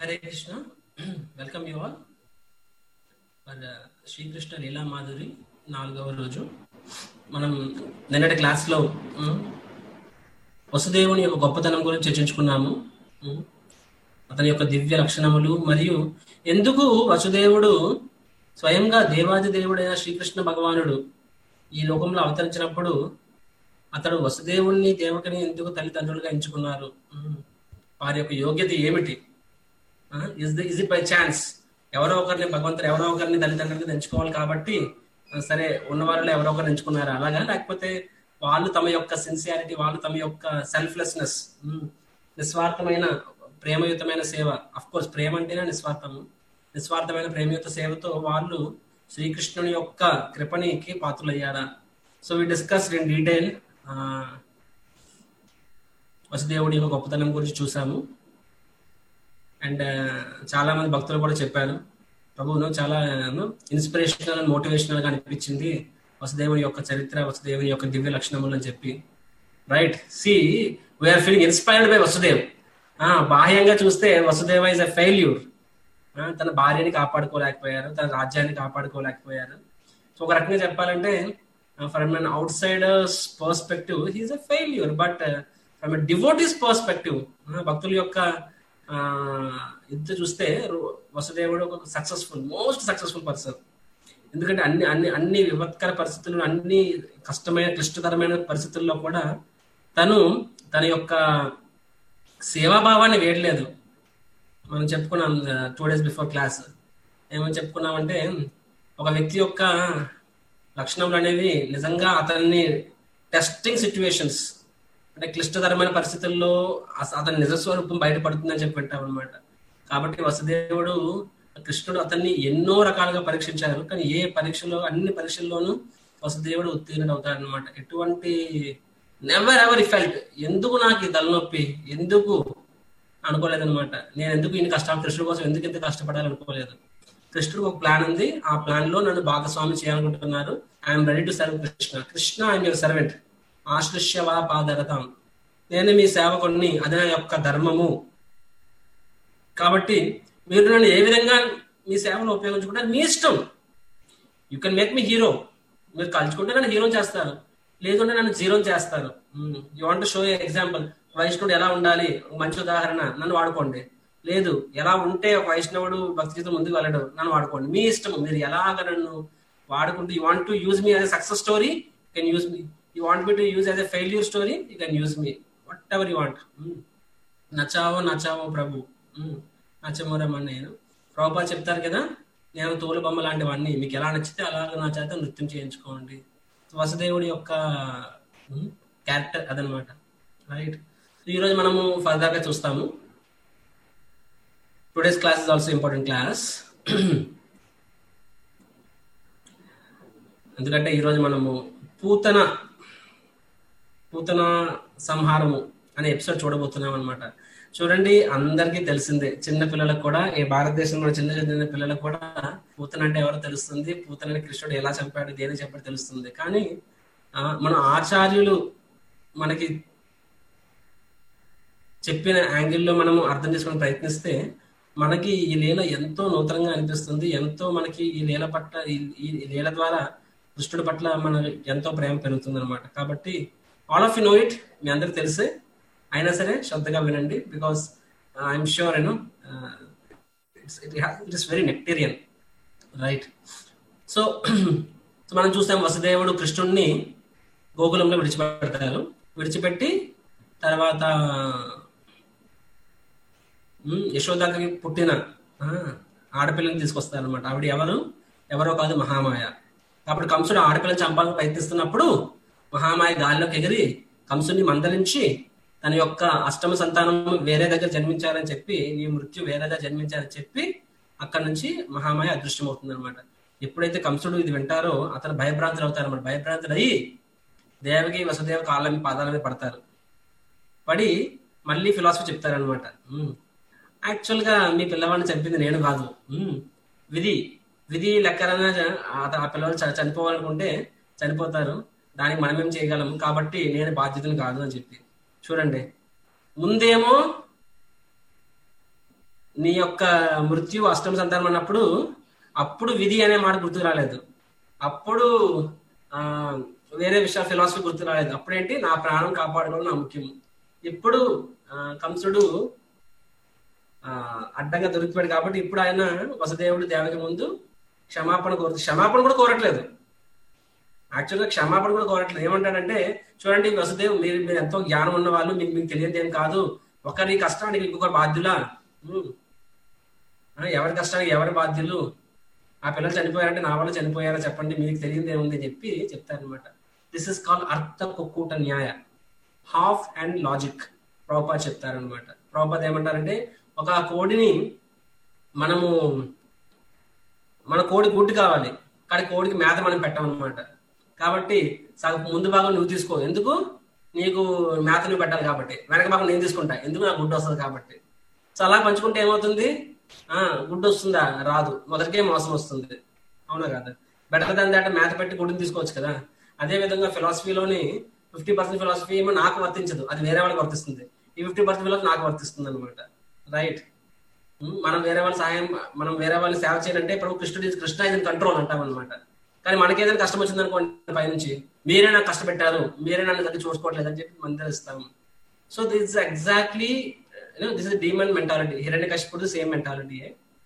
Hare Krishna welcome you all for Srikrishna Leela Madhuri నాలుగవ రోజు మనం నిన్నటి క్లాస్లో ఉమ్, వసుదేవుని యొక్క గొప్పతనం గురించి చర్చించుకున్నాము ఉమ్, అతని యొక్క దివ్య లక్షణములు మరియు ఎందుకు వసుదేవుడు స్వయంగా దేవాది దేవుడైన శ్రీకృష్ణ భగవానుడు ఈ లోకంలో అవతరించినప్పుడు అతడు వసుదేవుణ్ణి దేవకిని ఎందుకు తల్లిదండ్రులుగా ఎంచుకున్నారు ఉమ్, వారి యొక్క యోగ్యత ఏమిటి is is it by chance ఎవరో ఒకరిని భగవంతుడు ఎవరో ఒకరిని తల్లిదండ్రులుగా ఎంచుకోవాలి కాబట్టి ఆ, సరే ఉన్న వాళ్ళలో ఎవరో ఒకరిని ఎంచుకున్నారు అలాగా లేకపోతే వాళ్ళు తమ యొక్క సిన్సియారిటీ వాళ్ళు తమ యొక్క సెల్ఫ్లెస్నెస్ నిస్వార్థమైన ప్రేమయుతమైన సేవ అఫ్ కోర్స్ ప్రేమ అంటేనే నిస్వార్థము నిస్వార్థమైన ప్రేమయుత సేవతో వాళ్ళు శ్రీకృష్ణుని యొక్క కృపణికి పాత్రలయ్యారా so we discuss in detail వసుదేవుడి యొక్క గొప్పతనం గురించి చూసాము అండ్ చాలా మంది భక్తులు కూడా చెప్పారు ప్రభువును చాలా ఇన్స్పిరేషనల్ అండ్ మోటివేషనల్ గా అనిపించింది వసుదేవుని యొక్క చరిత్ర వసుదేవుని యొక్క దివ్య లక్షణములు అని చెప్పి right see we are feeling inspired by Vasudev ఆ, బాహ్యంగా చూస్తే వసుదేవ ఇస్ ఎ ఫెయిల్యూర్ తన భార్యని కాపాడుకోలేకపోయారు తన రాజ్యాన్ని కాపాడుకోలేకపోయారు సో ఒక రకంగా చెప్పాలంటే from an outsiders perspective he's a failure but from devotees perspective భక్తుల యొక్క ఆ, ఇది చూస్తే రు- వసుదేవుడు ఒక సక్సెస్ఫుల్ మోస్ట్ సక్సెస్ఫుల్ పర్సన్ ఎందుకంటే అన్ని అన్ని అన్ని విపత్కర పరిస్థితుల్లో అన్ని కష్టమైన క్లిష్టతరమైన పరిస్థితుల్లో కూడా తను తన యొక్క సేవాభావాన్ని వేయలేదు మనం చెప్పుకున్నాం టూ డేస్ బిఫోర్ క్లాస్ ఏమని చెప్పుకున్నామంటే ఒక వ్యక్తి యొక్క లక్షణములు అనేవి నిజంగా అతన్ని టెస్టింగ్ సిచ్యువేషన్స్ అంటే క్లిష్టతరమైన పరిస్థితుల్లో అస- అతని నిజస్వరూపం బయటపడుతుందని చెప్పి పెట్టాం అనమాట కాబట్టి వసుదేవుడు కృష్ణుడు అతన్ని ఎన్నో రకాలుగా పరీక్షించారు కానీ ఏ పరీక్షలో అన్ని పరీక్షల్లోనూ వసుదేవుడు ఉత్తీర్ణుడు అవుతాడు అనమాట ఎటువంటి నెవర్ ఎవర్ ఫెల్ట్ ఎందుకు నాకు ఈ తలనొప్పి ఎందుకు అనుకోలేదన్నమాట నేను ఎందుకు ఇన్ని కష్టాలు కృష్ణుడు కోసం ఎందుకు ఇంత కష్టపడాలి అనుకోలేదు కృష్ణుడు ఒక ప్లాన్ ఉంది ఆ ప్లాన్ లో నన్ను భాగస్వామి చేయాలనుకుంటున్నారు I'm ready to serve Krishna Krishna I'm your servant ఆశ్లిష్యవా పాదరథం నేను మీ సేవకుడిని అది నా యొక్క ధర్మము కాబట్టి మీరు నన్ను ఏ విధంగా మీ సేవలో ఉపయోగించుకుంటారు మీ ఇష్టం you can make me hero మీరు కలుచుకుంటే నన్ను హీరో చేస్తారు లేదంటే నన్ను జీరో చేస్తారు యూ వాంట్ షో ఎగ్జాంపుల్ వైష్ణవుడు ఎలా ఉండాలి ఒక మంచి ఉదాహరణ నన్ను వాడుకోండి లేదు ఎలా ఉంటే ఒక వైష్ణవుడు భక్తి జీవితం ముందుకు వెళ్ళడు నన్ను వాడుకోండి మీ ఇష్టం మీరు ఎలాగ నన్ను వాడుకుంటూ you want to use me as a success story can use me you want me to use as a failure story you can use me whatever you want నచ్చావో నచ్చావో ప్రభు ఉమ్, నచ్చమోరమ్మని నేను ప్రభుపాద చెప్తారు కదా నేను తోలు బొమ్మ లాంటివన్నీ మీకు ఎలా నచ్చితే అలాగ నా చేత నృత్యం చేయించుకోండి వసుదేవుడి యొక్క క్యారెక్టర్ అదనమాట రైట్ ఈరోజు మనము ఫర్దర్ గా చూస్తాము today's class is also important class ఎందుకంటే ఈరోజు మనము పూతన పూతన సంహారము అనే ఎపిసోడ్ చూడబోతున్నాం అనమాట చూడండి అందరికీ తెలిసిందే చిన్న పిల్లలకు కూడా ఈ భారతదేశంలో చిన్న చిన్న పిల్లలకు కూడా పూతన అంటే ఎవరో తెలుస్తుంది పూతనని కృష్ణుడు ఎలా చంపాడు దేని చెప్పాడు తెలుస్తుంది కానీ ఆ, మన ఆచార్యులు మనకి చెప్పిన యాంగిల్లో మనము అర్థం చేసుకుని ప్రయత్నిస్తే మనకి ఈ లీల ఎంతో నూతనంగా అనిపిస్తుంది ఎంతో మనకి ఈ లీల పట్ల ఈ- ఈ లీల ద్వారా కృష్ణుడి పట్ల మన ఎంతో ప్రేమ పెరుగుతుంది అనమాట కాబట్టి all of you know it మీ అందరికి తెలిసే అయినా సరే శ్రద్ధగా వినండి because I'm sure you know it is very nectarean right so so మనం చూస్తాం వసుదేవుడు కృష్ణుడిని గోకులంలో విడిచిపెడతారు విడిచిపెట్టి తర్వాత ఉమ్, యశోదకి పుట్టిన ఆ, ఆడపిల్లని తీసుకొస్తారు అనమాట ఆవిడ ఎవరు ఎవరో కాదు మహామాయ కాబట్టి కంసుడు ఆడపిల్లని చంపాలని ప్రయత్నిస్తున్నప్పుడు మహామాయ గాల్లోకి ఎగిరి కంసుని మందలించి తన యొక్క అష్టమ సంతానం వేరే దగ్గర జన్మించారని చెప్పి నీ మృత్యు వేరేగా జన్మించారని చెప్పి అక్కడి నుంచి మహామాయ అదృశ్యం అవుతుంది అనమాట ఎప్పుడైతే కంసుడు ఇది వింటారో అతను భయభ్రాంతులు అవుతారు అనమాట భయభ్రాంతులు అయ్యి దేవకి వసుదేవ కాళ్ళ మీద పాదాల మీద పడతారు పడి మళ్ళీ ఫిలాసఫీ చెప్తారనమాట యాక్చువల్ గా మీ పిల్లవాడిని చంపింది నేను కాదు ఉమ్, విధి విధి లెక్కన ఆ పిల్లలు చ- చనిపోవాలనుకుంటే చనిపోతారు దానికి మనం ఏం చేయగలం కాబట్టి నేను బాధ్యతను కాదు అని చెప్పి చూడండి ముందేమో నీ యొక్క మృత్యు అష్టమ సంతానం అన్నప్పుడు అప్పుడు విధి అనే మాట గుర్తుకు రాలేదు అప్పుడు ఆ వేరే విషయాలు ఫిలాసఫీ గుర్తు రాలేదు అప్పుడేంటి నా ప్రాణం కాపాడుకోవడం నా ముఖ్యం ఇప్పుడు ఆ, కంసుడు ఆ, అడ్డంగా దొరికిపోయాడు కాబట్టి ఇప్పుడు ఆయన వసుదేవుడు దేవకి ముందు క్షమాపణ కోరు క్షమాపణ కూడా కోరట్లేదు యాక్చువల్గా క్షమాపణ కూడా కోరట్లేదు ఏమంటాడంటే చూడండి వసుదేవ్ మీరు మీరు ఎంతో జ్ఞానం ఉన్న వాళ్ళు మీకు మీకు తెలియదు ఏం కాదు ఒకరి కష్టానికి ఇంకొకరు బాధ్యులా ఉమ్. ఆ, ఎవరి కష్టానికి ఎవరి బాధ్యులు ఆ పిల్లలు చనిపోయారంటే నా వల్ల చనిపోయారా చెప్పండి మీకు తెలియదు ఏముంది అని చెప్పి చెప్తారనమాట దిస్ ఇస్ కాల్ అర్థ కుక్కుట న్యాయ హాఫ్ అండ్ లాజిక్ ప్రోపా చెప్తారనమాట ప్రోపాద్ ఏమంటారంటే ఒక కోడిని మనము మన కోడి గుడ్డు కావాలి కానీ కోడికి మేత మనం పెట్టామన్నమాట కాబట్టి సగం ముందు భాగం నువ్వు తీసుకో ఎందుకు నీకు మేత నువ్వు పెట్టాలి కాబట్టి వెనక భాగం నేను తీసుకుంటా ఎందుకు నాకు గుడ్డు వస్తుంది కాబట్టి సో అలా పంచుకుంటే ఏమవుతుంది ఆ గుడ్డు వస్తుందా రాదు మొదటికే మోసం వస్తుంది అవునా కదా బెటర్ దాని దాట మేత పెట్టి గుడ్డుని తీసుకోవచ్చు కదా అదే విధంగా ఫిలాసఫీలోని ఫిఫ్టీ పర్సెంట్ ఫిలాసఫీ ఏమో నాకు వర్తించదు అది వేరే వాళ్ళకి వర్తిస్తుంది ఈ ఫిఫ్టీ పర్సెంట్ ఫిలాసఫీ నాకు వర్తిస్తుంది అనమాట రైట్ మనం వేరే వాళ్ళ సహాయం మనం వేరే వాళ్ళని సేవ చేయాలంటే ప్రభు కృష్ణుడి కృష్ణ ఇన్ కంట్రోల్ అంటాం అనమాట కానీ మనకి ఏదైనా కష్టం వచ్చింది అనుకోండి పైనుంచి మీరే నాకు కష్టపెట్టారు మీరే నన్ను దగ్గర చూసుకోవట్లేదు అని చెప్పి మనం తెలుస్తాం so this exactly this is demon mentality Hiranyakashipu same mentality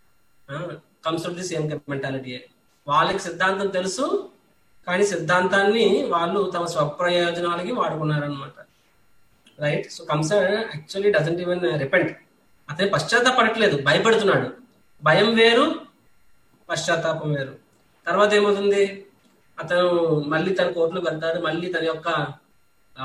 comes the same mentality వాళ్ళకి సిద్ధాంతం తెలుసు కానీ సిద్ధాంతాన్ని వాళ్ళు తమ స్వప్రయోజనాలకి వాడుకున్నారనమాట రైట్ సో కంసర్ యాక్చువల్లీ డజంట్ ఈవెన్ రిపెంట్ అతను పశ్చాత్తాపడట్లేదు భయపడుతున్నాడు భయం వేరు పశ్చాత్తాపం వేరు తర్వాత ఏమవుతుంది అతను మళ్ళీ తన కోర్టులోకి వెళ్తాడు మళ్ళీ తన యొక్క ఆ,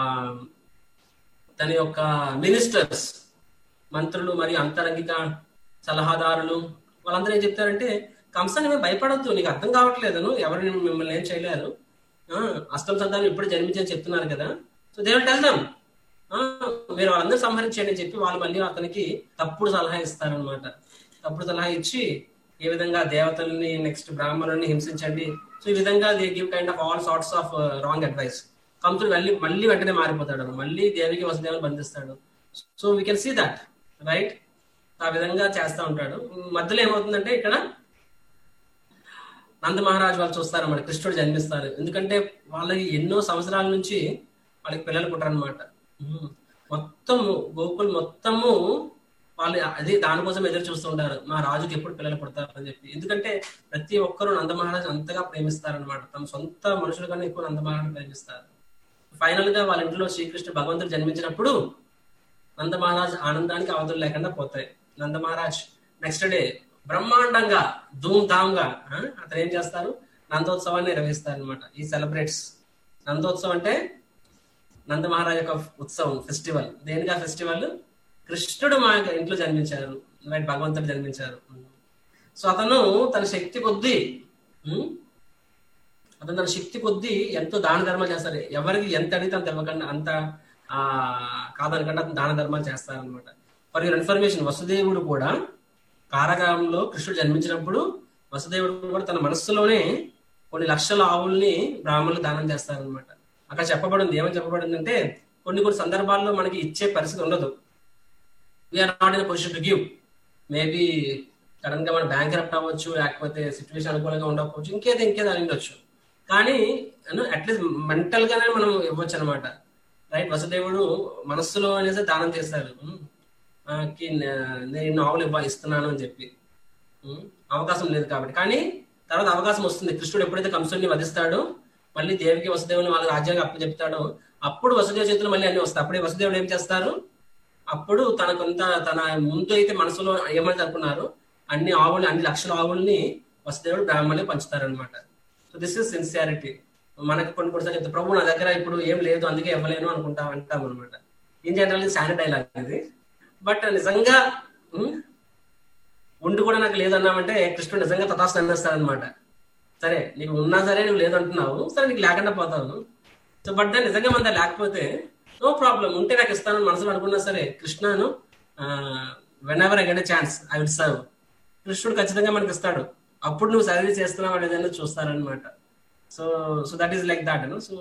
తన యొక్క మినిస్టర్స్ మంత్రులు మరియు అంతరంగిక సలహాదారులు వాళ్ళందరూ ఏం చెప్తారంటే కంసాన్ని మేము భయపడద్దు నీకు అర్థం కావట్లేదు నువ్వు ఎవరిని మిమ్మల్ని ఏం చేయలేరు ఆ, అష్టం సంతానం ఇప్పుడు జన్మించని చెప్తున్నారు కదా సో దేవుడు వెళ్దాం మీరు వాళ్ళందరూ సంహరించండి అని చెప్పి వాళ్ళు మళ్ళీ అతనికి తప్పుడు సలహా ఇస్తారనమాట తప్పుడు సలహా ఇచ్చి ఏ విధంగా దేవతల్ని నెక్స్ట్ బ్రాహ్మణుల్ని హింసించండి సో ఈ విధంగా they give kind of all sorts of wrong advice కంసుడు మళ్ళీ మళ్ళీ వెంటనే మారిపోతాడు మళ్ళీ దేవికి వసుదేవుని బంధిస్తాడు so we can see that right ఆ విధంగా చేస్తా ఉంటాడు మధ్యలో ఏమవుతుందంటే ఇక్కడ నంద మహారాజు వాళ్ళు చూస్తారు మన కృష్ణుడు జన్మిస్తారు ఎందుకంటే వాళ్ళకి ఎన్నో సంవత్సరాల నుంచి వాళ్ళకి పిల్లలు పుట్టరనమాట మొత్తము గోకుల్ మొత్తము వాళ్ళు అది దానికోసం ఎదురు చూస్తుంటారు మా రాజుకి ఎప్పుడు పిల్లలు పుడతారు అని చెప్పి ఎందుకంటే ప్రతి ఒక్కరూ నంద మహారాజు అంతగా ప్రేమిస్తారనమాట తమ సొంత మనుషుల కన్నా ఎక్కువ నంద మహారాజు ప్రేమిస్తారు ఫైనల్ గా వాళ్ళ ఇంట్లో శ్రీకృష్ణ భగవంతుడు జన్మించినప్పుడు నంద మహారాజ్ ఆనందానికి అవధులు లేకుండా పోతాయి నంద మహారాజ్ నెక్స్ట్ డే బ్రహ్మాండంగా ధూమ్ ధామ్ గా ఆ, అతను ఏం చేస్తారు నందోత్సవాన్ని నిర్వహిస్తారు అనమాట ఈ సెలబ్రేట్స్ నందోత్సవం అంటే నంద మహారాజ్ యొక్క ఉత్సవం ఫెస్టివల్ దేనిగా ఫెస్టివల్ కృష్ణుడు మా యొక్క ఇంట్లో జన్మించారు రైట్ భగవంతుడు జన్మించారు సో అతను తన శక్తి కొద్దీ ఉమ్, అతను తన శక్తి కొద్దీ ఎంతో దాన ధర్మాలు చేస్తారు ఎవరికి ఎంత అడిగితే అంత ఇవ్వకుండా అంత ఆ కాదనకుండా అతను దాన ధర్మాలు చేస్తారనమాట ఫర్ యువర్ ఇన్ఫర్మేషన్ వసుదేవుడు కూడా కారాగారంలో కృష్ణుడు జన్మించినప్పుడు వసుదేవుడు కూడా తన మనస్సులోనే కొన్ని లక్షల ఆవుల్ని బ్రాహ్మణులు దానం చేస్తారనమాట అక్కడ చెప్పబడింది ఏమని చెప్పబడింది అంటే కొన్ని కొన్ని సందర్భాల్లో మనకి ఇచ్చే పరిస్థితి ఉండదు we are not in position to give maybe sudden గా మన బ్యాంక్ కరప్ట్ అవ్వచ్చు లేకపోతే సిచ్యువేషన్ అనుకూలంగా ఉండకపోవచ్చు ఇంకేదో ఇంకేదో అని ఉండొచ్చు కానీ అట్లీస్ట్ మెంటల్ గానే మనం ఇవ్వచ్చు అనమాట రైట్ వసుదేవుడు మనస్సులో అనేసి దానం చేస్తాడు ఉమ్, ఆ, కి నే- నేను ఆవులు ఇవ్వ ఇస్తున్నాను అని చెప్పి ఉమ్, అవకాశం లేదు కాబట్టి కానీ తర్వాత అవకాశం వస్తుంది కృష్ణుడు ఎప్పుడైతే కంసుని వధిస్తాడో మళ్ళీ దేవికి వసుదేవుని వాళ్ళ రాజ్యానికి అప్పు చెప్తాడో అప్పుడు వసుదేవ చేతులు మళ్ళీ అన్ని వస్తాయి అప్పుడే వసుదేవుడు ఏం చేస్తారు అప్పుడు తన కొంత తన ముందు అయితే మనసులో ఏమని అనుకున్నారు అన్ని ఆవులు అన్ని లక్షల ఆవుల్ని వసుదేవుడు బ్రాహ్మణులు పంచుతారనమాట సో దిస్ ఇస్ సిన్సియారిటీ మనకి కొన్ని కొన్నిసార్లు చెప్తే ప్రభు నా దగ్గర ఇప్పుడు ఏం లేదు అందుకే ఇవ్వలేను అనుకుంటా అంటాం అనమాట ఇన్ జనరల్ శానిట్ డైలాగ్ ఇది బట్ నిజంగా ఉమ్, ఉండి కూడా నాకు లేదన్నామంటే కృష్ణుడు నిజంగా తథాస్తు అన్నేస్తాడనమాట సరే నీకు ఉన్నా సరే నువ్వు లేదంటున్నావు సరే నీకు లేకుండా పోతావు సో బట్ దాన్ని నిజంగా మన దగ్గర లేకపోతే నో ప్రాబ్లం ఉంటే నాకు ఇస్తాను మనసులో అనుకున్నా సరే కృష్ణను whenever I get chance I will serve కృష్ణుడు ఖచ్చితంగా మనకి ఇస్తాడు అప్పుడు నువ్వు సర్వీస్ చేస్తున్నావు అనేది చూస్తారనమాట so so that is like that so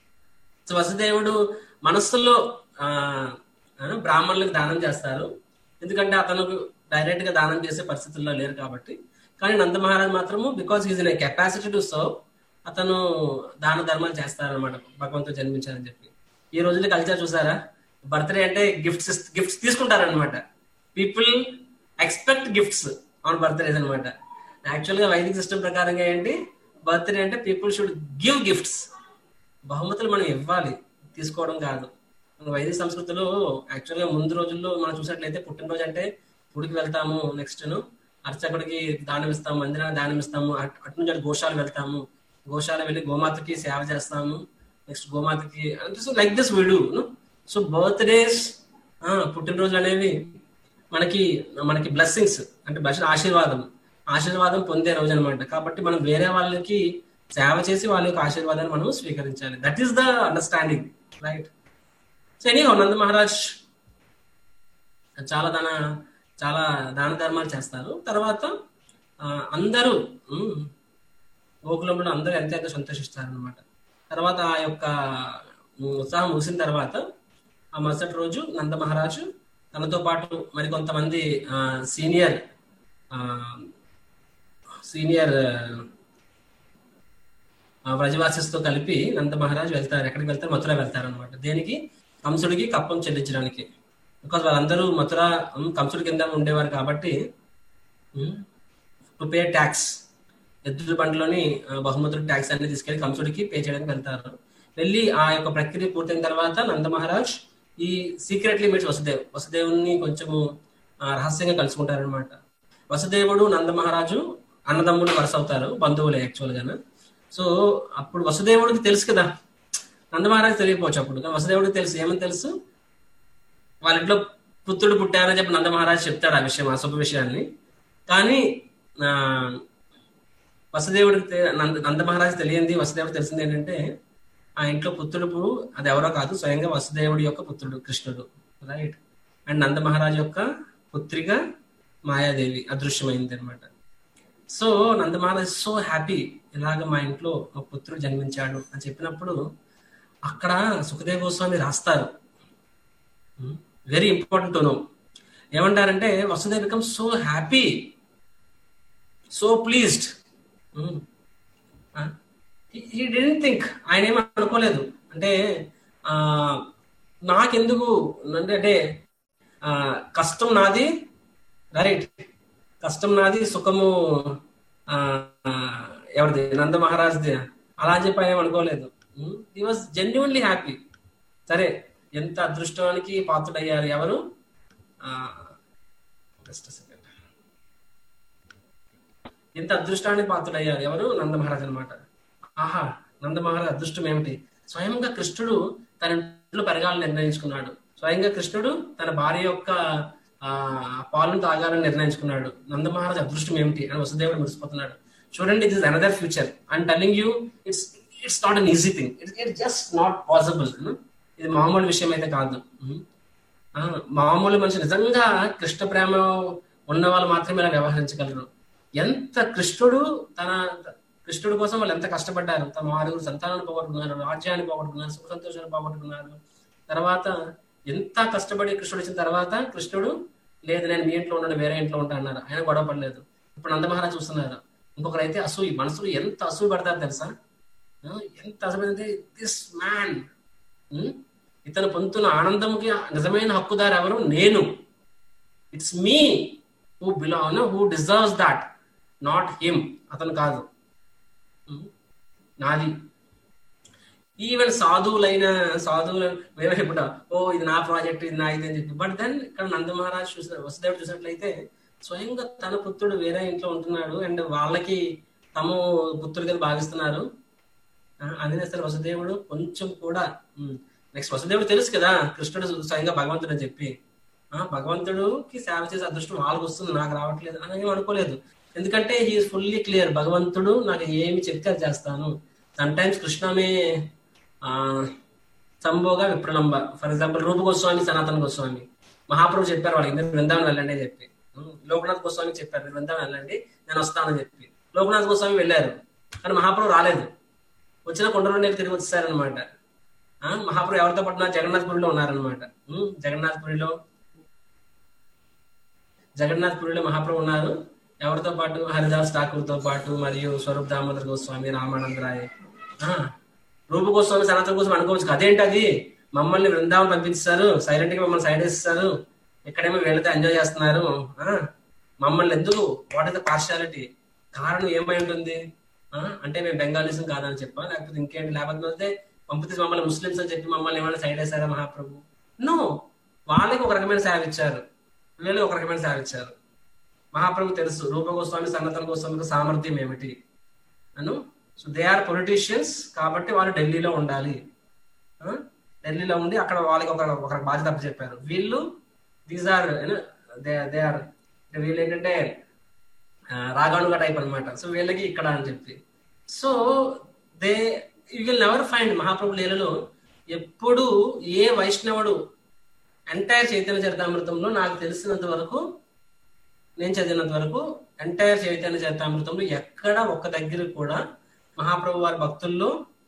so వసుదేవుడు మనస్సులో ఆ, ఆ, బ్రాహ్మణులకు దానం చేస్తారు ఎందుకంటే అతను డైరెక్ట్ గా దానం చేసే పరిస్థితుల్లో లేరు కాబట్టి కానీ నంద మహారాజ్ మాత్రము because is in capacity to serve అతను దాన ధర్మాలు చేస్తారనమాట భగవంతుడు జన్మించారని చెప్పి ఈ రోజుల్లో కల్చర్ చూసారా బర్త్డే అంటే గిఫ్ట్స్ గిఫ్ట్స్ తీసుకుంటారనమాట people expect gifts on birthdays అనమాట యాక్చువల్ గా వైదిక సిస్టమ్ ప్రకారంగా ఏంటి బర్త్డే అంటే పీపుల్ షుడ్ గివ్ గిఫ్ట్స్ బహుమతులు మనం ఇవ్వాలి తీసుకోవడం కాదు మన వైదిక సంస్కృతిలో యాక్చువల్ గా ముందు రోజుల్లో మనం చూసినట్లయితే పుట్టినరోజు అంటే గుడికి వెళ్తాము నెక్స్ట్ అర్చకుడికి దానం ఇస్తాము మందిరానికి దానం ఇస్తాము అట్ అటు నుంచి అటు గోశాల వెళ్తాము గోశాల వెళ్ళి గోమాతకి సేవ చేస్తాము నెక్స్ట్ గోమాతకి లైక్ దిస్ విడు సో బర్త్డేస్ పుట్టినరోజులు అనేవి మనకి మనకి బ్లెస్సింగ్స్ అంటే బ్లెస్ ఆశీర్వాదం ఆశీర్వాదం పొందే రోజు అనమాట కాబట్టి మనం వేరే వాళ్ళకి సేవ చేసి వాళ్ళ యొక్క ఆశీర్వాదాన్ని మనం స్వీకరించాలి that is the understanding right so any Nanda Maharaj చాలా దాన చాలా దాన ధర్మాలు చేస్తారు తర్వాత ఆ, అందరూ ఉమ్, గోకులంలో అందరూ ఎంత ఎంత సంతోషిస్తారు అనమాట తర్వాత ఆ యొక్క ఉమ్, ఉత్సాహం ముగిసిన తర్వాత ఆ మరుసటి రోజు నంద మహారాజు తనతో పాటు మరికొంతమంది ఆ, సీనియర్ ఆ, సీనియర్ ఆ, వ్రజవాసిస్తో కలిపి నంద మహారాజు వెళ్తారు ఎక్కడికి వెళ్తారు మథుర వెళ్తారు అనమాట దేనికి కంసుడికి కప్పం చెల్లించడానికి బికాజ్ వాళ్ళందరూ మథుర ఉమ్, కంసుడి కింద ఉండేవారు కాబట్టి టు పే ట్యాక్స్ ఎద్దుల బండిలోని ఆ, బహుమతులు ట్యాక్స్ అన్ని తీసుకెళ్లి కంసుడికి పే చేయడానికి వెళ్తారు వెళ్ళి ఆ యొక్క ప్రక్రియ పూర్తయిన తర్వాత నంద మహారాజ్ ఈ సీక్రెట్లీ మీట్స్ వసుదేవ్ వసుదేవుని కొంచెము ఆ, రహస్యంగా కలుసుకుంటారనమాట వసుదేవుడు నంద మహారాజు అన్నదమ్ముడు వరుస అవుతారు బంధువులే యాక్చువల్ గా సో అప్పుడు వసుదేవుడికి తెలుసు కదా నంద మహారాజు తెలియకపోవచ్చు అప్పుడు కానీ వసుదేవుడికి తెలుసు ఏమని తెలుసు వాళ్ళ ఇంట్లో పుత్రుడు పుట్టారని చెప్పి నంద మహారాజు చెప్తాడు ఆ విషయం ఆ శుభ విషయాన్ని కానీ ఆ, వసుదేవుడికి తె- నంద నంద మహారాజు తెలియంది వసుదేవుడు తెలిసింది ఏంటంటే ఆ ఇంట్లో పుత్రుడు అది ఎవరో కాదు స్వయంగా వసుదేవుడి యొక్క పుత్రుడు కృష్ణుడు రైట్ అండ్ నంద మహారాజు యొక్క పుత్రిగా మాయాదేవి అదృశ్యమైంది అనమాట so Nanda Maharaj so happy ఇలాగ మా ఇంట్లో ఒక పుత్రుడు జన్మించాడు అని చెప్పినప్పుడు అక్కడ సుఖదేవ్ గోస్వామి రాస్తారు వెరీ ఇంపార్టెంట్ టు నో ఏమంటారంటే Vasudev become so happy so pleased ఈ డెంట్ థింక్ ఆయన ఏమీ అనుకోలేదు అంటే ఆ నాకెందుకు అంటే అంటే ఆ, కష్టం నాది రైట్ కష్టం నాది సుఖము ఆ, ఆ, ఎవరిది నంద మహారాజ్ది అలా అని చెప్పి ఆయన ఏం అనుకోలేదు ఈ వాజ్ జెన్యున్లీ హ్యాపీ సరే ఎంత అదృష్టానికి పాత్రుడయ్యారు ఎవరు జస్ట్ సెకండ్ ఎంత అదృష్టానికి పాత్రుడయ్యారు ఎవరు నంద మహారాజ్ అనమాట ఆహా నంద మహారాజ్ అదృష్టం ఏమిటి స్వయంగా కృష్ణుడు తన ఇంట్లో పెరగాలని నిర్ణయించుకున్నాడు స్వయంగా కృష్ణుడు తన భార్య యొక్క ఆ పాలను తాగాలని నిర్ణయించుకున్నాడు నంద మహారాజ్ అదృష్టం ఏమిటి అని వసుదేవుడు మురిసిపోతున్నాడు చూడండి it is another future and telling you it's it's not an easy thing it's it just not possible ఇది మామూలు విషయం అయితే కాదు ఉమ్. ఆ, మామూలు మనిషి నిజంగా కృష్ణ ప్రేమ ఉన్న వాళ్ళు మాత్రమే ఇలా వ్యవహరించగలరు ఎంత కృష్ణుడు తన కృష్ణుడి కోసం వాళ్ళు ఎంత కష్టపడ్డారు తమ ఆరుగురు సంతానాన్ని పోగొట్టుకున్నారు రాజ్యాన్ని పోగొట్టుకున్నారు సుఖ సంతోషాన్ని పోగొట్టుకున్నారు తర్వాత ఎంత కష్టపడి కృష్ణుడు వచ్చిన తర్వాత కృష్ణుడు లేదు నేను మీ ఇంట్లో ఉన్నాను వేరే ఇంట్లో ఉంటా అన్నారు ఆయన గొడవ పడలేదు ఇప్పుడు నందమహారాజ్ చూస్తున్నారు ఇంకొకరు అయితే అసూయి మనసులో ఎంత అసూయ పడతారు తెలుసా ఆ, ఎంత అసలు దిస్ మ్యాన్ ఇతను పొందుతున్న ఆనందంకి నిజమైన హక్కుదారు ఎవరు నేను it's me who belong who deserves that not him అతను కాదు ఉమ్, నాది ఈవెన్ సాధువులైన సాధువులు మేము ఇప్పుడు ఓ ఇది నా ప్రాజెక్ట్ ఇది నా ఇది అని చెప్పి బట్ దెన్ ఇక్కడ నంద మహారాజ్ చూసిన వసుదేవుడు చూసినట్లయితే స్వయంగా తన పుత్రుడు వేరే ఇంట్లో ఉంటున్నాడు అండ్ వాళ్ళకి తమ పుత్రుడి కింద భావిస్తున్నారు ఆ, అందుకే అసలు వసుదేవుడు కొంచెం కూడా నెక్స్ట్ వసుదేవుడు తెలుసు కదా కృష్ణుడు స్వయంగా భగవంతుడు అని చెప్పి ఆ భగవంతుడుకి సేవ చేసే అదృష్టం వాళ్ళకి వస్తుంది నాకు రావట్లేదు అని ఏం అనుకోలేదు ఎందుకంటే హీఈస్ ఫుల్లీ క్లియర్ భగవంతుడు నాకు ఏమి చెప్తే అది చేస్తాను సమ్ టైమ్స్ కృష్ణమే ఆ సంభోగ విప్రలంబ ఫర్ ఎగ్జాంపుల్ రూప గోస్వామి సనాతన గోస్వామి మహాప్రభు చెప్పారు వాళ్ళకి మీరు బృందావనం వెళ్ళండి అని చెప్పి ఉమ్, లోకనాథ్ గోస్వామి చెప్పారు మీరు బృందావనం వెళ్ళండి నేను వస్తానని చెప్పి లోకనాథ్ గోస్వామి వెళ్ళారు కానీ మహాప్రభు రాలేదు వచ్చిన కొండలో నేను తిరిగి వచ్చేసారనమాట మహాప్రభు ఎవరితో పాటు ఉన్నారు? జగన్నాథ్పురిలో ఉన్నారనమాట ఉమ్, జగన్నాథ్పురిలో జగన్నాథ్ పురిలో మహాప్రభు ఉన్నారు ఎవరితో పాటు హరిదాస్ ఠాకూర్తో పాటు మరియు స్వరూప్ దామోదర్ గోస్వామి రామానంద రాయ్ ఆ, రూప గోస్వామి సనాతన కోసం అనుకోవచ్చు అదేంటి అది మమ్మల్ని బృందావనం పంపిస్తారు సైలెంట్ గా మమ్మల్ని సైడ్ వేస్తారు ఇక్కడేమో వీళ్ళతో ఎంజాయ్ చేస్తున్నారు ఆ, మమ్మల్ని ఎందుకు వాట్ ఇస్ ద పార్షాలిటీ కారణం ఏమై ఉంటుంది ఆ, అంటే మేము బెంగాలీసం కాదని చెప్పా లేకపోతే ఇంకేంటి లేకపోతే పంపితే మమ్మల్ని ముస్లిమ్స్ అని చెప్పి మమ్మల్ని ఏమైనా సైడ్ వేసారా మహాప్రభు నో వాళ్ళకి ఒక రకమైన సేవ ఇచ్చారు వీళ్ళకి ఒక రకమైన సేవ ఇచ్చారు మహాప్రభు తెలుసు రూప గోస్వామి సనాతన గోస్వామికి సామర్థ్యం ఏమిటి అను సో దే ఆర్ పొలిటీషియన్స్ కాబట్టి వాళ్ళు ఢిల్లీలో ఉండాలి ఆ? ఢిల్లీలో ఉండి అక్కడ వాళ్ళకి ఒక ఒక బాధ్యత అప్పు చెప్పారు వీళ్ళు these are they they are వీళ్ళు ఏంటంటే రాగానుగా టైప్ అన్నమాట సో వీళ్ళకి ఇక్కడ అని చెప్పి so they you will never find Mahaprabhu లీలలో ఎప్పుడు ఏ వైష్ణవుడు ఎంటైర్ చైతన్య చరితామృతంలో నాకు తెలిసినంత వరకు నేను చదివినంత వరకు ఎంటైర్ చైతన్య చరితామృతంలో ఎక్కడ ఒక్క దగ్గర కూడా మహాప్రభు వారి భక్తుల్లో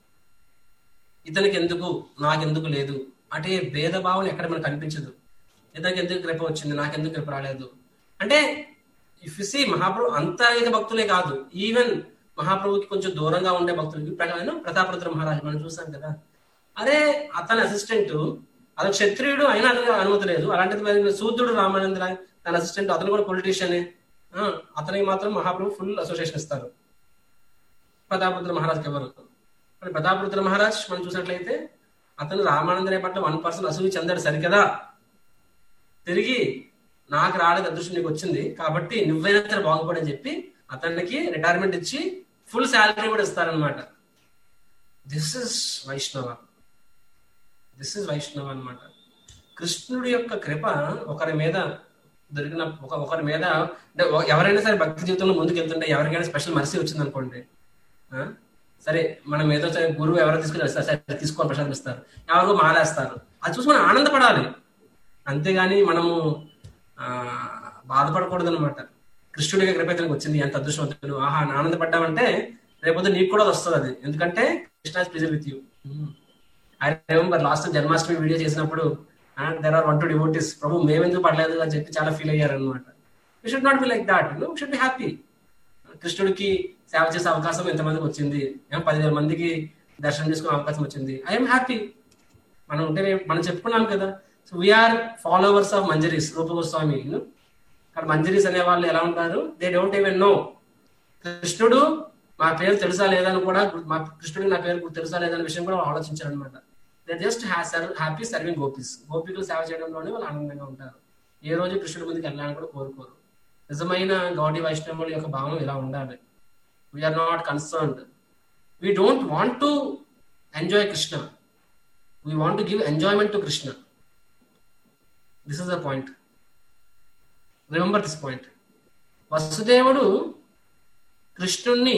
ఇతనికి ఎందుకు నాకెందుకు లేదు అంటే భేదభావం ఎక్కడ మనకు కనిపించదు ఇతనికి ఎందుకు కృప వచ్చింది నాకెందుకు కృప రాలేదు అంటే ఇఫ్ సి మహాప్రభు అంతర్గత భక్తులే కాదు ఈవెన్ మహాప్రభుకి కొంచెం దూరంగా ఉండే భక్తులకి ప్రకారం ప్రతాపరుద్ర మహారాజు మనం చూసాం కదా అదే అతని అసిస్టెంట్ అతను క్షత్రియుడు అయినా అతనికి అనుమతి లేదు అలాంటిది మరి సూద్రుడు రామానంద తన అసిస్టెంట్ అతను కూడా పొలిటీషియనే అతనికి మాత్రం మహాప్రభు ఫుల్ అసోసియేషన్ ఇస్తారు ప్రతాపరుద్ర మహారాజ్కి ఎవరు మరి ప్రతాపరుద్ర మహారాజ్ మనం చూసినట్లయితే అతను రామానందనే పట్ల వన్ పర్సెంట్ అసూయ చెందాడు సరికదా తిరిగి నాకు రాలేదు అదృష్టం నీకు వచ్చింది కాబట్టి నువ్వైనా సరే బాగుపడని చెప్పి అతనికి రిటైర్మెంట్ ఇచ్చి ఫుల్ శాలరీ కూడా ఇస్తారనమాట this is Vaishnava this is Vaishnava అన్నమాట కృష్ణుడి యొక్క కృప ఒకరి మీద దొరికిన ఒక ఒకరి మీద అంటే ఒ- ఎవరైనా సరే భక్తి జీవితంలో ముందుకు వెళ్తుంటే ఎవరికైనా స్పెషల్ మర్సీ వచ్చింది అనుకోండి ఆ? సరే మనం ఏదో సరే గురువు ఎవరో తీసుకుని వస్తారు సరే తీసుకోవాలి ప్రసాదం ఇస్తారు ఎవరికో మాలేస్తారు అది చూసి మనం ఆనందపడాలి అంతేగాని మనము ఆ బాధపడకూడదు అనమాట కృష్ణుడికి కృప ఇతనికి వచ్చింది ఎంత అదృష్టవంతుడు ఆహా అని ఆనందపడ్డామంటే రేపొద్దు నీకు కూడా అది వస్తుంది అది ఎందుకంటే Krishna pleasure with you I remember last Janmashtami video చేసినప్పుడు there are one two devotees ప్రభు మేమెందుకు పడలేదు అని చెప్పి చాలా ఫీల్ అయ్యారు అనమాట you should not be like that you should be happy కృష్ణుడికి సేవ చేసే అవకాశం ఎంతమందికి వచ్చింది ఏమో పదివేల మందికి దర్శనం చేసుకునే అవకాశం వచ్చింది ఐఎమ్ హ్యాపీ మనం ఉంటే మనం చెప్పుకున్నాం కదా so we are followers of manjaris Rupa Goswami you know. అక్కడ మంజరీస్ అనే వాళ్ళు ఎలా ఉంటారు దే డోంట్ ఈవెన్ నో కృష్ణుడు మా పేరు తెలుసా లేదా అని కూడా మా కృష్ణుడికి నా పేరు తెలుసా లేదా అనే విషయం కూడా వాళ్ళు ఆలోచించారు అనమాట they just happy serving gopis గోపికలు సేవ చేయడంలోనే వాళ్ళు ఆనందంగా ఉంటారు ఏ రోజు కృష్ణుడి ముందుకు వెళ్ళాలని కూడా కోరుకోరు నిజమైన గౌడీ వైష్ణవుల యొక్క భావం ఇలా ఉండాలి we are not concerned we don't want to enjoy Krishna we want to give enjoyment to Krishna this is the point remember this point వసుదేవుడు కృష్ణుణ్ణి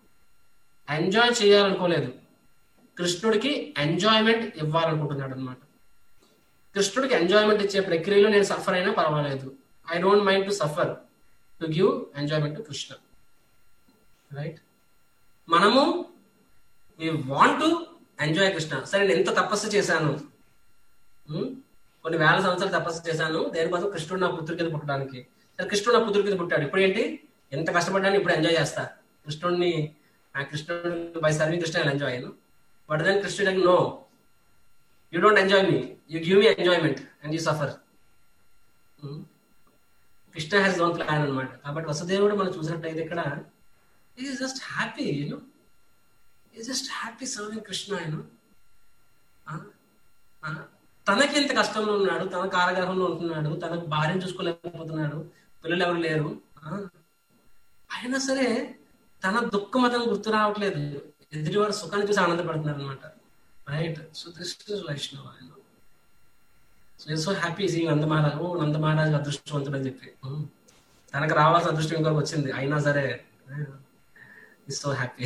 ఎంజాయ్ చేయాలనుకోలేదు కృష్ణుడికి ఎంజాయ్మెంట్ ఇవ్వాలనుకుంటున్నాడు అనమాట కృష్ణుడికి ఎంజాయ్మెంట్ ఇచ్చే ప్రక్రియలో నేను సఫర్ అయినా పర్వాలేదు I don't mind to suffer to give enjoyment to Krishna right మనము we want to enjoy Krishna సరే నేను ఎంత తపస్సు చేశాను ఉం? కొన్ని వేల సంవత్సరాలు తపస్సు చేశాను దేనికోసం కృష్ణుడు నా పుత్రుడి కింద పుట్టడానికి సరే కృష్ణుడు నా పుత్రుడి కింద పుట్టాడు ఇప్పుడు ఏంటి ఎంత కష్టపడ్డాను ఇప్పుడు ఎంజాయ్ చేస్తా కృష్ణుడిని ఆ కృష్ణుడు బై సర్వింగ్ కృష్ణ ఎంజాయ్ అయ్యాను బట్ దెన్ కృష్ణుడు no you don't enjoy me you give me enjoyment and you suffer Krishna has own plan అనమాట కాబట్టి వసుదేవుడు మనం చూసినట్లయితే ఇక్కడ is just happy you know is just happy serving Krishna you know తనకి ఎంత కష్టంలో ఉన్నాడు తన కారాగారంలో ఉంటున్నాడు తనకు భార్యను చూసుకోలేకపోతున్నాడు పిల్లలు ఎవరు లేరు ఆ, అయినా సరే తన దుఃఖం అతను గుర్తు రావట్లేదు ఎదుటివాడు సుఖాన్ని చూసి ఆనందపడుతున్నారు అనమాట right so this is Vaishnava so so happy see Nanda Maharaj oh Nanda Maharaj అదృష్టవంతుడు అని చెప్పి ఉమ్. తనకు రావాల్సిన అదృష్టం ఇంకొక వచ్చింది అయినా సరే is so happy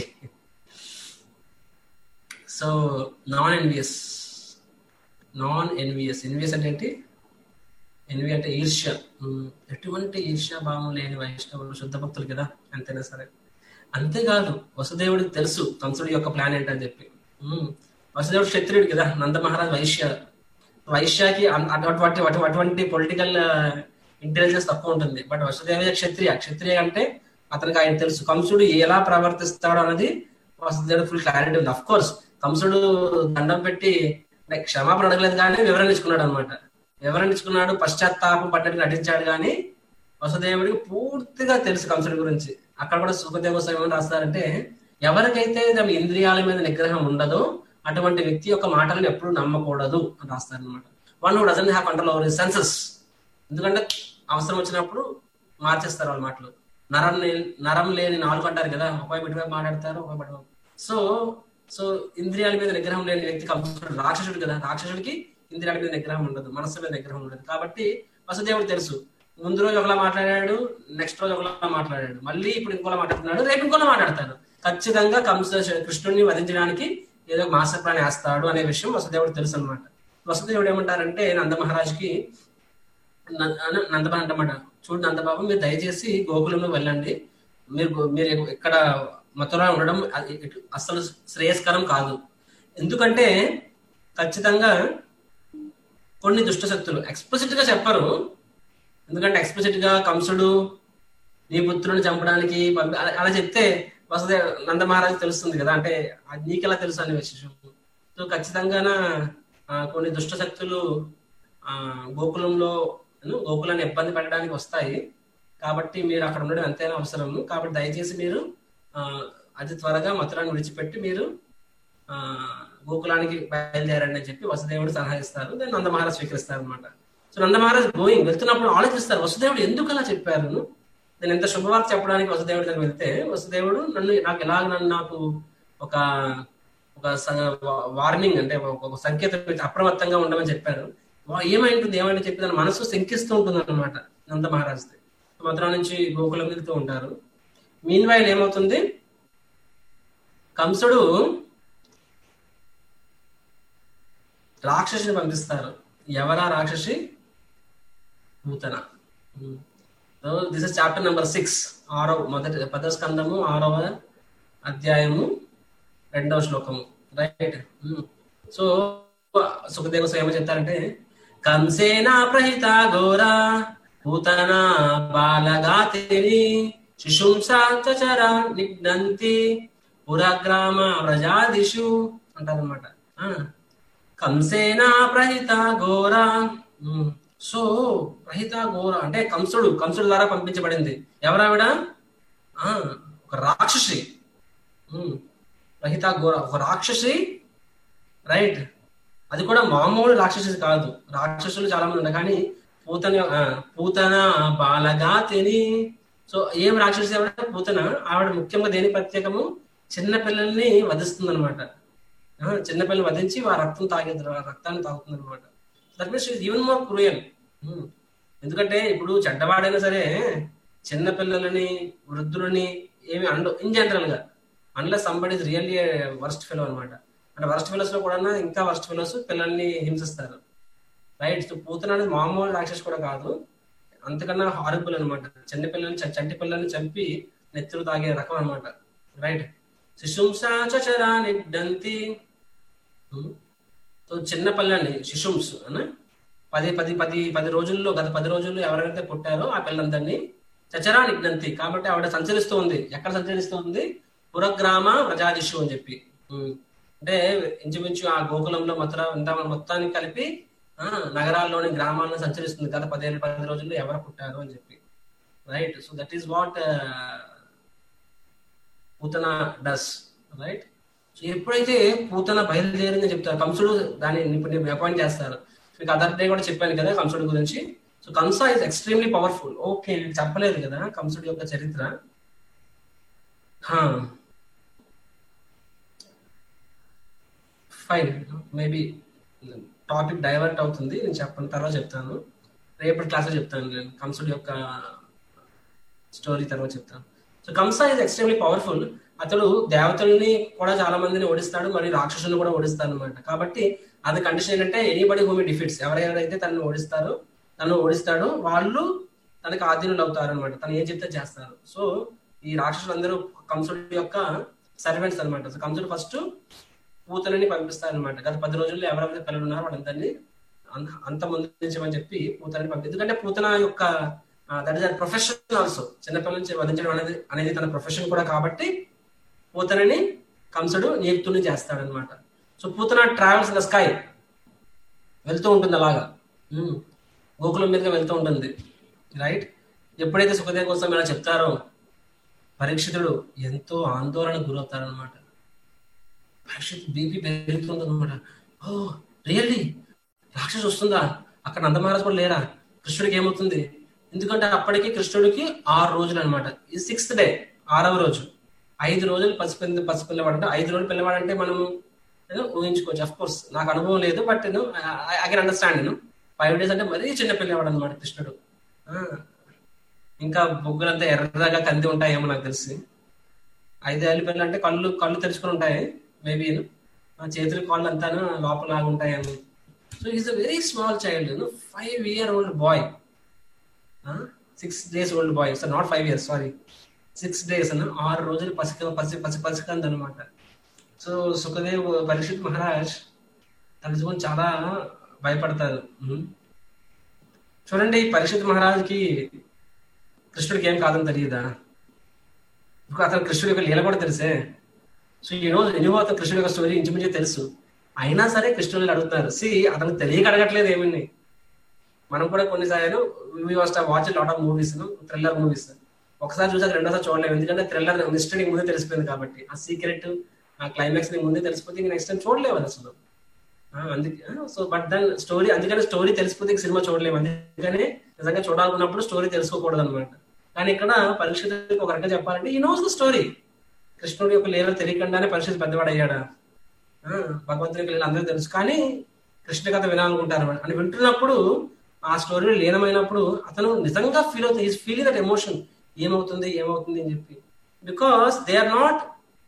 so non envious non envious envious అంటే ఏంటి ఎన్వి అంటే ఈర్ష్య ఉమ్, ఎటువంటి ఈర్ష్య భావం లేని వైష్ణవులు శుద్ధ భక్తులు కదా అంతేనా సరే అంతేకాదు వసుదేవుడికి తెలుసు కంసుడి యొక్క ప్లాన్ ఏంటని చెప్పి ఉమ్, వసుదేవుడు క్షత్రియుడు కదా నంద మహారాజ్ వైశ్య వైశ్యాకి అన్- అటువంటి అటు- అటువంటి పొలిటికల్ ఇంటెలిజెన్స్ తక్కువ ఉంటుంది బట్ వసుదేవ క్షత్రియ క్షత్రియ అంటే అతనికి ఆయన తెలుసు కంసుడు ఎలా ప్రవర్తిస్తాడు అన్నది వసుదేవుడు ఫుల్ క్లారిటీ ఉంది అఫ్ కోర్స్ కంసుడు దండం పెట్టి అంటే క్షమాపణ అడగలేదు కానీ వివరణ ఇచ్చుకున్నాడు అనమాట వివరణ ఇచ్చుకున్నాడు పశ్చాత్తాపం పడ్డట్టు నటించాడు కానీ వసుదేవుడికి పూర్తిగా తెలుసు కంసుడి గురించి అక్కడ కూడా సుఖదేవ స్వామి రాస్తారంటే ఎవరికైతే తమ ఇంద్రియాల మీద నిగ్రహం ఉండదో అటువంటి వ్యక్తి యొక్క మాటలను ఎప్పుడు నమ్మకూడదు అని రాస్తారు అనమాట one who doesn't have control over senses ఎందుకంటే అవసరం వచ్చినప్పుడు మార్చేస్తారు వాళ్ళ మాటలు నరం లేని నరం లేని నాలుగు అంటారు కదా ఒక ఇటువైపు మాట్లాడతారు ఒక ఇటువైపు సో సో ఇంద్రియాల మీద నిగ్రహం లేని వ్యక్తి కంసుడు రాక్షసుడు కదా రాక్షసుడికి ఇంద్రియాల మీద నిగ్రహం ఉండదు మనస్సు మీద నిగ్రహం ఉండదు కాబట్టి వసుదేవుడు తెలుసు ముందు రోజు ఒకలా మాట్లాడాడు నెక్స్ట్ రోజు ఒకలా మాట్లాడాడు మళ్ళీ ఇప్పుడు ఇంకోలా మాట్లాడుతున్నాడు రేపు ఇంకోలా మాట్లాడతాడు ఖచ్చితంగా కంస కృష్ణుడిని వధించడానికి ఏదో మాస్టర్ ప్లాన్ వేస్తాడు అనే విషయం వసుదేవుడు తెలుసు అనమాట వసుదేవుడు ఏమంటారంటే నంద మహారాజుకి నందబాబు అంటమాట చూడు నందబాబు మీరు దయచేసి గోకులంలో వెళ్ళండి మీరు మీరు ఇక్కడ మథురా ఉండడం అసలు శ్రేయస్కరం కాదు ఎందుకంటే ఖచ్చితంగా కొన్ని దుష్ట శక్తులు ఎక్స్ప్లిసిట్ గా చెప్పరు ఎందుకంటే ఎక్స్ప్లిసిట్ గా కంసుడు నీ పుత్రుని చంపడానికి పంపి అలా చెప్తే వసదే నంద మహారాజు తెలుస్తుంది కదా అంటే నీకెలా తెలుసు అనే విషయం సో ఖచ్చితంగా కొన్ని దుష్ట శక్తులు ఆ గోకులంలో గోకులాన్ని ఇబ్బంది పెట్టడానికి వస్తాయి కాబట్టి మీరు అక్కడ ఉండడం ఎంతైనా అవసరం కాబట్టి దయచేసి మీరు ఆ అతి త్వరగా మథురాన్ని విడిచిపెట్టి మీరు ఆ గోకులానికి బయలుదేరండి అని చెప్పి వసుదేవుడు సలహా ఇస్తారు దాన్ని నంద మహారాజ్ స్వీకరిస్తారు అనమాట సో నంద మహారాజ్ గోయింగ్ వెళ్తున్నప్పుడు ఆలోచిస్తారు వసుదేవుడు ఎందుకు అలా చెప్పారు నేను ఎంత శుభవార్త చెప్పడానికి వసుదేవుడి దగ్గర వెళ్తే వసుదేవుడు నన్ను నాకు ఎలాగ నన్ను నాకు ఒక ఒక వార్నింగ్ అంటే ఒక సంకేతం అప్రమత్తంగా ఉండమని చెప్పారు ఏమైంటుంది ఏమైనా చెప్పి తన మనసు శంకిస్తూ ఉంటుంది అనమాట నంద మహారాజ్ మధురా నుంచి గోకులం వెళ్తూ ఉంటారు మీన్ వైల్ ఏమవుతుంది కంసుడు రాక్షసిని పంపిస్తారు ఎవరా రాక్షసి Putana this is chapter number six ఆరో మొదటి పద స్కందము ఆరవ అధ్యాయము రెండవ శ్లోకము రైట్ సో సుఖదేవ స్వయం చెప్తారంటే కంసేనా ప్రహిత ఘోర పూతన బాలగాతిని శిశుంసాచర నిఘ్నంతి పురగ్రామ వ్రజాదిషు అంటారనమాట కంసేనా ప్రహిత ఘోర సో ప్రహిత ఘోర అంటే కంసుడు కంసుడు ద్వారా పంపించబడింది ఎవరావిడ ఒక రాక్షసి ప్రహిత ఘోర ఒక రాక్షసి రైట్ అది కూడా మామూలు రాక్షసి కాదు రాక్షసులు చాలా మంది ఉన్నారు కానీ పూతన పూతన బాలగా తిని సో ఏం రాక్షసి ఆవిడ పూతన ఆవిడ ముఖ్యంగా దేని ప్రత్యేకము చిన్న పిల్లల్ని వధిస్తుంది అనమాట చిన్నపిల్లలు వధించి వారి రక్తం తాగే రక్తాన్ని తాగుతుంది అనమాట that means even more cruel ఎందుకంటే ఇప్పుడు చెడ్డవాడైనా సరే చిన్న పిల్లలని వృద్ధులని ఏమి అండు ఇన్ జనరల్ గా అండ్ల సంబడి రియల్లీ వర్స్ట్ ఫెలో అనమాట అంటే వర్స్ట్ ఫెలోస్ లో కూడా ఇంకా వర్స్ట్ ఫెలోస్ పిల్లల్ని హింసిస్తారు రైట్ సో పూతన అనేది మామూలు రాక్షస్ కూడా కాదు అంతకన్నా హారబుల్ అనమాట చిన్న పిల్లల్ని చంటి పిల్లల్ని చంపి నెత్తులు తాగే రకం అనమాట రైట్ శిశుంసాచరా నిడ్డంతి సో చిన్న పిల్లల్ని శిశుంస్ అని పది పది పది పది రోజుల్లో గత పది రోజుల్లో ఎవరైతే పుట్టారో ఆ పిల్లలందరినీ చచరా నిగ్నంతి కాబట్టి ఆవిడ సంచరిస్తూ ఉంది ఎక్కడ సంచరిస్తూ ఉంది పురగ్రామ ప్రజాదిషు అని చెప్పి అంటే ఇంచుమించు ఆ గోకులంలో మథుర మొత్తానికి కలిపి నగరాల్లోని గ్రామాలను సంచరిస్తుంది గత పదిహేను పది రోజుల్లో ఎవరు పుట్టారు అని చెప్పి right so that is what Putana does right so ఎప్పుడైతే పూతన బయలుదేరిందని చెప్తారు కంసుడు దాన్ని ఇప్పుడు అపాయింట్ చేస్తారు మీకు అదర్ డే కూడా చెప్పాను కదా కంసుడి గురించి so Kamsa is extremely powerful okay నేను చెప్పలేదు కదా కంసుడి యొక్క చరిత్ర ఫైన్ మేబీ టాపిక్ డైవర్ట్ అవుతుంది నేను చెప్పిన తర్వాత చెప్తాను రేపటి క్లాస్లో చెప్తాను నేను కంసుడి యొక్క స్టోరీ తర్వాత చెప్తాను so Kamsa is extremely powerful అతడు దేవతల్ని కూడా చాలా మందిని ఓడిస్తాడు మరియు రాక్షసుని కూడా ఓడిస్తాడు అనమాట కాబట్టి అది కండిషన్ ఏంటంటే ఎనీబడి హూమి డిఫిట్స్ ఎవరెవరైతే తనను ఓడిస్తారో తను ఓడిస్తాడో వాళ్ళు తనకి ఆధీనులు అవుతారు అనమాట తను ఏం చెప్తే చేస్తారు సో ఈ రాక్షసులందరూ కంసుడి యొక్క సర్వెంట్స్ అనమాట సో కంసుడు ఫస్ట్ పూతలని పంపిస్తారనమాట గత పది రోజుల్లో ఎవరెవరైతే పిల్లలు ఉన్నారో వాళ్ళందరినీ అం- అంత ముందుంచమని చెప్పి పూతనని పంపి ఎందుకంటే పూతన యొక్క దట్ ఇస్ ప్రొఫెషన్ ఆల్సో చిన్నపిల్లల నుంచి వధించడం అనేది అనేది తన ప్రొఫెషన్ కూడా కాబట్టి పూతనని కంసుడు నియుక్తుని చేస్తాడనమాట so Putana travels the sky వెళ్తూ ఉంటుంది అలాగా ఉమ్. గోకులం మీదుగా వెళ్తూ ఉంటుంది రైట్ ఎప్పుడైతే సుఖదేవ్ కోసం ఇలా చెప్తారో పరీక్షితుడు ఎంతో ఆందోళన గురవుతారనమాట పరీక్షిత్ బీపీ పెరుగుతుంది అనమాట ఓ రియల్లీ రాక్షసు వస్తుందా అక్కడ నందమహారాజ్ కూడా లేరా కృష్ణుడికి ఏమవుతుంది ఎందుకంటే అప్పటికి కృష్ణుడికి ఆరు రోజులు అనమాట ఈ సిక్స్త్ డే ఆరవ రోజు ఐదు రోజులు పసిపిల్ల పసిపిల్లవాడు అంటే ఐదు రోజులు పిల్లవాడంటే మనం నేను ఊహించుకోవచ్చు అఫ్ కోర్స్ నాకు అనుభవం లేదు బట్ నేను ఐ కెన్ అండర్స్టాండ్ నేను ఫైవ్ డేస్ అంటే మరీ చిన్న పిల్లవాడు అనమాట కృష్ణుడు ఆ, ఇంకా బొగ్గులంతా ఎర్రగా కంది ఉంటాయేమో నాకు తెలిసి ఐదేళ్ళ పిల్లలు అంటే కళ్ళు కళ్ళు తెరుచుకుని ఉంటాయి మేబీ చేతులు కాళ్ళు అంతా లోపల లాగా ఉంటాయేమో so is a very small child five year old boy six days old boy so not five years sorry six days అన్న ఆరు రోజులు పసిక పసి పసి పసికంది అనమాట సో సుఖదేవ్ పరీక్షిత్ మహారాజ్ తలుచుకొని చాలా భయపడతారు ఉమ్. చూడండి పరీక్షిత్ మహారాజ్కి కృష్ణుడికి ఏం కాదని తెలియదా ఇప్పుడు అతను కృష్ణుడి యొక్క లీల కూడా తెలుసే సో ఈ రోజు ఎనివో అతను కృష్ణుడి యొక్క స్టోరీ ఇంచుమించు తెలుసు అయినా సరే కృష్ణుడిని అడుగుతున్నారు సి అతనికి తెలియక అడగట్లేదు ఏమని మనం కూడా కొన్నిసార్లు watch lot of movies thriller movies ఒకసారి చూసాక రెండోసారి చూడలేము ఎందుకంటే థ్రిల్లర్ మిస్టరీ నీకు ముందే తెలిసిపోయింది కాబట్టి ఆ సీక్రెట్ ఆ క్లైమాక్స్ నీకు ముందే తెలిసిపోతే ఇంక నెక్స్ట్ టైం చూడలేవు అది అసలు ఆ, అందుకే సో బట్ దాని స్టోరీ అందుకని స్టోరీ తెలిసిపోతే ఇంక సినిమా చూడలేము అందుకని నిజంగా చూడాలనుకున్నప్పుడు స్టోరీ తెలుసుకోకూడదు అనమాట కానీ ఇక్కడ పరీక్షితుడికి ఒక రకంగా చెప్పాలంటే ఈ నోస్ ద స్టోరీ కృష్ణుడి యొక్క లీల తెలియకుండానే పరీక్షిత్ పెద్దవాడు అయ్యాడా ఆ, భగవంతునికి లీల అందరూ తెలుసు కానీ కృష్ణ కథ వినాలనుకుంటారు అని వింటున్నప్పుడు ఆ స్టోరీలో లీనమైనప్పుడు అతను నిజంగా ఫీల్ అవుతుంది ఈస్ ఫీలింగ్ దట్ ఎమోషన్ ఏమవుతుంది ఏమవుతుంది అని చెప్పి because they are not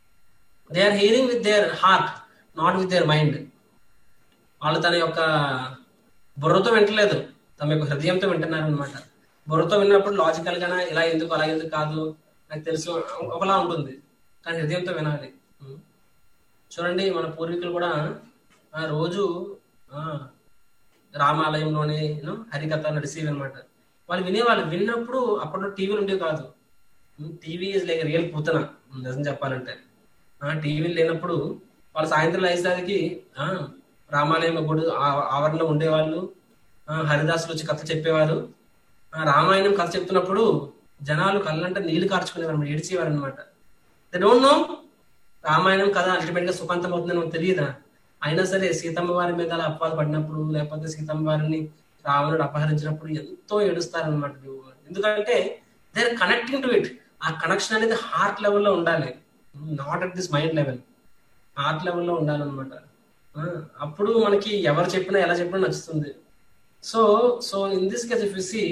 they are hearing with their heart not with their mind వాళ్ళు తన యొక్క బుర్రతో వింటలేదు తమ యొక్క హృదయంతో వింటున్నారు అనమాట బుర్రతో విన్నప్పుడు లాజికల్ గానే ఇలా ఎందుకు అలా ఎందుకు కాదు నాకు తెలుసు ఒకలా ఉంటుంది కానీ హృదయంతో వినాలి ఉం. చూడండి మన పూర్వీకులు కూడా ఆ రోజు ఆ, రామాలయంలోనే you know, హరికథ నడిచేవి అనమాట వాళ్ళు వినేవాళ్ళు విన్నప్పుడు అప్పట్లో టీవీలు ఉండేవి కాదు TV is like real Putana నిజం చెప్పాలంటే ఆ టీవీలు లేనప్పుడు వాళ్ళు సాయంత్రం అయ్యేసరికి ఆ, రామాలయం గుడి ఆ- ఆవరణలో ఉండేవాళ్ళు ఆ, హరిదాసులు వచ్చి కథ చెప్పేవారు ఆ, రామాయణం కథ చెప్తున్నప్పుడు జనాలు కళ్ళంటే నీళ్లు కార్చుకునేవారు ఏడ్చేవారు అనమాట దే డోంట్ నో రామాయణం కథ అల్టిమేట్ గా సుఖాంతం అవుతుందని మనకు తెలియదా అయినా సరే సీతమ్మ వారి మీద అలా అప్పాలు పడినప్పుడు లేకపోతే సీతమ్మ వారిని రావణుడు అపహరించినప్పుడు ఎంతో ఏడుస్తారనమాట ఎందుకంటే they are connecting to it ఆ కనెక్షన్ అనేది హార్ట్ లెవెల్లో ఉండాలి not at this mind level heart లెవెల్లో ఉండాలన్నమాట ఆ, అప్పుడు మనకి ఎవరు చెప్పినా ఎలా చెప్పినా నచ్చుతుంది so so in this case if you see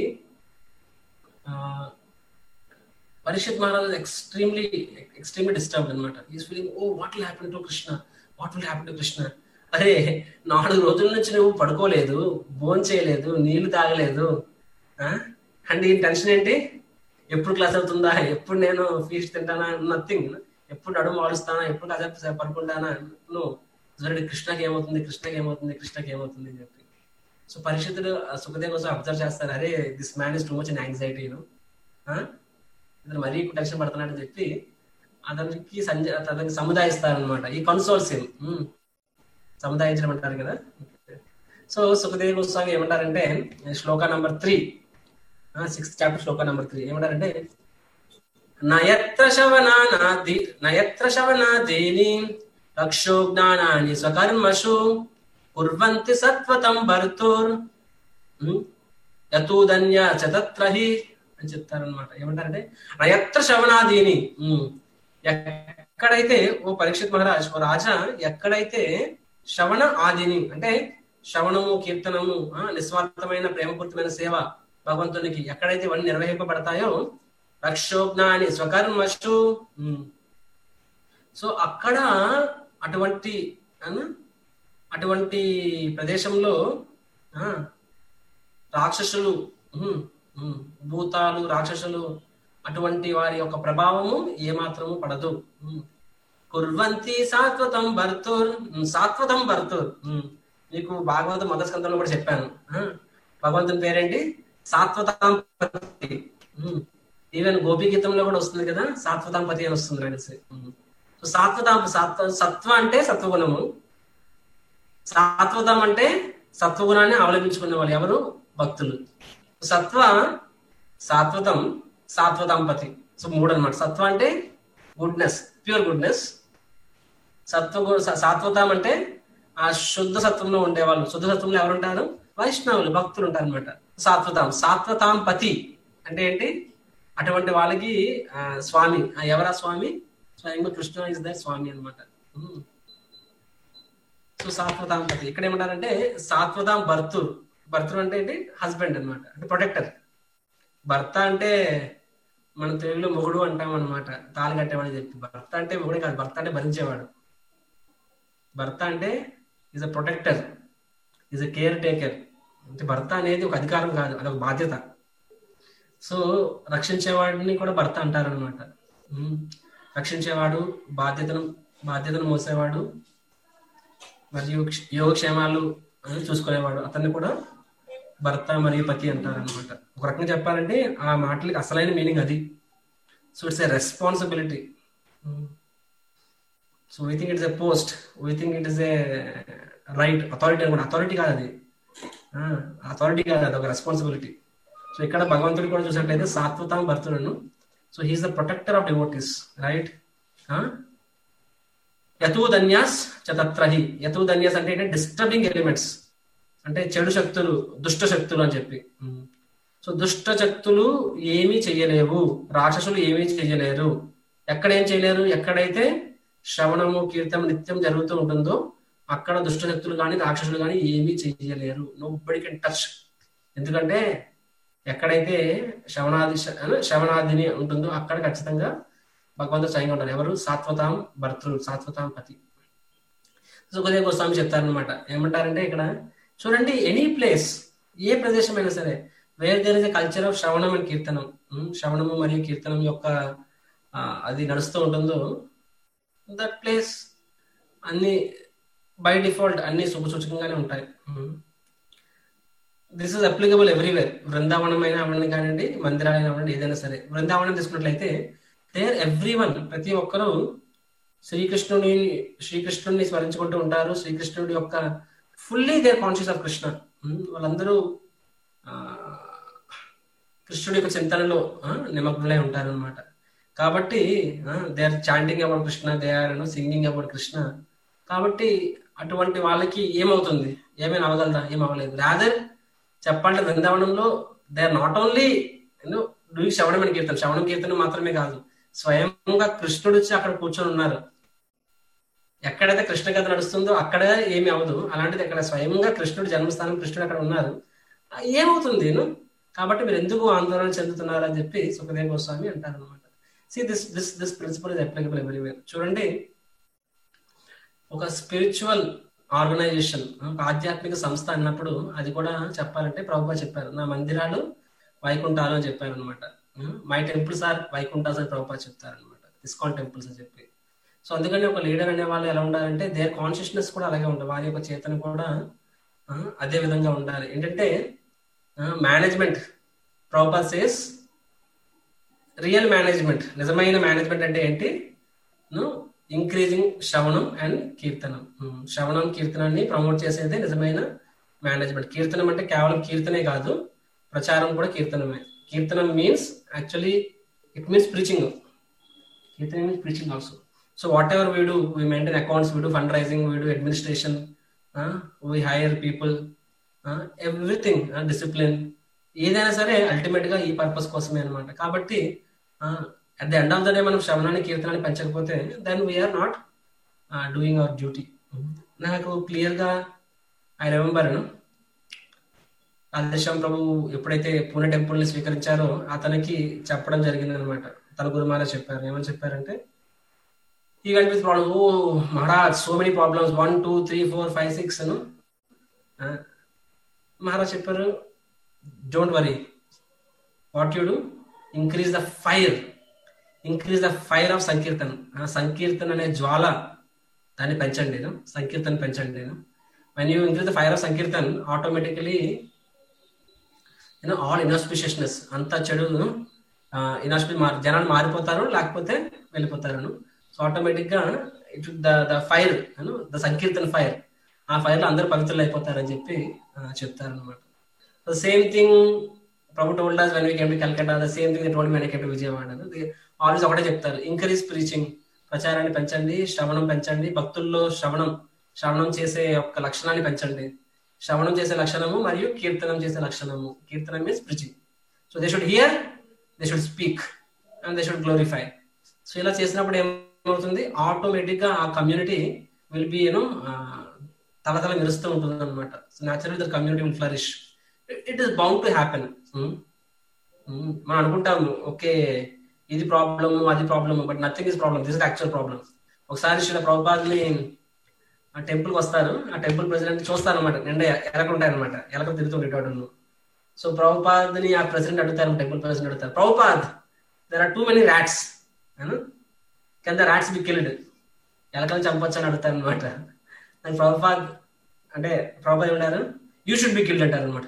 Parikshit Maharaj extremely extremely disturbed అనమాట is feeling oh what will happen to Krishna what will happen to Krishna అరే నాలుగు రోజుల నుంచి నువ్వు పడుకోలేదు భోజనం చేయలేదు నీళ్లు తాగలేదు అండ్ ఈ టెన్షన్ ఏంటి ఎప్పుడు క్లాస్ అవుతుందా ఎప్పుడు నేను ఫీస్ట్ తింటానా నథింగ్ ఎప్పుడు నడుము వాడుస్తానా ఎప్పుడు కాసేపు పడుకుంటానా నువ్వు చూడండి కృష్ణకి ఏమవుతుంది కృష్ణకి ఏమవుతుంది కృష్ణకి ఏమవుతుంది అని చెప్పి సో పరిస్థితులు సుఖదేవ్ కోసం అబ్జర్వ్ చేస్తారు అరే this man is too much in anxiety ఇతను మరీ టెన్షన్ పడుతున్నాడని చెప్పి అతనికి సంజ అతనికి సముదాయిస్తారనమాట ఈ కన్సోర్సియం సముదాయించడం అంటారు కదా సో సుఖదేవ్ గోస్వామి ఏమంటారంటే shloka number three sixth chapter shloka number three ఏమంటారంటే నయత్ర శవనానాది నయత్ర శవనాదేని రక్షో జ్ఞానాన్ని స్వకర్మషు కుర్వంతి సత్వతం భర్తుర్ యతూదన్య చతత్రహి అని చెప్తారనమాట ఏమంటారంటే నయత్ర శవనాదీని ఉమ్. ఎక్కడైతే ఓ పరీక్షిత్ మహారాజ్ ఓ రాజా ఎక్కడైతే శ్రవణ ఆదిని అంటే శ్రవణము కీర్తనము ఆ, నిస్వార్థమైన ప్రేమపూర్తమైన సేవ భగవంతునికి ఎక్కడైతే ఇవన్నీ నిర్వహింపబడతాయో రక్షోజ్ఞాని స్వకర్మషు ఉమ్. సో అక్కడ అటువంటి అను, అటువంటి ప్రదేశంలో ఆ, రాక్షసులు ఉమ్, ఉమ్, భూతాలు రాక్షసులు అటువంటి వారి యొక్క ప్రభావము ఏమాత్రము పడదు ఉమ్. కుర్వంతి సాత్వతం భర్తుర్ ఉమ్, సాత్వతం భర్తుర్ ఉమ్. మీకు భాగవత మొదటి స్కందంలో కూడా చెప్పాను ఆ, భగవంతుని పేరేంటి సాత్వతాంపతి ఈవెన్ గోపీ గీతంలో కూడా వస్తుంది కదా సాత్వతాంపతి అని వస్తుంది అనేసి ఉమ్. సో సాత్వతాం సత్వ సత్వ అంటే సత్వగుణము సాత్వతం అంటే సత్వగుణాన్ని అవలంబించుకునే వాళ్ళు ఎవరు భక్తులు సత్వ సాత్వతం సాత్వతాంపతి సో మూడు అన్నమాట సత్వ అంటే గుడ్నెస్ ప్యూర్ గుడ్నెస్ సత్వ సాత్వతం అంటే ఆ శుద్ధ సత్వంలో ఉండేవాళ్ళు శుద్ధ సత్వంలో ఎవరు ఉంటారు వైష్ణవులు భక్తులు ఉంటారు అనమాట సాత్వతాం సాత్వతాం పతి అంటే ఏంటి అటువంటి వాళ్ళకి ఆ, స్వామి ఆ, ఎవరా స్వామి స్వయంగా కృష్ణ ఇస్ ద స్వామి అనమాట సో సాత్వతాం పతి ఇక్కడ ఏమంటారంటే సాత్వతాం భర్తురు భర్తురు అంటే ఏంటి హస్బెండ్ అన్నమాట అంటే ప్రొటెక్టర్ భర్త అంటే మన తెలుగులో మొగుడు అంటాం అనమాట తాళి కట్టేవాడు చెప్పి భర్త అంటే మొగుడే కాదు భర్త అంటే భరించేవాడు భర్త అంటే is a protector is a caretaker అంటే భర్త అనేది ఒక అధికారం కాదు అదొక బాధ్యత సో రక్షించేవాడిని కూడా భర్త అంటారనమాట రక్షించేవాడు బాధ్యతను బాధ్యతను మోసేవాడు మరియు క్ష- యోగక్షేమాలు అని చూసుకునేవాడు అతన్ని కూడా భర్త మరియు పతి అంటారు అనమాట ఒక రకంగా చెప్పాలంటే ఆ మాటలకి అసలైన మీనింగ్ అది so it's a responsibility so we think it's a post we think it is a right authority అనుకోండి అథారిటీ కాదు అది అథారిటీ కాదు అది ఒక రెస్పాన్సిబిలిటీ సో ఇక్కడ భగవంతుడు కూడా చూసినట్లయితే సాత్వతాం భర్తులను so he's the protector of devotees right యతూధన్యాస్ చతత్రహి యతూధన్యాస్ అంటే ఏంటంటే డిస్టర్బింగ్ ఎలిమెంట్స్ అంటే చెడు శక్తులు దుష్ట శక్తులు అని చెప్పి సో దుష్ట శక్తులు ఏమీ చెయ్యలేవు రాక్షసులు ఏమీ చెయ్యలేరు ఎక్కడ ఏం చేయలేరు ఎక్కడైతే శ్రవణము కీర్తనం నిత్యం జరుగుతూ ఉంటుందో అక్కడ దుష్ట శక్తులు కానీ రాక్షసులు కానీ ఏమీ చెయ్యలేరు నో బడి కెన్ టచ్ ఎందుకంటే ఎక్కడైతే శ్రవణాది శ్రవణాదిని ఉంటుందో అక్కడ ఖచ్చితంగా భగవంతుడు స్వయంగా ఉంటారు ఎవరు సాత్వతాం భర్తలు సాత్వతాం పతి సుఖదేవ గోస్వామి చెప్తారనమాట ఏమంటారంటే ఇక్కడ చూడండి ఎనీ ప్లేస్ ఏ ప్రదేశమైనా సరే where there is a culture of శ్రవణం అండ్ కీర్తనం ఉమ్, శ్రవణము మరియు కీర్తనం యొక్క ఆ, అది నడుస్తూ ఉంటుందో దట్ ప్లేస్ అన్ని బై డిఫాల్ట్ అన్ని శుభసూచకంగానే ఉంటాయి this is applicable everywhere Brindavanam అయినా అవ్వండి కానివ్వండి మందిరాలైనా అవ్వండి ఏదైనా సరే బృందావనం తీసుకున్నట్లయితే దేర్ ఎవ్రీ వన్ ప్రతి ఒక్కరూ శ్రీకృష్ణుని శ్రీకృష్ణుడిని స్మరించుకుంటూ ఉంటారు శ్రీకృష్ణుడి యొక్క fully there conscious of Krishna um, వాళ్ళందరూ ఆ, కృష్ణుడి యొక్క చింతనలో ఆ, నిమగ్నులై ఉంటారు అనమాట కాబట్టి they are chanting about Krishna they are singing about Krishna కాబట్టి అటువంటి వాళ్ళకి ఏమవుతుంది ఏమైనా అవగలదా ఏం అవ్వలేదు రాదర్ చెప్పాలంటే బృందావనంలో they are not only you know doing శ్రవణం అని కీర్తన శ్రవణం కీర్తన మాత్రమే కాదు స్వయంగా కృష్ణుడు వచ్చి అక్కడ కూర్చొని ఉన్నారు ఎక్కడైతే కృష్ణ కథ నడుస్తుందో అక్కడ ఏమి అవ్వదు అలాంటిది ఇక్కడ స్వయంగా కృష్ణుడు జన్మస్థానం కృష్ణుడు అక్కడ ఉన్నారు ఆ, ఏమవుతుంది నేను కాబట్టి మీరు ఎందుకు ఆందోళన చెందుతున్నారు అని చెప్పి సుఖదేవ గోస్వామి అంటారు అనమాట see this this this principle is applicable everywhere చూడండి ఒక స్పిరిచువల్ ఆర్గనైజేషన్ ఒక ఆధ్యాత్మిక సంస్థ అన్నప్పుడు అది కూడా చెప్పాలంటే ప్రభుత్వ చెప్పారు నా మందిరాలు వైకుంఠాలు అని చెప్పారు అనమాట మై టెంపుల్స్ ఆర్ వైకుంఠాస్ అని ప్రభుత్వ చెప్తారు అనమాట ఇస్కాన్ టెంపుల్స్ అని చెప్పి సో అందుకని ఒక లీడర్ అనే వాళ్ళు ఎలా ఉండాలంటే దేర్ కాన్షియస్నెస్ కూడా అలాగే ఉండాలి వారి యొక్క చేతన కూడా ఆ, అదే విధంగా ఉండాలి ఏంటంటే management proper says real management నిజమైన మేనేజ్మెంట్ అంటే ఏంటి ఇంక్రీజింగ్ శ్రవణం అండ్ కీర్తనం ఉమ్, శ్రవణం కీర్తనాన్ని ప్రమోట్ చేసేదే నిజమైన మేనేజ్మెంట్ కీర్తనం అంటే కేవలం కీర్తనే కాదు ప్రచారం కూడా కీర్తనమే కీర్తనం means actually it means preaching kirtana means preaching also so whatever we do we maintain accounts we do fund raising we do administration we hire people everything discipline ఏదైనా సరే అల్టిమేట్ గా ఈ పర్పస్ కోసమే అనమాట కాబట్టి at the end of the day మనం శ్రవణాన్ని కీర్తనాన్ని పెంచకపోతే then we are not doing our duty నాకు క్లియర్ గా ఐ రిమెంబర్ రాధేశ్యాం ప్రభు ఎప్పుడైతే పూణె టెంపుల్ ని స్వీకరించారో అతనికి చెప్పడం జరిగింది అనమాట తన గురుమాల చెప్పారు ఏమని చెప్పారంటే he went with problem oh Maharaj so many problems one two three four five six Maharaj చెప్పారు don't worry what you do increase the fire increase the fire of sankirtan ఆ సంకీర్తన్ అనే జ్వాల దాన్ని పెంచండి నేను సంకీర్తన పెంచండి నేను when you increase the fire of sankirtan automatically you know all inauspiciousness అంతా చెడు ఇనాస్పి జనాలు మారిపోతారు లేకపోతే వెళ్ళిపోతారు సో ఆటోమేటిక్ గా it the the fire the sankirtana fire ఆ ఫైర్ లో అందరూ పవిత్రులు అయిపోతారని చెప్పి చెప్తారు అనమాట same thing Prabhu told us when we came to Calcutta the same thing told when came to Vijayawada always ఒకటే చెప్తారు ఇంక్రీజ్ ప్రీచింగ్ ప్రచారాన్ని పెంచండి శ్రవణం పెంచండి భక్తుల్లో శ్రవణం శ్రవణం చేసే యొక్క లక్షణాన్ని పెంచండి శ్రవణం చేసే లక్షణము మరియు కీర్తనం చేసే లక్షణము కీర్తనం means preaching so they should hear they should speak and they should glorify so ఇలా చేసినప్పుడు ఏమవుతుంది ఆటోమేటిక్ గా ఆ కమ్యూనిటీ విల్ బి యూనో తలతల మెరుస్తూ ఉంటుంది అనమాట so natural the community will flourish it is bound to happen మనం అనుకుంటాము ఓకే ఇది ప్రాబ్లమ్ అది problem but nothing is problem this is actual problem ఒకసారి శ్రీ ప్రభుపాద్ని ఆ టెంపుల్ కి వస్తారు ఆ టెంపుల్ ప్రెసిడెంట్ చూస్తారు అనమాట నిండా ఎలక ఉంటాయన్నమాట ఎలక తిరుగుతుండేటోడు సో ప్రభుపాద్ని ఆ ప్రెసిడెంట్ అడుగుతారు టెంపుల్ ప్రెసిడెంట్ అడుగుతారు Prabhupad there are too many rats కింద ర్యాట్స్ బి కిల్డ్ ఎలకలు చంపొచ్చు అని అడుగుతారు అనమాట దాని ప్రభుపాద్ అంటే ప్రభుపాద్ ఏమన్నారు యూ షుడ్ బి కిల్డ్ అంటారు అనమాట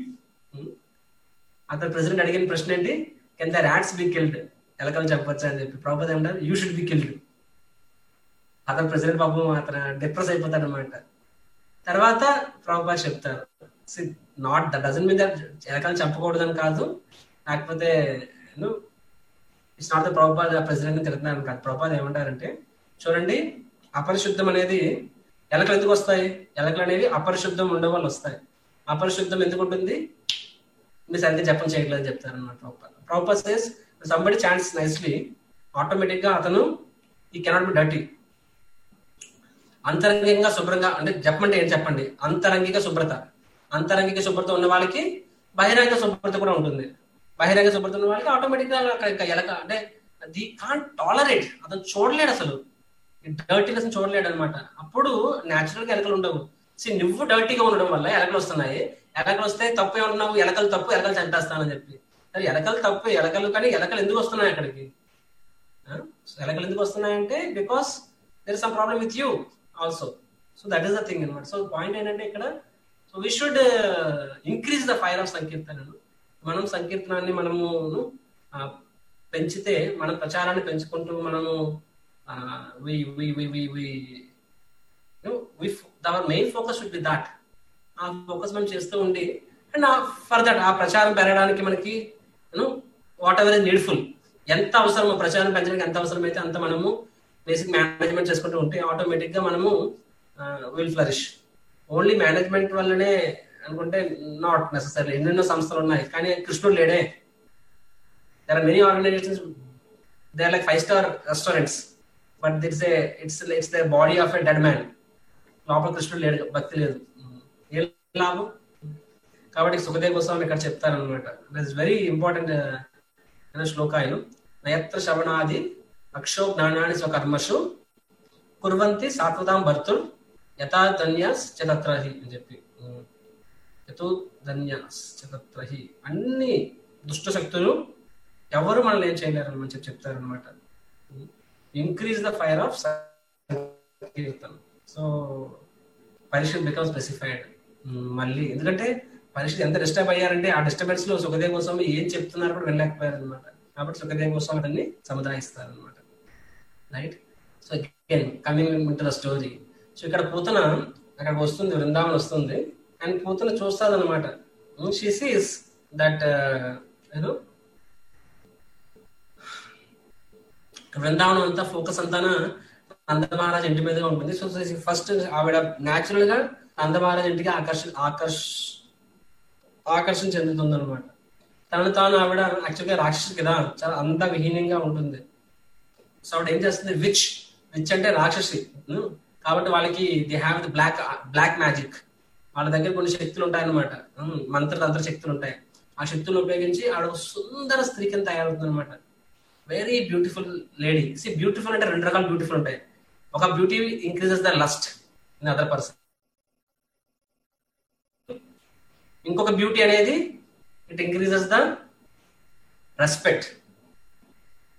అతను ప్రెసిడెంట్ అడిగిన ప్రశ్న ఏంటి కింద ర్యాట్స్ బి కిల్డ్ ఎలకలు చెప్పొచ్చు అని చెప్పి ప్రభుపాద్ ఏమంటారు యూ షుడ్ బి కిల్డ్ అతను ప్రెసిడెంట్ పాపం అతను డిప్రెస్ అయిపోతాడు అనమాట తర్వాత ప్రభుపాద్ చెప్తారు not that doesn't mean that ఎలకలు చంపకూడదని కాదు లేకపోతే it's not the Prabhupad president తిరుగుతున్నాను కాదు ప్రభుపాద్ ఏమంటారంటే చూడండి అపరిశుద్ధం అనేది ఎలకలు ఎందుకు వస్తాయి ఎలకలు అనేవి అపరిశుద్ధం ఉండడం వల్ల వస్తాయి అపరిశుద్ధం ఎందుకు ఉంటుంది మీరు సరిగ్గా చెప్పని చేయట్లేదు చెప్తారు అనమాట Prabhupad Prabhupad says somebody chants nicely automatic గా అతను ఈ కెనాట్ బి డర్టీ అంతరంగికంగా శుభ్రంగా అంటే చెప్పండి ఏం చెప్పండి అంతరంగిక శుభ్రత అంతరంగిక శుభ్రత ఉన్న వాళ్ళకి బహిరంగ శుభ్రత కూడా ఉంటుంది బహిరంగ శుభ్రత ఉన్న వాళ్ళకి ఆటోమేటిక్ గా ఎలక అంటే ది కాంట్ టాలరేట్ అతను చూడలేడు అసలు డర్టీనెస్ చూడలేడు అనమాట అప్పుడు న్యాచురల్ గా ఎలకలు ఉండవు సి నువ్వు డర్టీగా ఉండడం వల్ల ఎలకలు వస్తున్నాయి ఎలకలు వస్తే తప్పు ఏమన్నావు ఎలకలు తప్పు ఎలకలు చంపేస్తానని చెప్పి సరే ఎలకలు తప్పు ఎలకలు కానీ ఎలకలు ఎందుకు వస్తున్నాయి అక్కడికి ఎలకలు ఎందుకు వస్తున్నాయంటే because there is some problem with you also so that is the thing అనమాట సో పాయింట్ ఏంటంటే ఇక్కడ so we should increase the fire of సంకీర్తనను మనం సంకీర్తనాన్ని మనము పెంచితే మనం ప్రచారాన్ని పెంచుకుంటూ మనము our main focus should be that ఆ ఫోకస్ మనం చేస్తూ ఉండి అండ్ ఫర్ దట్ ఆ ప్రచారం పెరగడానికి మనకి వాట్ ఎవర్ ఇస్ నీడ్ఫుల్ ఎంత అవసరమో ప్రచారం పెంచడానికి ఎంత అవసరమైతే అంత మనము బేసిక్ మేనేజ్మెంట్ చేసుకుంటూ ఉంటే ఆటోమేటిక్ గా మనము విల్ ఫ్లరిష్ ఓన్లీ మేనేజ్మెంట్ వల్లనే అనుకుంటే నాట్ నెసరీ ఎన్నెన్నో సంస్థలు ఉన్నాయి కానీ కృష్ణుడు లేడే there are many organizations they are like five star restaurants but that's a it's it's the body of a dead man లోపల కృష్ణుడు లేడు భక్తి లేదు ఏం లాభం కాబట్టి సుఖదేవ్ గోస్వామి ఇక్కడ చెప్తారనమాట ఇట్స్ వెరీ ఇంపార్టెంట్ శ్లోకాయలు నయత్ర శ్రవణాది అక్షో జ్ఞానాన్ని స్వకర్మషు కుర్వంతి సాత్వతాం భర్తులు యథా ధన్యాస్ చతత్రహి అని చెప్పి యతో ధన్యాస్ చతత్రహి అన్ని దుష్ట శక్తులు ఎవరు మనల్ని ఏం చేయలేరు అని చెప్పి చెప్తారు అనమాట increase the fire of kirtan so Parikshit become specified మళ్ళీ ఎందుకంటే పరిషత్ ఎంత డిస్టర్బ్ అయ్యారంటే ఆ డిస్టర్బెన్స్ లో సుఖదేవ్ కోసం ఏం చెప్తున్నారు కూడా వెళ్ళలేకపోయారు అనమాట కాబట్టి సుఖదేవ్ కోసం అతన్ని సముదాయిస్తారు అనమాట right so again coming to the story so ఇక్కడ పూతన అక్కడ వస్తుంది బృందావన్ వస్తుంది అండ్ పూతన చూస్తుంది అనమాట she sees that you know Brindavanam అంతా ఫోకస్ అంతా నందమహారాజ్ ఇంటి మీదగా ఉంటుంది సో ఫస్ట్ ఆవిడ న్యాచురల్ గా నందమహారాజ్ ఇంటికి ఆకర్షణ ఆకర్ష ఆకర్షణ చెందుతుంది అనమాట తను తాను ఆవిడ యాక్చువల్గా రాక్షసు కదా చాలా అంత విహీనంగా ఉంటుంది సో ఆవిడ ఏం చేస్తుంది విచ్ విచ్ అంటే రాక్షసి కాబట్టి వాళ్ళకి they have the black black magic వాళ్ళ దగ్గర కొన్ని శక్తులు ఉంటాయన్నమాట మంత్రతంత్ర శక్తులు ఉంటాయి ఆ శక్తులను ఉపయోగించి ఆవిడ ఒక సుందర స్త్రీ కింద తయారవుతుంది అనమాట very beautiful lady see beautiful అంటే రెండు రకాల బ్యూటిఫుల్ ఉంటాయి ఒక beauty increases the lust in other person ఇంకొక బ్యూటీ అనేది ఇట్ ఇంక్రీజెస్ ద రెస్పెక్ట్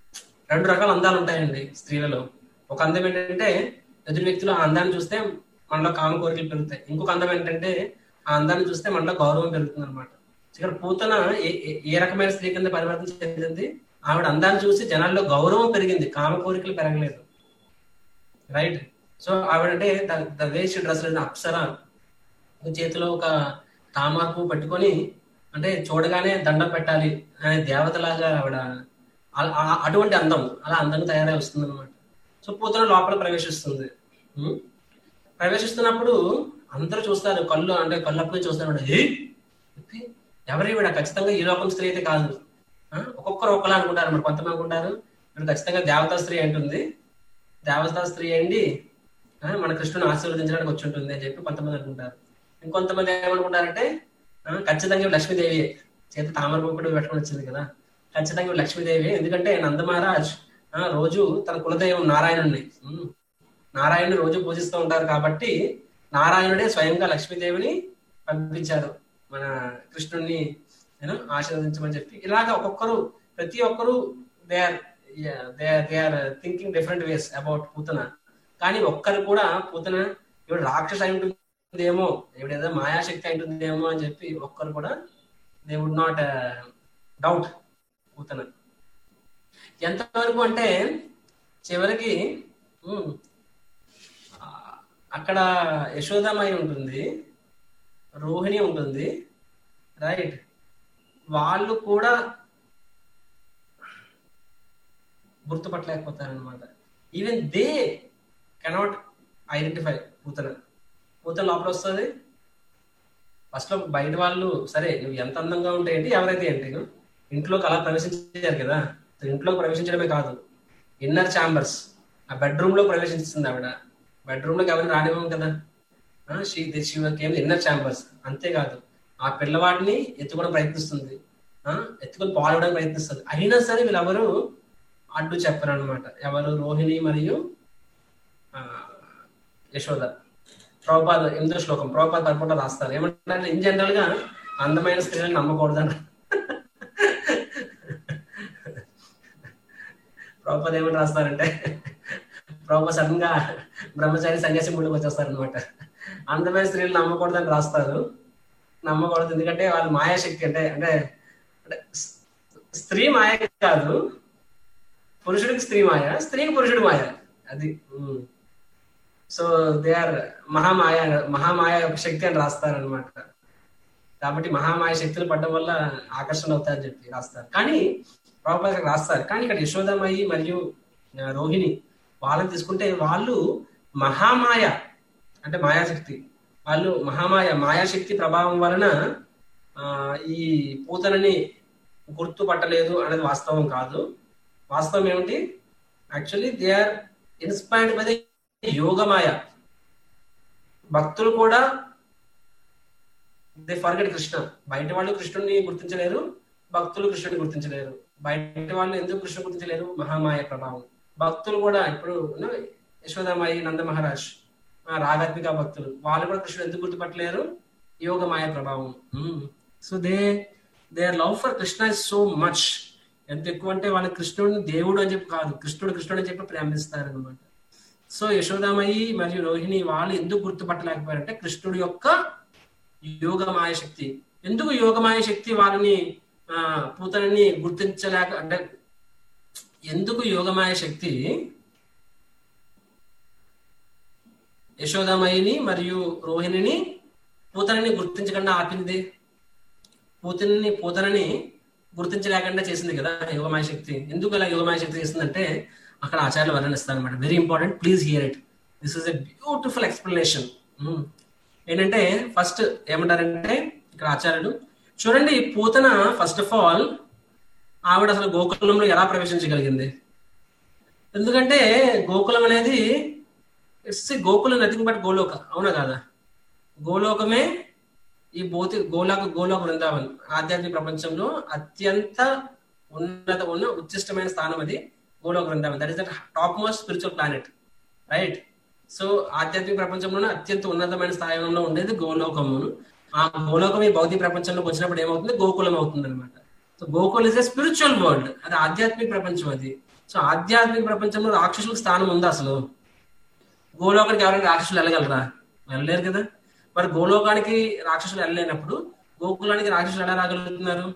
రెండు రకాల అందాలు ఉంటాయండి స్త్రీలలో ఒక అందం ఏంటంటే ఎదుటి వ్యక్తులు ఆ అందాన్ని చూస్తే మనలో కామ కోరికలు పెరుగుతాయి ఇంకొక అందం ఏంటంటే ఆ అందాన్ని చూస్తే మనలో గౌరవం పెరుగుతుంది అనమాట ఇక్కడ పూతన ఏ- ఏ- ఏ రకమైన స్త్రీ కింద పరివర్తన చెందింది ఆవిడ అందాన్ని చూసి జనాల్లో గౌరవం పెరిగింది కామ కోరికలు పెరగలేదు రైట్ సో ఆవిడంటే ద వేస్ట్ డ్రెస్ అప్సర చేతిలో ఒక తామర పువ్వు పెట్టుకొని అంటే చూడగానే దండం పెట్టాలి అనే దేవతలాగా ఆవిడ ఆ- ఆ- అటువంటి అందం అలా అందంగా తయారై వస్తుంది అనమాట సో పూతన లోపల ప్రవేశిస్తుంది ఉం? ప్రవేశిస్తున్నప్పుడు అందరూ చూస్తారు కళ్ళు అంటే కళ్ళప్పుడే చూస్తారు ఏ ఎవరి వీడ ఖచ్చితంగా ఈ లోకం స్త్రీ అయితే కాదు ఆ? ఒక్కొక్కరు ఒక్కలా అనుకుంటారు మరి కొంతమంది అనుకుంటారు ఇప్పుడు ఖచ్చితంగా దేవతా స్త్రీ అంటుంది దేవతా స్త్రీ అండి ఆ, మన కృష్ణుని ఆశీర్వదించడానికి వచ్చి ఉంటుంది అని చెప్పి కొంతమంది అనుకుంటారు ఇంకొంతమంది ఏమనుకుంటారంటే ఆ, ఖచ్చితంగా ఇవి లక్ష్మీదేవి చేతి తామర పువ్వు కూడా పెట్టుకొని వచ్చింది కదా ఖచ్చితంగా ఇవి లక్ష్మీదేవి ఎందుకంటే నంద మహారాజ్ ఆ, రోజు తన కులదైవం నారాయణుడిని ఉమ్, నారాయణుని రోజు పూజిస్తూ ఉంటారు కాబట్టి నారాయణుడే స్వయంగా లక్ష్మీదేవిని పంపించారు మన కృష్ణుడిని నేను ఆశీర్వదించమని చెప్పి ఇలాగ ఒక్కొక్కరు ప్రతి ఒక్కరు they are they they are thinking different ways about Putana కానీ ఒక్కరు కూడా పూతన ఇవిడ రాక్షస అయి ఉంటుందేమో ఇవిడేదో మాయాశక్తి అయి ఉంటుందేమో అని చెప్పి ఒక్కరు కూడా they would not doubt Putana ఎంతవరకు అంటే చివరికి ఉమ్, ఆ, అక్కడ యశోదామయ్య ఉంటుంది రోహిణి ఉంటుంది రైట్ వాళ్ళు కూడా గుర్తుపట్టలేకపోతారనమాట even they cannot identify Putana Putana లోపల వస్తుంది ఫస్ట్ లో బయట వాళ్ళు సరే నువ్వు ఎంత అందంగా ఉంటే ఏంటి ఎవరైతే ఏంటి ఇంట్లోకి అలా ప్రవేశించారు కదా ఇంట్లోకి ప్రవేశించడమే కాదు ఇన్నర్ ఛాంబర్స్ ఆ బెడ్రూమ్ లో ప్రవేశిస్తుంది ఆవిడ బెడ్రూమ్ లోకి ఎవరిని రానివ్వం కదా షీ కేమ్ ఇన్నర్ ఛాంబర్స్ అంతేకాదు ఆ పిల్లవాడిని ఎత్తుకోవడం ప్రయత్నిస్తుంది ఆ, ఎత్తుకొని పాలవడానికి ప్రయత్నిస్తుంది అయినా సరే వీళ్ళెవరు అడ్డు చెప్పరు అనమాట ఎవరు రోహిణి మరియు ఆ, యశోద ప్రభుపాద ఎనిమిదో శ్లోకం ప్రభుపాద పరపట రాస్తారు ఏమంటారు ఇన్ జనరల్ గా అందమైన స్త్రీలను నమ్మకూడదని ప్రభుపాద ఏమని రాస్తారంటే ప్రభుపా సడన్ గా బ్రహ్మచారి సన్యాసి ముందుకు వచ్చేస్తారు అనమాట అందమైన స్త్రీలు నమ్మకూడదని రాస్తారు నమ్మకూడదు ఎందుకంటే వాళ్ళు మాయాశక్తి అంటే అంటే అంటే స్త్రీ మాయ కాదు పురుషుడికి స్త్రీ మాయ స్త్రీకి పురుషుడు మాయ అది సో దే ఆర్ మహామాయ మహామాయ యొక్క శక్తి అని రాస్తారనమాట కాబట్టి మహామాయ శక్తులు పడడం వల్ల ఆకర్షణ అవుతాయని చెప్పి రాస్తారు కానీ ప్రభుపాద రాస్తారు కానీ ఇక్కడ యశోదమయ్యి మరియు ఆ, రోహిణి వాళ్ళని తీసుకుంటే వాళ్ళు మహామాయ అంటే మాయాశక్తి వాళ్ళు మహామాయ మాయాశక్తి ప్రభావం వలన ఆ, ఈ పూతనని గుర్తుపట్టలేదు అనేది వాస్తవం కాదు వాస్తవం ఏమిటి actually they are inspired by the Yogamaya భక్తులు కూడా దే ఫర్గెట్ కృష్ణ బయట వాళ్ళు కృష్ణుడిని గుర్తించలేరు భక్తులు కృష్ణుడిని గుర్తించలేరు బయట వాళ్ళు ఎందుకు కృష్ణుడు గుర్తించలేరు మహామాయ ప్రభావం భక్తులు కూడా ఇప్పుడు you know, యశోదామాయి నంద మహారాజ్ ఆ, రాగాత్మిక భక్తులు వాళ్ళు కూడా కృష్ణుడు ఎందుకు గుర్తుపట్టలేరు యోగమాయ ప్రభావం so they they love for Krishna is so much ఎంత ఎక్కువ అంటే వాళ్ళ కృష్ణుడిని దేవుడు అని చెప్పి కాదు కృష్ణుడు కృష్ణుడు అని చెప్పి ప్రేమిస్తారు అనమాట సో యశోదామయి మరియు రోహిణి వాళ్ళు ఎందుకు గుర్తుపట్టలేకపోయారంటే కృష్ణుడి యొక్క యోగమాయ శక్తి ఎందుకు యోగమాయ శక్తి వాళ్ళని ఆ, పూతనని గుర్తించలేక అంటే ఎందుకు యోగమాయ శక్తి యశోదామయిని మరియు రోహిణిని పూతనని గుర్తించకుండా ఆపింది పూతనని పూతనని గుర్తించలేకుండా చేసింది కదా యోగమాయ శక్తి ఎందుకు ఇలా యోగమాయ శక్తి చేసిందంటే అక్కడ ఆచార్యులు వర్ణనిస్తారు అనమాట very important please hear it this is a beautiful explanation ఏంటంటే ఫస్ట్ ఏమంటారంటే ఇక్కడ ఆచార్యులు చూడండి పూతన ఫస్ట్ ఆఫ్ ఆల్ ఆవిడ అసలు గోకులంలో ఎలా ప్రవేశించగలిగింది ఎందుకంటే గోకులం అనేది it's Gokulam nothing but Goloka అవునా కాదా గోలోకమే ఈ భౌతి గోలోక గోలోక బృందావన్ ఆధ్యాత్మిక ప్రపంచంలో అత్యంత ఉన్నత ఉన్న ఉచ్చిష్టమైన స్థానం అది Goloka Brindavan that is the top most spiritual planet right so ఆధ్యాత్మిక ప్రపంచంలోనే అత్యంత ఉన్నతమైన స్థాయిలో ఉండేది గోలోకమును ఆ గోలోకం ఈ భౌతిక ప్రపంచంలోకి వచ్చినప్పుడు ఏమవుతుంది గోకులం అవుతుంది అనమాట so Gokul is a spiritual world అది ఆధ్యాత్మిక ప్రపంచం అది సో ఆధ్యాత్మిక ప్రపంచంలో రాక్షసులకు స్థానం ఉందా అసలు గోలోకానికి ఎవరైనా రాక్షసులు వెళ్ళగలరా వెళ్ళలేరు కదా మరి గోలోకానికి రాక్షసులు వెళ్ళలేనప్పుడు గోకులానికి రాక్షసులు ఎలా రాగలుగుతున్నారు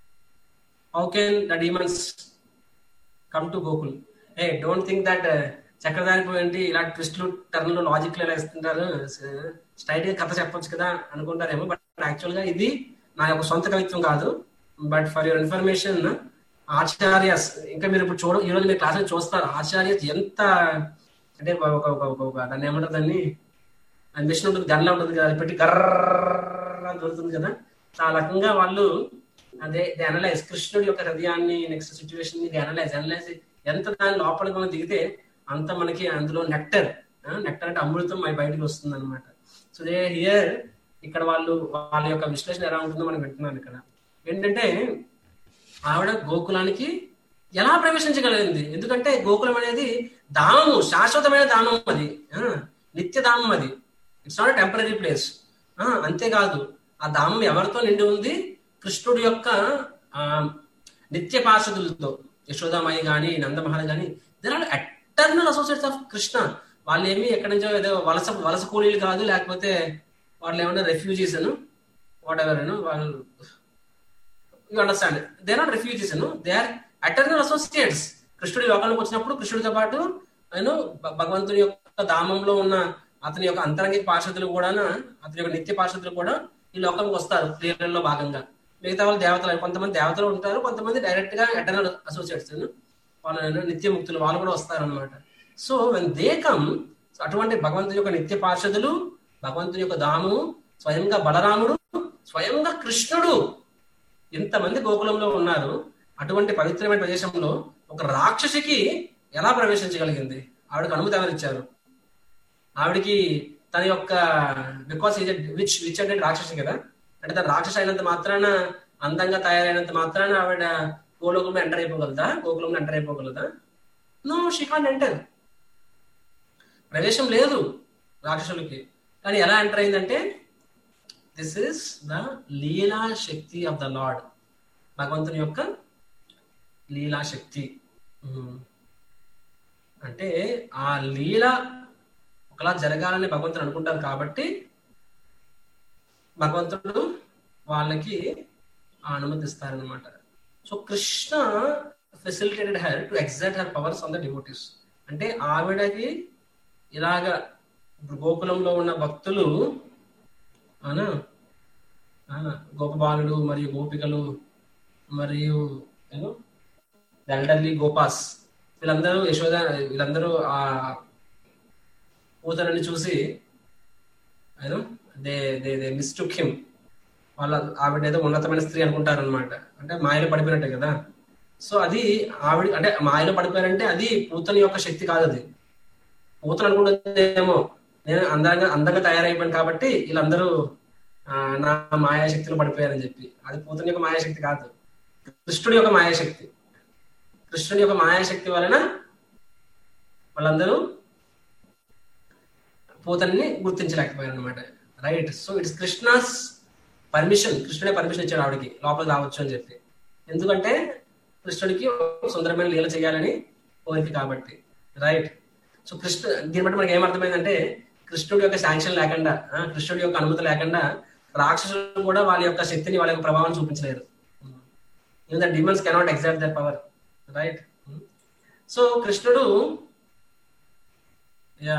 how can the demons come to Gokul I don't think that చక్రధారి పోయింటి ఇలాంటి ట్విస్ట్లు టర్న్లు లాజిక్లు ఎలా ఇస్తుంటారు స్ట్రైట్ గా కథ చెప్పొచ్చు కదా అనుకుంటారేమో బట్ యాక్చువల్ గా ఇది నా యొక్క సొంత కవిత్వం కాదు but for your information acharyas ఇంకా మీరు ఇప్పుడు చూడ ఈ రోజు మీరు క్లాస్ చూస్తారు ఆచార్యస్ ఎంత అంటే ఒక ఒక ఒక ఒక- ఒక దాన్ని ఏమంటారు దాన్ని ఆ మిషన్ ఉంటుంది గన్లా ఉంటుంది కదా అది పెట్టి గర్ర అని దొరుకుతుంది కదా సో ఆ రకంగా వాళ్ళు అదే ది అనలైజ్ కృష్ణుడి యొక్క హృదయాన్ని నెక్స్ట్ సిచ్యువేషన్ ని అనలైజ్ అనలైజ్ ఎంత దాని లోపలికి మనం దిగితే అంత మనకి అందులో నెక్టర్ నెక్టర్ అంటే అమృతం మన బయటికి వస్తుంది అనమాట సో దే హియర్ ఇక్కడ వాళ్ళు వాళ్ళ యొక్క విశ్లేషణ ఎలా ఉంటుందో మనం వింటున్నాను ఇక్కడ ఏంటంటే ఆవిడ గోకులానికి ఎలా ప్రవేశించగలిగింది ఎందుకంటే గోకులం అనేది ధామము శాశ్వతమైన ధామం అది ఆ, నిత్య ధామం అది ఇట్స్ నాట్ టెంపరీ ప్లేస్ అంతేకాదు ఆ ధామం ఎవరితో నిండి ఉంది కృష్ణుడి యొక్క ఆ, నిత్య పార్షదులతో యశోదామాయి గాని నందమహారాజ్ గాని there are eternal associates of Krishna వాళ్ళు ఏమి ఎక్కడి నుంచో ఏదో వలస వలస కూలీలు కాదు లేకపోతే వాళ్ళు ఏమన్నా రెఫ్యూజీస్ అను వాట్ ఎవర్ అను వాళ్ళు you understand they not refugees they are eternal associates కృష్ణుడి లోకానికి వచ్చినప్పుడు కృష్ణుడితో పాటు నేను భగవంతుని యొక్క ధామంలో ఉన్న అతని యొక్క అంతరంగిక పార్షదులు కూడా అతని యొక్క నిత్య పార్షదులు కూడా ఈ లోకంకి వస్తారు క్రియలలో భాగంగా మిగతా వాళ్ళు దేవతలు కొంతమంది దేవతలు ఉంటారు కొంతమంది డైరెక్ట్ గా అటర్నల్ అసోసియేట్స్ వాళ్ళు నిత్య ముక్తులు వాళ్ళు కూడా వస్తారు అనమాట సో వెన్ దే కమ్ అటువంటి భగవంతుని యొక్క నిత్య పార్షదులు భగవంతుని యొక్క దాము స్వయంగా బలరాముడు స్వయంగా కృష్ణుడు ఇంతమంది గోకులంలో ఉన్నారు అటువంటి పవిత్రమైన ప్రదేశంలో ఒక రాక్షసికి ఎలా ప్రవేశించగలిగింది ఆవిడకి అనుమతి ఎవరిచ్చారు ఆవిడకి తన యొక్క బికాస్ ఈజ్ విచ్ విచ్ అంటే రాక్షసి కదా అంటే తన రాక్షసి అయినంత మాత్రాన అందంగా తయారైనంత మాత్రాన ఆవిడ గోలోకంలో ఎంటర్ అయిపోగలదా గోకులంలో ఎంటర్ అయిపోగలదా నో షీ కాన్ ఎంటర్ ప్రవేశం లేదు రాక్షసులకి కానీ ఎలా ఎంటర్ అయిందంటే this is the lila shakti of the Lord భగవంతుని యొక్క లీలా శక్తి ఉమ్. అంటే ఆ లీల ఒకలా జరగాలని భగవంతుడు అనుకుంటారు కాబట్టి భగవంతుడు వాళ్ళకి ఆ అనుమతిస్తారనమాట so Krishna facilitated her to exert her powers on the devotees అంటే ఆవిడకి ఇలాగ ఇప్పుడు గోకులంలో ఉన్న భక్తులు అవునా ఆ, గోపబాలుడు మరియు గోపికలు మరియు ఏదో ఎల్డర్లీ గోపాస్ వీళ్ళందరూ యశోద వీళ్ళందరూ ఆ పూతనని చూసి ఏదో they they they mistook him వాళ్ళ ఆవిడ ఏదో ఉన్నతమైన స్త్రీ అనుకుంటారు అనమాట అంటే మాయలో పడిపోయినట్టే కదా సో అది ఆవిడ అంటే మాయలో పడిపోయారంటే అది పూతని యొక్క శక్తి కాదు అది పూతను అనుకుంటుందేమో నేను అందంగా అందంగా తయారైపోయాను కాబట్టి వీళ్ళందరూ ఆ, నా మాయాశక్తిలో పడిపోయారని చెప్పి అది పూతని యొక్క మాయాశక్తి కాదు కృష్ణుడి యొక్క మాయాశక్తి కృష్ణుడి యొక్క మాయాశక్తి వలన వాళ్ళందరూ పూతన్ని గుర్తించలేకపోయారు అనమాట right so it's Krishna's permission కృష్ణుడే పర్మిషన్ ఇచ్చాడు ఆవిడకి లోపలికి రావచ్చు అని చెప్పి ఎందుకంటే కృష్ణుడికి ఒక సుందరమైన లీల చేయాలని కోరిక కాబట్టి రైట్ సో కృష్ణ దీన్ని బట్టి మనకి ఏమర్థమైందంటే కృష్ణుడి యొక్క శాంక్షన్ లేకుండా ఆ, కృష్ణుడి యొక్క అనుమతి లేకుండా రాక్షసులు కూడా వాళ్ళ యొక్క శక్తిని వాళ్ళ యొక్క ప్రభావం చూపించలేరు even the demons cannot exact their power right so కృష్ణుడు యా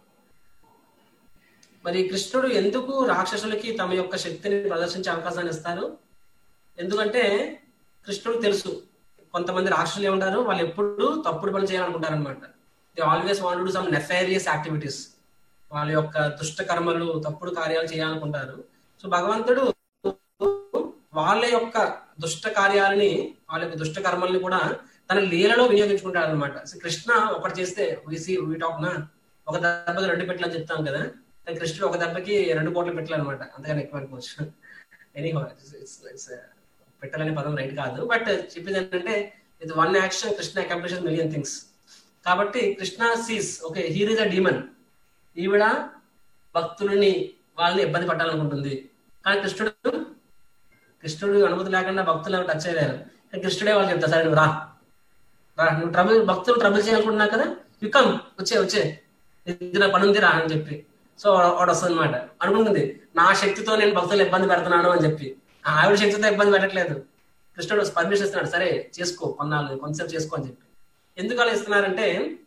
మరి కృష్ణుడు ఎందుకు రాక్షసులకి తమ యొక్క శక్తిని ప్రదర్శించే అవకాశాన్ని ఇస్తారు ఎందుకంటే కృష్ణుడు తెలుసు కొంతమంది రాక్షసులు ఏమంటారు వాళ్ళు ఎప్పుడు తప్పుడు పని చేయాలనుకుంటారు అనమాట they always want to some nefarious activities వాళ్ళ యొక్క దుష్ట కర్మలు తప్పుడు కార్యాలు చేయాలనుకుంటారు సో భగవంతుడు వాళ్ళ యొక్క దుష్ట కార్యాలని వాళ్ళ యొక్క దుష్ట కర్మల్ని కూడా తన లీలలో వినియోగించుకుంటాడు అనమాట కృష్ణ ఒకటి చేస్తే వీసీ వీటాక్ నా ఒక దెబ్బకి రెండు పెట్టలు అని చెప్తాం కదా కానీ కృష్ణుడు ఒక దెబ్బకి రెండు కోట్లు పెట్టాలి అనమాట అంతగానే ఎక్కువ అనుకోవచ్చు ఎనీ పెట్టాలనే పదం రైట్ కాదు బట్ చెప్పేది ఏంటంటే ఇది one action Krishna accomplish million things కాబట్టి Krishna sees okay here is a demon ఈవిడ భక్తులని వాళ్ళని ఇబ్బంది పట్టాలనుకుంటుంది కానీ కృష్ణుడు కృష్ణుడు అనుమతి లేకుండా భక్తులు ఎవరు టచ్ చేయలేరు కానీ కృష్ణుడే వాళ్ళు చెప్తా సరే నువ్వు రా రా నువ్వు ట్రబుల్ భక్తులు ట్రబుల్ చేయాలనుకుంటున్నావు కదా యు కమ్ వచ్చే వచ్చే ఇది నా పని ఉంది రా అని చెప్పి సో వాడు వస్తుంది అనమాట అనుకుంటుంది నా శక్తితో నేను భక్తులు ఇబ్బంది పెడుతున్నాను అని చెప్పి ఆ ఆవిడ శక్తితో ఇబ్బంది పెట్టట్లేదు కృష్ణుడు పర్మిషన్ ఇస్తున్నాడు సరే చేసుకో కొన్నాళ్ళు కొంతసేపు చేసుకో అని చెప్పి ఎందుకు అలా ఇస్తున్నారంటే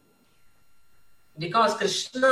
బికాస్ కృష్ణ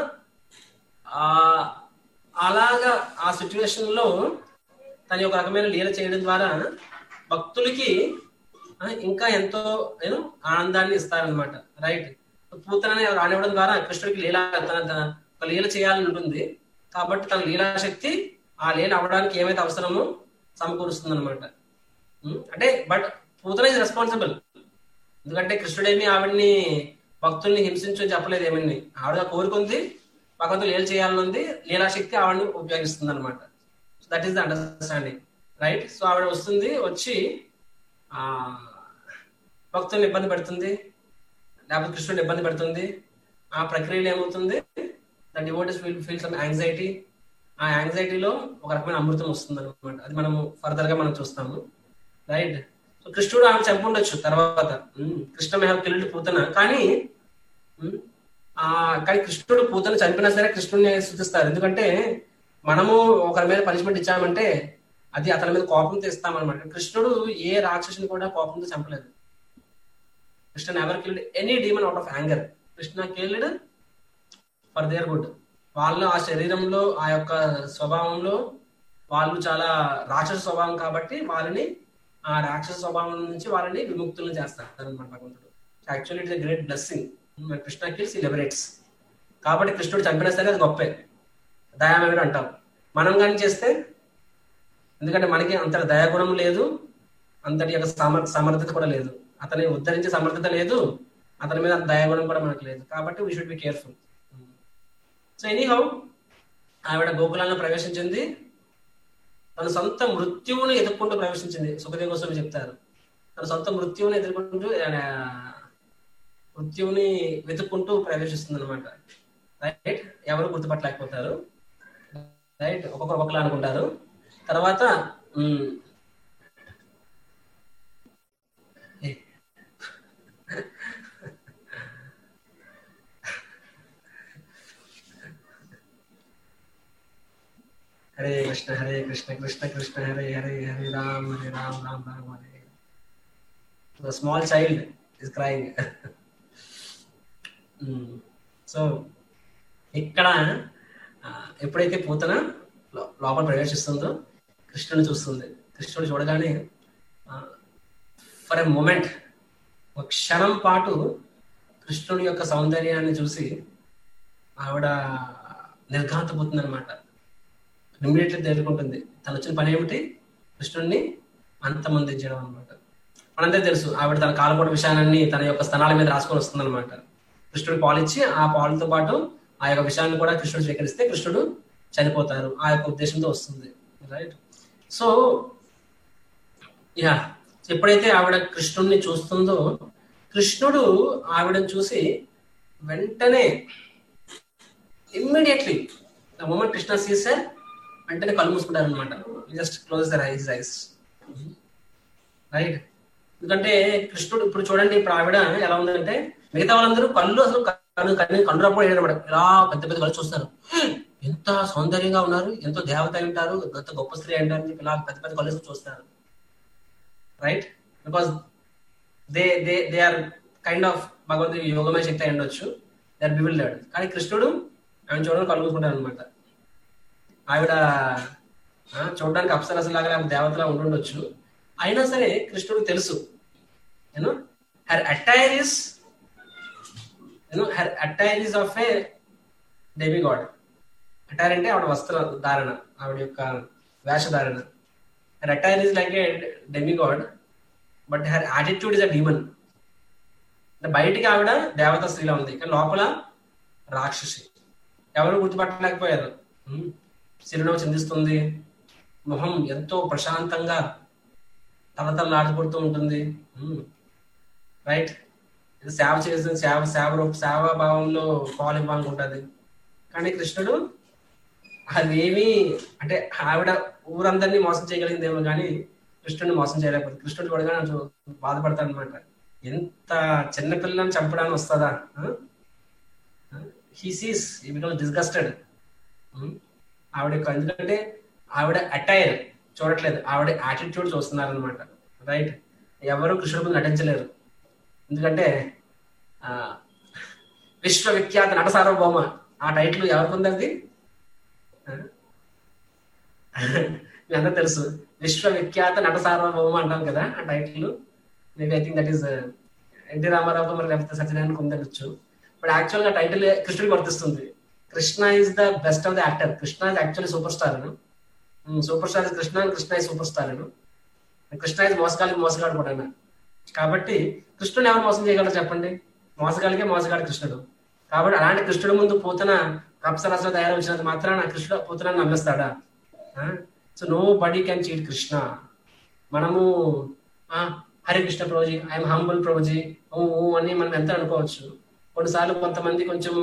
ఆ అలాగా ఆ సిచ్యువేషన్ లో తన యొక్క రకమైన లీల చేయడం ద్వారా భక్తులకి ఆ, ఇంకా ఎంతో నేను ఆనందాన్ని ఇస్తారనమాట రైట్ పూతనని రానివ్వడం ద్వారా కృష్ణుడికి లీల తన తన ఒక లీల చేయాలని ఉంటుంది కాబట్టి తన లీలాశక్తి ఆ లీల అవ్వడానికి ఏమైతే అవసరమో సమకూరుస్తుంది అనమాట అంటే బట్ పూతన ఇస్ రెస్పాన్సిబుల్ ఎందుకంటే కృష్ణుడేమి ఆవిడ్ని భక్తుల్ని హింసించు అని చెప్పలేదు ఏమని ఆవిడ కోరుకుంది భగవంతుడు లీల చేయాలని ఉంది లీలాశక్తి ఆవిడని ఉపయోగిస్తుంది అనమాట that is the understanding right so ఆవిడ వస్తుంది వచ్చి ఆ భక్తుల్ని ఇబ్బంది పెడుతుంది లేకపోతే కృష్ణుడిని ఇబ్బంది పెడుతుంది ఆ ప్రక్రియలో ఏమవుతుంది the devotees feel feel some anxiety ఆ యాంగ్జైటీలో ఒక రకమైన అమృతం వస్తుంది అనమాట అది మనము ఫర్దర్ గా మనం చూస్తాము రైట్ సో కృష్ణుడు ఆమె చంపుండొచ్చు తర్వాత ఉమ్, కృష్ణ మెహల్ కిల్లుడు పూతన కానీ ఉమ్, ఆ కానీ కృష్ణుడు పూతన చంపినా సరే కృష్ణుడిని సూచిస్తారు ఎందుకంటే మనము ఒకరి మీద పనిష్మెంట్ ఇచ్చామంటే అది అతని మీద కోపంతో ఇస్తామన్నమాట కృష్ణుడు ఏ రాక్షసుని కూడా కోపంతో చంపలేదు Krishna never killed any demon out of anger Krishna killed for their good వాళ్ళు ఆ శరీరంలో ఆ యొక్క స్వభావంలో వాళ్ళు చాలా రాక్షస స్వభావం కాబట్టి వాళ్ళని ఆ రాక్షస స్వభావం నుంచి వాళ్ళని విముక్తులను చేస్తారు అనమాట భగవంతుడు actually it's great blessing Krishna kills liberates కాబట్టి కృష్ణుడు చంపినా సరే అది గొప్పే దయామయుడు అంటాం మనం కానీ చేస్తే ఎందుకంటే మనకి అంత దయాగుణం లేదు అంతటి యొక్క సమర్ సమర్థత కూడా లేదు అతని ఉద్ధరించే సమర్థత లేదు అతని మీద అంత దయాగుణం కూడా మనకు లేదు కాబట్టి we should be careful so anyhow ఆవిడ గోకులాలను ప్రవేశించింది తన సొంత మృత్యువును ఎదుర్కొంటూ ప్రవేశించింది సుఖదేవ గోస్వామి చెప్తారు తన సొంత మృత్యువుని ఎదుర్కొంటూ ఆ, మృత్యువుని వెతుక్కుంటూ ప్రవేశిస్తుంది అనమాట రైట్ ఎవరు గుర్తుపట్టలేకపోతారు రైట్ ఒక్కొక్కరు ఒక్కొక్కలా అనుకుంటారు తర్వాత ఉమ్, ఏ, Hare Krishna Hare Krishna Krishna Krishna Hare Hare Hare Ram Hare Ram Ram Ram Hare small child is crying so ఇక్కడ ఆ, ఎప్పుడైతే పూతన లో- లోపల ప్రవేశిస్తుందో కృష్ణుని చూస్తుంది కృష్ణుడు చూడగానే ఫర్ ఎ మూమెంట్ ఒక క్షణం పాటు కృష్ణుడి యొక్క సౌందర్యాన్ని చూసి ఆవిడ నిర్ఘాంతపోతుంది అనమాట ఇమ్మీడియట్లీ తేరుకుంటుంది తను వచ్చిన పని ఏమిటి కృష్ణుడిని అంతమందించడం అనమాట మనందరూ తెలుసు ఆవిడ తన కాలపూట విషయాన్ని తన యొక్క స్థనాల మీద రాసుకొని వస్తుంది అనమాట కృష్ణుడు పాలిచ్చి ఆ పాలతో పాటు ఆ యొక్క విషయాన్ని కూడా కృష్ణుడు స్వీకరిస్తే కృష్ణుడు చనిపోతారు ఆ యొక్క ఉద్దేశంతో వస్తుంది రైట్ సో యా ఎప్పుడైతే ఆవిడ కృష్ణుడిని చూస్తుందో కృష్ణుడు ఆవిడని చూసి వెంటనే immediately the moment Krishna sees వెంటనే కళ్ళు మూసుకుంటారు అనమాట just close their eyes eyes right ఎందుకంటే కృష్ణుడు ఇప్పుడు చూడండి ఇప్పుడు ఆవిడ ఎలా ఉందంటే మిగతా వాళ్ళందరూ కళ్ళు అసలు కన్ను కన్ను కండురప్పుడు అనమాట ఇలా పెద్ద పెద్ద కళ్ళు చూస్తారు ఎంత సౌందర్యంగా ఉన్నారు ఎంతో దేవత అయి ఉంటారు ఎంత గొప్ప స్త్రీ అయి ఉంటారు అని చెప్పి ఇలా పెద్ద పెద్ద కళ్ళు వేసుకొని చూస్తారు right because they they they are kind of భగవంతుడి యోగమయ శక్తి అయి ఉండొచ్చు దే ఆర్ బివిల్డర్డ్ కానీ కృష్ణుడు ఆయన చూడడానికి కలుగుతుంటారు అనమాట ఆవిడ ఆ, చూడడానికి అప్సరస లాగా లేకపోతే దేవతలా ఉండుండొచ్చు అయినా సరే కృష్ణుడు తెలుసు you know her attire is you know her attire is of a demigod attire అంటే ఆవిడ వస్త్ర ధారణ ఆవిడ యొక్క వేషధారణ her attire is like a demigod but her attitude is a demon అంటే బయటికి ఆవిడ దేవత స్త్రీలా ఉంది కానీ లోపల రాక్షసి ఎవరు గుర్తుపట్టలేకపోయారు ఉమ్. చిరునవ్వు చిందిస్తుంది మొహం ఎంతో ప్రశాంతంగా తలతలాడిపడుతూ ఉంటుంది రైట్ సేవ చేసిన సేవ సేవ రూప సేవా భావంలో పాలు ఇవ్వాలనుకుంటుంది కానీ కృష్ణుడు అదేమి అంటే ఆవిడ ఊరందరినీ మోసం చేయగలిగిందేమో కానీ కృష్ణుడిని మోసం చేయలేకపోతే కృష్ణుడు చూడగానే చూ- బాధపడతాడు అనమాట ఎంత చిన్న పిల్లని చంపడానికి వస్తుందా he sees he become disgusted um. ఆవిడ యొక్క ఎందుకంటే ఆవిడ అటైర్ చూడట్లేదు ఆవిడ యాటిట్యూడ్ చూస్తున్నారు అనమాట రైట్ ఎవరు కృష్ణుడి ముందు నటించలేరు ఎందుకంటే ఆ, విశ్వవిఖ్యాత నట సార్వభౌమ ఆ టైటిల్ ఎవరికి ఉంది అది ఆ? మీ అందరూ తెలుసు విశ్వవిఖ్యాత నట సార్వభౌమ అంటాం కదా ఆ title maybe I think that is N T Ramarao మరి లేకపోతే సత్యనారాయణ ఉండొచ్చు బట్ యాక్చువల్ గా టైటిల్ కృష్ణుడికి వర్తిస్తుంది Krishna is the best of the actor Krishna is actually super star super star is Krishna Krishna is super star Krishna is మోసగాలికి మోసగాడు కూడా కాబట్టి కృష్ణుని ఎవరు మోసం చేయగలరు చెప్పండి మోసగాలికే మోసగాడు కృష్ణుడు కాబట్టి అలాంటి కృష్ణుడు ముందు పూతన కప్సరసలో తయారవుతున్నది మాత్రాన కృష్ణుడు పూతన నమ్మేస్తాడా so nobody can cheat Krishna మనము ఆ, హరే కృష్ణ ప్రభుజీ ఐఎమ్ హంబుల్ ప్రభుజీ ఊ, ఊ అని మనం ఎంత అనుకోవచ్చు కొన్నిసార్లు కొంతమంది కొంచెము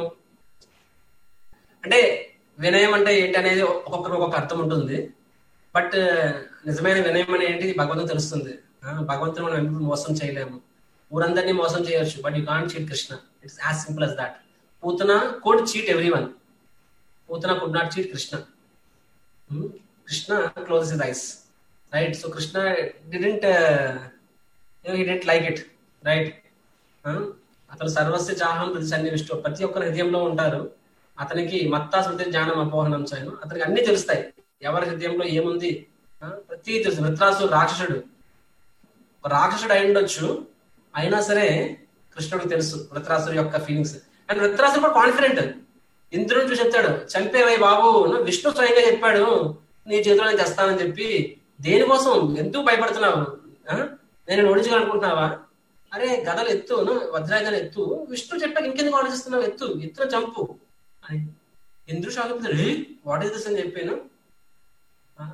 అంటే వినయం అంటే ఏంటి అనేది ఒక్కొక్కరికి ఒక్కొక్క అర్థం ఉంటుంది బట్ నిజమైన వినయం అనేది ఏంటి భగవంతుడు తెలుస్తుంది ఆ, భగవంతుని మనం ఎప్పుడు మోసం చేయలేము ఊరందరినీ మోసం చేయొచ్చు but you can't cheat Krishna it's as simple as that Putana could cheat every one Putana could not cheat Krishna Hmm? Krishna closes his eyes, right? So Krishna didn't, uh, you know, he didn't like it, right? Huh? అతను సర్వస్య చాహం ప్రతి సన్నివిష్టు ప్రతి ఒక్కరి హృదయంలో ఉంటారు అతనికి మత్తా స్మృతి జ్ఞానం అపోహనం చేయను అతనికి అన్ని తెలుస్తాయి ఎవరి హృదయంలో ఏముంది ఆ? ప్రతి తెలుసు వృత్రాసుడు రాక్షసుడు ఒక రాక్షసుడు అయి ఉండొచ్చు అయినా సరే కృష్ణుడికి తెలుసు వృత్రాసుడు యొక్క ఫీలింగ్స్ అండ్ వృత్రాసుడు కూడా కాన్ఫిడెంట్ ఇంద్రుని చూసి చెప్తాడు చంపేవై బాబు నువ్వు విష్ణు స్వయంగా చెప్పాడు నీ చేతిలో నేను తెస్తానని చెప్పి దేనికోసం ఎందుకు భయపడుతున్నావు ఆ? నేను ఓడించాలనుకుంటున్నావా అరే గదలు ఎత్తు ను, వజ్రాయుధాలు ఎత్తు విష్ణు చెప్పాక ఇంకెందుకు ఆలోచిస్తున్నావు ఎత్తు ఎత్తున చంపు అని ఇంద్రుడు షాక్ అయిపోతాడు వాట్ ఇస్ దిస్ అని చెప్పాను ఆ?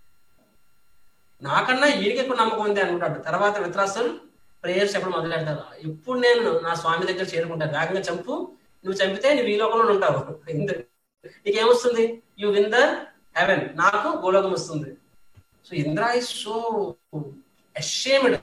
నాకన్నా ఈయనకి ఎక్కువ నమ్మకం ఉంది అనుకుంటాడు తర్వాత విత్రాసులు ప్రేయర్స్ ఎప్పుడు మొదలెడతారు ఇప్పుడు నేను నా స్వామి దగ్గర చేరుకుంటాను వేగంగా చంపు నువ్వు చంపితే నువ్వు ఈ లోకంలో ఉంటావు ఇంద్రుడు నీకేమొస్తుంది యు విన్ ద హెవెన్ నాకు గోలోకం వస్తుంది so Indra is so ashamed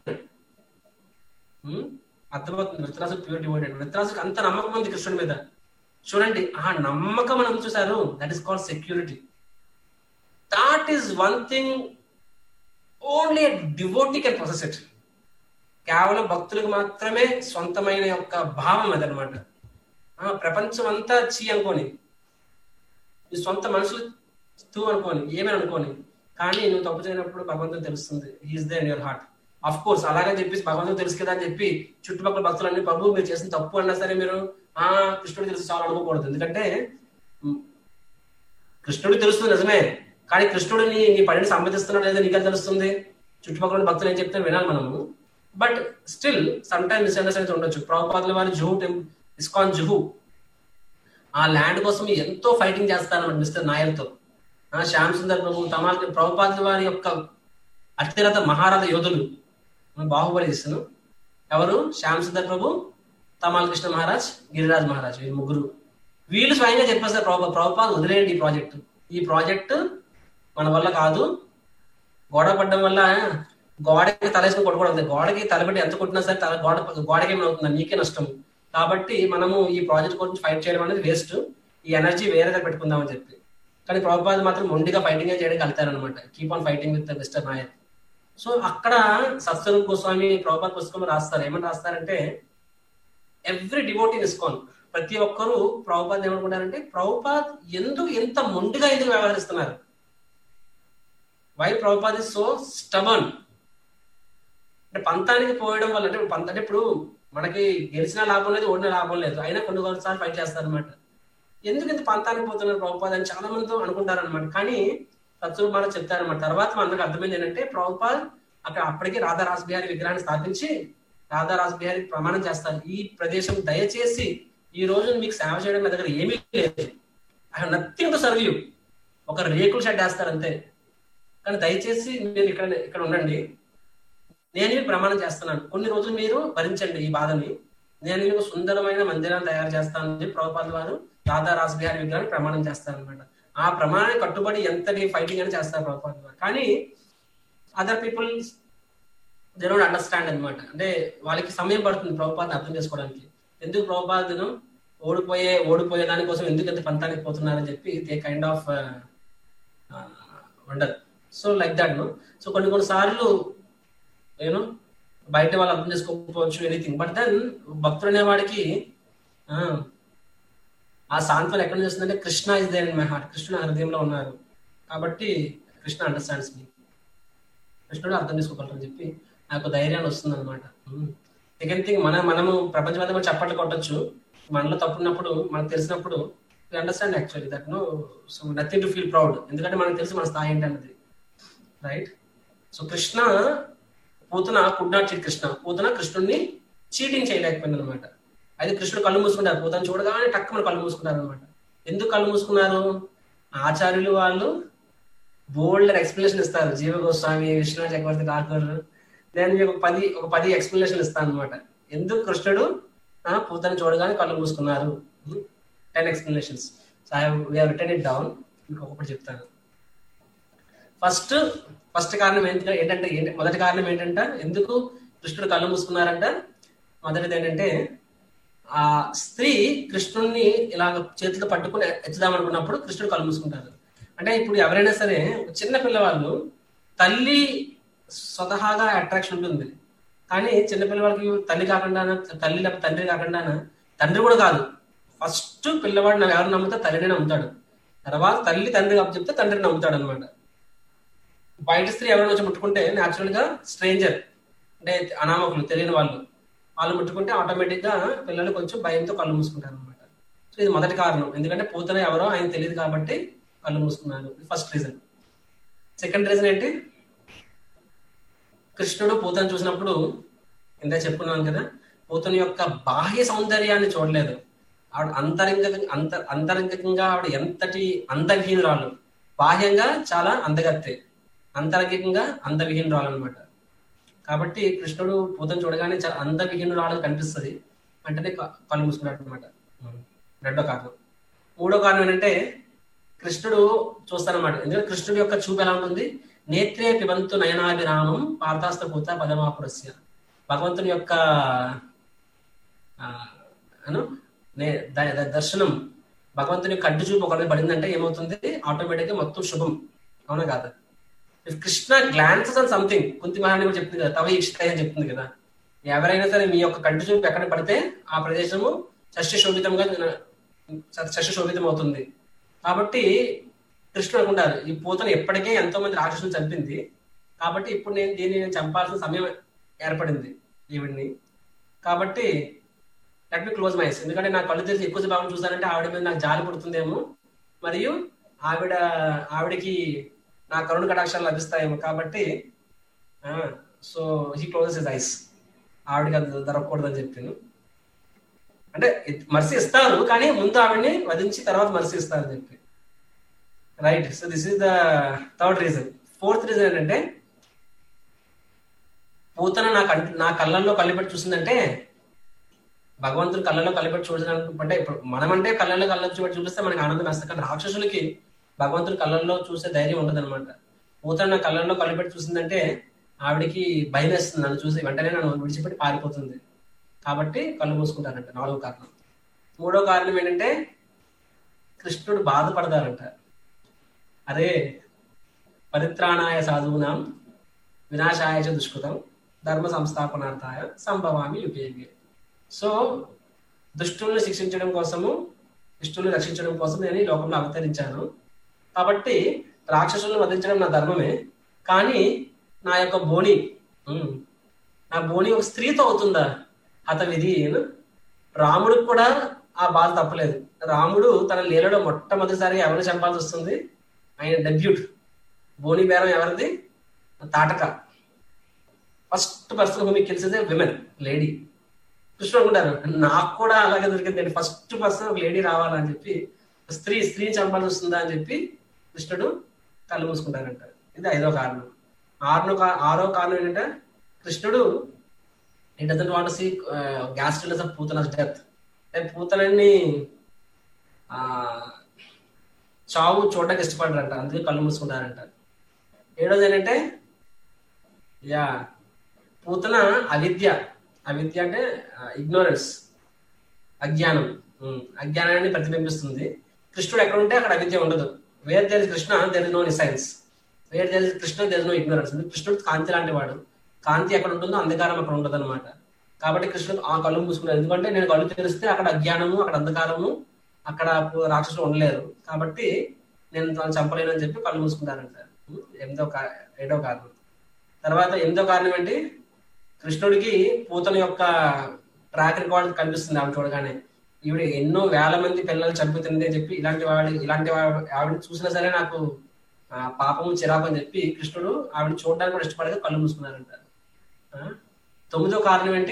అర్థమవుతుంది వృత్రాసు ప్యూర్ డివోటెడ్ వృత్రాసుకి అంత నమ్మకం ఉంది కృష్ణుడి మీద చూడండి ఆ నమ్మకం మనం చూసారు that is called security that is one thing only devotee can process it కేవలం భక్తులకు మాత్రమే సొంతమైన యొక్క భావం అదనమాట ఆ ప్రపంచం అంతా చీ అనుకోని నీ సొంత మనుషులు తూ అనుకోని ఏమని అనుకోని కానీ నువ్వు తప్పు చేయనప్పుడు భగవంతుడు తెలుస్తుంది is they in your heart of course అలాగని చెప్పేసి భగవంతుడు తెలుసు కదా అని చెప్పి చుట్టుపక్కల భక్తులన్నీ ప్రభు మీరు చేసిన తప్పు అన్నా సరే మీరు ఆ కృష్ణుడు తెలుసు చాలా అనుకోకూడదు ఎందుకంటే మ్, కృష్ణుడికి తెలుస్తుంది నిజమే కానీ కృష్ణుడిని నీ పనిని సమ్మతిస్తున్నాడు లేదా నీకు తెలుస్తుంది చుట్టుపక్కల ఉన్న భక్తులు ఏం చెప్తే వినాలి మనము but still some time misunderstanding ఉండొచ్చు ప్రభుపాదుల వారి జుహు టెం- ఇస్కాన్ జుహు ఆ ల్యాండ్ కోసం ఎంతో ఫైటింగ్ చేస్తారన్నమాట మిస్టర్ నాయర్తో ఆ శ్యామ్ సుందర్ ప్రభు తమాల్ ప్రభుపాదుల వారి యొక్క అత్యరథ మహారథ యోధులు బాహుబలి ఇస్తాను ఎవరు శ్యామ్ సుందర్ ప్రభు తమాల్ కృష్ణ మహారాజ్ గిరిరాజ్ మహారాజ్ వీళ్ళు ముగ్గురు వీళ్ళు స్వయంగా చెప్పేస్తారు ప్రభు ప్రభుపాద్ వదిలేయండి ఈ ప్రాజెక్ట్ ఈ ప్రాజెక్ట్ మన వల్ల కాదు గొడవ పడ్డం వల్ల గోడకి తలేసుకుని కొట్టుకోవడం గోడకి తలపెట్టి ఎంత కొట్టినా సరే తల గోడ గోడకి ఏమవుతుంది నీకే నష్టం కాబట్టి మనము ఈ ప్రాజెక్ట్ గురించి ఫైట్ చేయడం అనేది వేస్ట్ ఈ ఎనర్జీ వేరే దగ్గర పెట్టుకుందామని చెప్పి కానీ ప్రభుపాద్ మాత్రం మొండిగా ఫైటింగ్ చేయడానికి వెళ్తారనమాట keep on fighting with mister Nair so అక్కడ సత్స్వరూప్ గోస్వామి ప్రభుపాద్ పుస్తకం రాస్తారు ఏమని రాస్తారంటే ఎవ్రీ డివోటీ ఇస్కాన్ ప్రతి ఒక్కరూ ప్రభుపాద్ ఏమనుకుంటారంటే ప్రభుపాద్ ఎందుకు ఎంత మొండిగా ఎందుకు వ్యవహరిస్తున్నారు why Prabhupad is so stubborn అంటే పంతానికి పోయడం వల్ల అంటే పంత అంటే ఇప్పుడు మనకి గెలిచిన లాభం లేదు ఓడిన లాభం లేదు అయినా కొన్ని కొన్నిసార్లు ఫైట్ చేస్తారనమాట ఎందుకు ఇంత పంతానికి పోతున్నారు ప్రభుపాద్ అని చాలా మందితో అనుకుంటారనమాట కానీ సత్సూరు మనం చెప్తారనమాట తర్వాత మనకు అర్థమైంది ఏంటంటే ప్రభుపాద్ అక్కడ అప్పటికే రాధా రాస్ బిహారీ విగ్రహాన్ని స్థాపించి రాధా రాస్ బిహారీ ప్రమాణం చేస్తారు ఈ ప్రదేశం దయచేసి ఈ రోజు మీకు సేవ చేయడం నా దగ్గర ఏమీ లేదు I have nothing to serve you ఒక రేకుల షెడ్ వేస్తారు అంతే కానీ దయచేసి మీరు ఇక్కడ ఇక్కడ ఉండండి నేను మీకు ప్రమాణం చేస్తున్నాను కొన్ని రోజులు మీరు భరించండి ఈ బాధని నేను మీకు సుందరమైన మందిరాన్ని తయారు చేస్తానని చెప్పి ప్రభుపాద వారు రాధా రాస్ బిహారీ విగ్రహాన్ని ప్రమాణం చేస్తారనమాట ఆ ప్రమాణానికి కట్టుబడి ఎంతటి ఫైటింగ్ అని చేస్తారు ప్రభుపాద వారు కానీ other people they don't understand అనమాట అంటే వాళ్ళకి సమయం పడుతుంది ప్రభుపాద్ అర్థం చేసుకోవడానికి ఎందుకు ప్రభుపాదను ఓడిపోయే ఓడిపోయే దానికోసం ఎందుకు ఎంత పంతానికి పోతున్నారని చెప్పి దే కైండ్ ఆఫ్ ఉండదు so like that no so కొన్ని కొన్ని సార్లు నేను బయట వాళ్ళు అర్థం చేసుకోకపోవచ్చు ఎనీథింగ్ బట్ దెన్ భక్తుడు అనేవాడికి ఆ, ఆ సాంత్వన ఎక్కడ నుంచి వస్తుందంటే Krishna is there in my heart కృష్ణుడు నా హృదయంలో ఉన్నారు కాబట్టి కృష్ణ అండర్స్టాండ్స్ మీ కృష్ణుడు అర్థం చేసుకోగలరని చెప్పి నాకు ధైర్యాన్ని వస్తుంది అనమాట సెకండ్ థింగ్ మన మనము ప్రపంచం అంతా మనం చప్పట్లు కొట్టచ్చు మనలో తప్పున్నప్పుడు మనకు తెలిసినప్పుడు understand actually that no so nothing to feel proud ఎందుకంటే మనకు తెలుసు మన స్థాయి ఏంటి అన్నది right so Krishna Putana could not cheat Krishna Putana కృష్ణుడిని చీటింగ్ చేయలేకపోయింది అనమాట అయితే కృష్ణుడు కళ్ళు మూసుకుంటారు పూతను చూడగానే టక్ మన కళ్ళు మూసుకుంటారు అనమాట ఎందుకు కళ్ళు మూసుకున్నారు ఆచార్యులు వాళ్ళు బోల్డ్ ఎక్స్ప్లెనేషన్ ఇస్తారు జీవ గోస్వామి విష్ణు చక్రవర్తి ఠాకూర్ నేను మీకు ఒక పది ఒక పది ఎక్స్ప్లెనేషన్ ఇస్తాను అనమాట ఎందుకు కృష్ణుడు ఆ, పూతను చూడగానే కళ్ళు మూసుకున్నారు ten explanations so I return it down మీకు ఒకటి చెప్తాను ఫస్ట్ ఫస్ట్ కారణం ఏంటి ఏంటంటే ఏంటి మొదటి కారణం ఏంటంటే ఎందుకు కృష్ణుడు కళ్ళు మూసుకున్నారంట మొదటిది ఏంటంటే ఆ స్త్రీ కృష్ణుడిని ఇలా చేతితో పట్టుకుని ఎత్తుదాం అనుకున్నప్పుడు కృష్ణుడు కళ్ళు మూసుకుంటారు అంటే ఇప్పుడు ఎవరైనా సరే ఒక చిన్న పిల్లవాళ్ళు తల్లి స్వతహాగా అట్రాక్షన్ ఉంటుంది కానీ చిన్న పిల్లవాళ్ళకి తల్లి కాకుండా తల్లి లేకపోతే తండ్రి కాకుండా తండ్రి కూడా కాదు ఫస్ట్ పిల్లవాడు నాకు ఎవరు నమ్ముతా తల్లిని నమ్ముతాడు తర్వాత తల్లి తండ్రి చెప్తే తండ్రిని నమ్ముతాడు అనమాట బయట స్త్రీ ఎవరైనా వచ్చి ముట్టుకుంటే న్యాచురల్ గా స్ట్రేంజర్ అంటే అనామకులు తెలియని వాళ్ళు వాళ్ళు ముట్టుకుంటే ఆటోమేటిక్ గా పిల్లలు కొంచెం భయంతో కళ్ళు మూసుకుంటారు అనమాట సో ఇది మొదటి కారణం ఎందుకంటే పూతన ఎవరో ఆయన తెలియదు కాబట్టి కళ్ళు మూసుకున్నారు ఫస్ట్ రీజన్ సెకండ్ రీజన్ ఏంటి కృష్ణుడు పూతను చూసినప్పుడు ఇంత చెప్పుకున్నాను కదా పూతన యొక్క బాహ్య సౌందర్యాన్ని చూడలేదు ఆవిడ అంతరంగ అంత అంతరంగికంగా ఆవిడ ఎంతటి అందవిహీనురాలు బాహ్యంగా చాలా అందగత్తే అంతరంగికంగా అందవిహీనురాలు అనమాట కాబట్టి కృష్ణుడు పూతను చూడగానే చాలా అందవిహీనురాలు కనిపిస్తుంది వెంటనే క- కళ్ళు మూసుకున్నాడు అనమాట రెండో కారణం మూడో కారణం ఏంటంటే కృష్ణుడు చూస్తానమాట ఎందుకంటే కృష్ణుడి యొక్క చూపు ఎలా ఉంటుంది నేత్రే పిబంతు నయనాభిరామం పార్థాస్త పూత పదమాపురస్య భగవంతుని యొక్క ఆ, అను నే ద- ద- దర్శనం భగవంతుని కంటి చూపు ఒకరి మీద పడిందంటే ఏమవుతుంది ఆటోమేటిక్ గా మొత్తం శుభం అవునా కాదా ఇఫ్ కృష్ణ గ్లాన్సెస్ అని సంథింగ్ కుంతి మహారాణి కూడా చెప్తుంది కదా తవ ఇష్టాయి అని చెప్తుంది కదా ఎవరైనా సరే మీ యొక్క కంటి చూపు ఎక్కడ పడితే ఆ ప్రదేశము శస్యశోభితంగా శస్యశోభితం అవుతుంది కాబట్టి కృష్ణుడు అనుకుంటారు ఈ పూతను ఎప్పటికే ఎంతో మంది రాక్షసులు చంపింది కాబట్టి ఇప్పుడు నేను దీన్ని నేను చంపాల్సిన సమయం ఏర్పడింది ఈవిడ్ని కాబట్టి లెట్ మీ క్లోజ్ మైస్ ఎందుకంటే నా కళ్ళు తెలిసి ఎక్కువ భాగం చూసానంటే ఆవిడ మీద నాకు జాలి పడుతుందేమో మరియు ఆవిడ ఆవిడకి నా కరుణ కటాక్షాలు లభిస్తాయేమో కాబట్టి so he closes his eyes ఆవిడకి అది దొరకకూడదని చెప్పాను అంటే మర్సి ఇస్తారు కానీ ముందు ఆవిడని వధించి తర్వాత మర్సి ఇస్తారని చెప్పి right so this is the third reason fourth reason ఏంటంటే పూతన నా కంటి నా కళ్ళల్లో కళ్ళిపెట్టి చూసిందంటే భగవంతుని కళ్ళలో కళ్ళిపెట్టి చూడాలనుకుంటే ఇప్పుడు మనమంటే కళ్ళల్లో కళ్ళ చూపెట్టి చూపిస్తే మనకి ఆనందం వేస్తుంది కానీ రాక్షసులకి భగవంతుని కళ్ళల్లో చూసే ధైర్యం ఉండదు అనమాట పూతన నా కళ్ళల్లో కళ్ళిపెట్టి చూసిందంటే ఆవిడికి భయం వేస్తుంది నన్ను చూసి వెంటనే నన్ను విడిచిపెట్టి పారిపోతుంది కాబట్టి కళ్ళు మూసుకుంటారంట నాలుగో కారణం మూడో కారణం ఏంటంటే కృష్ణుడు బాధపడతారంట అరే పరిత్రాణాయ సాధువునాం వినాశాయ చ దుష్కృతం ధర్మ సంస్థాపనార్థాయ సంభవామి యుగే యుగే సో దుష్టుల్ని శిక్షించడం కోసము దుష్టుల్ని రక్షించడం కోసం నేను ఈ లోకంలో అవతరించాను కాబట్టి రాక్షసులను వధించడం నా ధర్మమే కానీ నా యొక్క బోని ఉమ్, నా బోని ఒక స్త్రీతో అవుతుందా హత విధి రాముడికి కూడా ఆ బాధ తప్పలేదు రాముడు తన లీలలో మొట్టమొదటిసారిగా ఎవరిని చంపాల్సి వస్తుంది ఆయన డెబ్యూట్ బోని బేరం ఎవరిది తాటక ఫస్ట్ పర్సన్ మీకు తెలిసిందే విమెన్ లేడీ కృష్ణుడు అనుకుంటారు నాకు కూడా అలాగే దొరికింది ఫస్ట్ పర్సన్ ఒక లేడీ రావాలని చెప్పి స్త్రీ స్త్రీని చంపాల్సి వస్తుందా అని చెప్పి కృష్ణుడు కళ్ళు మూసుకుంటారంట ఇది ఐదో కారణం ఆరో కా- ఆరో కారణం ఏంటంటే కృష్ణుడు he doesn't want see ghastliness of Putana's death పూతనని ఆ చావు చూడడానికి ఇష్టపడరంట అందుకే కళ్ళు మూసుకుంటారంట ఏడోది ఏంటంటే యా పూతన అవిద్య అవిద్య అంటే ఇగ్నోరెన్స్ అజ్ఞానం ఉమ్, అజ్ఞానాన్ని ప్రతిబింబిస్తుంది కృష్ణుడు ఎక్కడ ఉంటే అక్కడ అవిద్య ఉండదు where there Krishna there is no science where there Krishna there no ignorance కృష్ణుడు కాంతి లాంటి వాడు కాంతి ఎక్కడ ఉంటుందో అంధకారం అక్కడ ఉండదు అనమాట కాబట్టి కృష్ణుడు ఆ కళ్ళు మూసుకున్నారు ఎందుకంటే నేను కళ్ళు తెరిస్తే అక్కడ అజ్ఞానము అక్కడ అంధకారము అక్కడ రాక్షసులు ఉండలేరు కాబట్టి నేను తను చంపలేను అని చెప్పి కళ్ళు మూసుకుంటారంట ఉమ్, ఎనిమిదో కా- ఏడో కారణం తర్వాత ఎనిమిదో కారణం ఏంటి కృష్ణుడికి పూతన యొక్క ట్రాక్ రికార్డ్ కనిపిస్తుంది ఆవిడ చూడగానే ఈవిడ ఎన్నో వేల మంది పిల్లలు చంపుతుంది అని చెప్పి ఇలాంటి వాడి ఇలాంటి వా- ఆవిడ చూసినా సరే నాకు ఆ, పాపము చిరాకు అని చెప్పి కృష్ణుడు ఆవిడ చూడడానికి కూడా ఇష్టపడక కళ్ళు మూసుకున్నారంట ఆ? తొమ్మిదో కారణం ఏంటి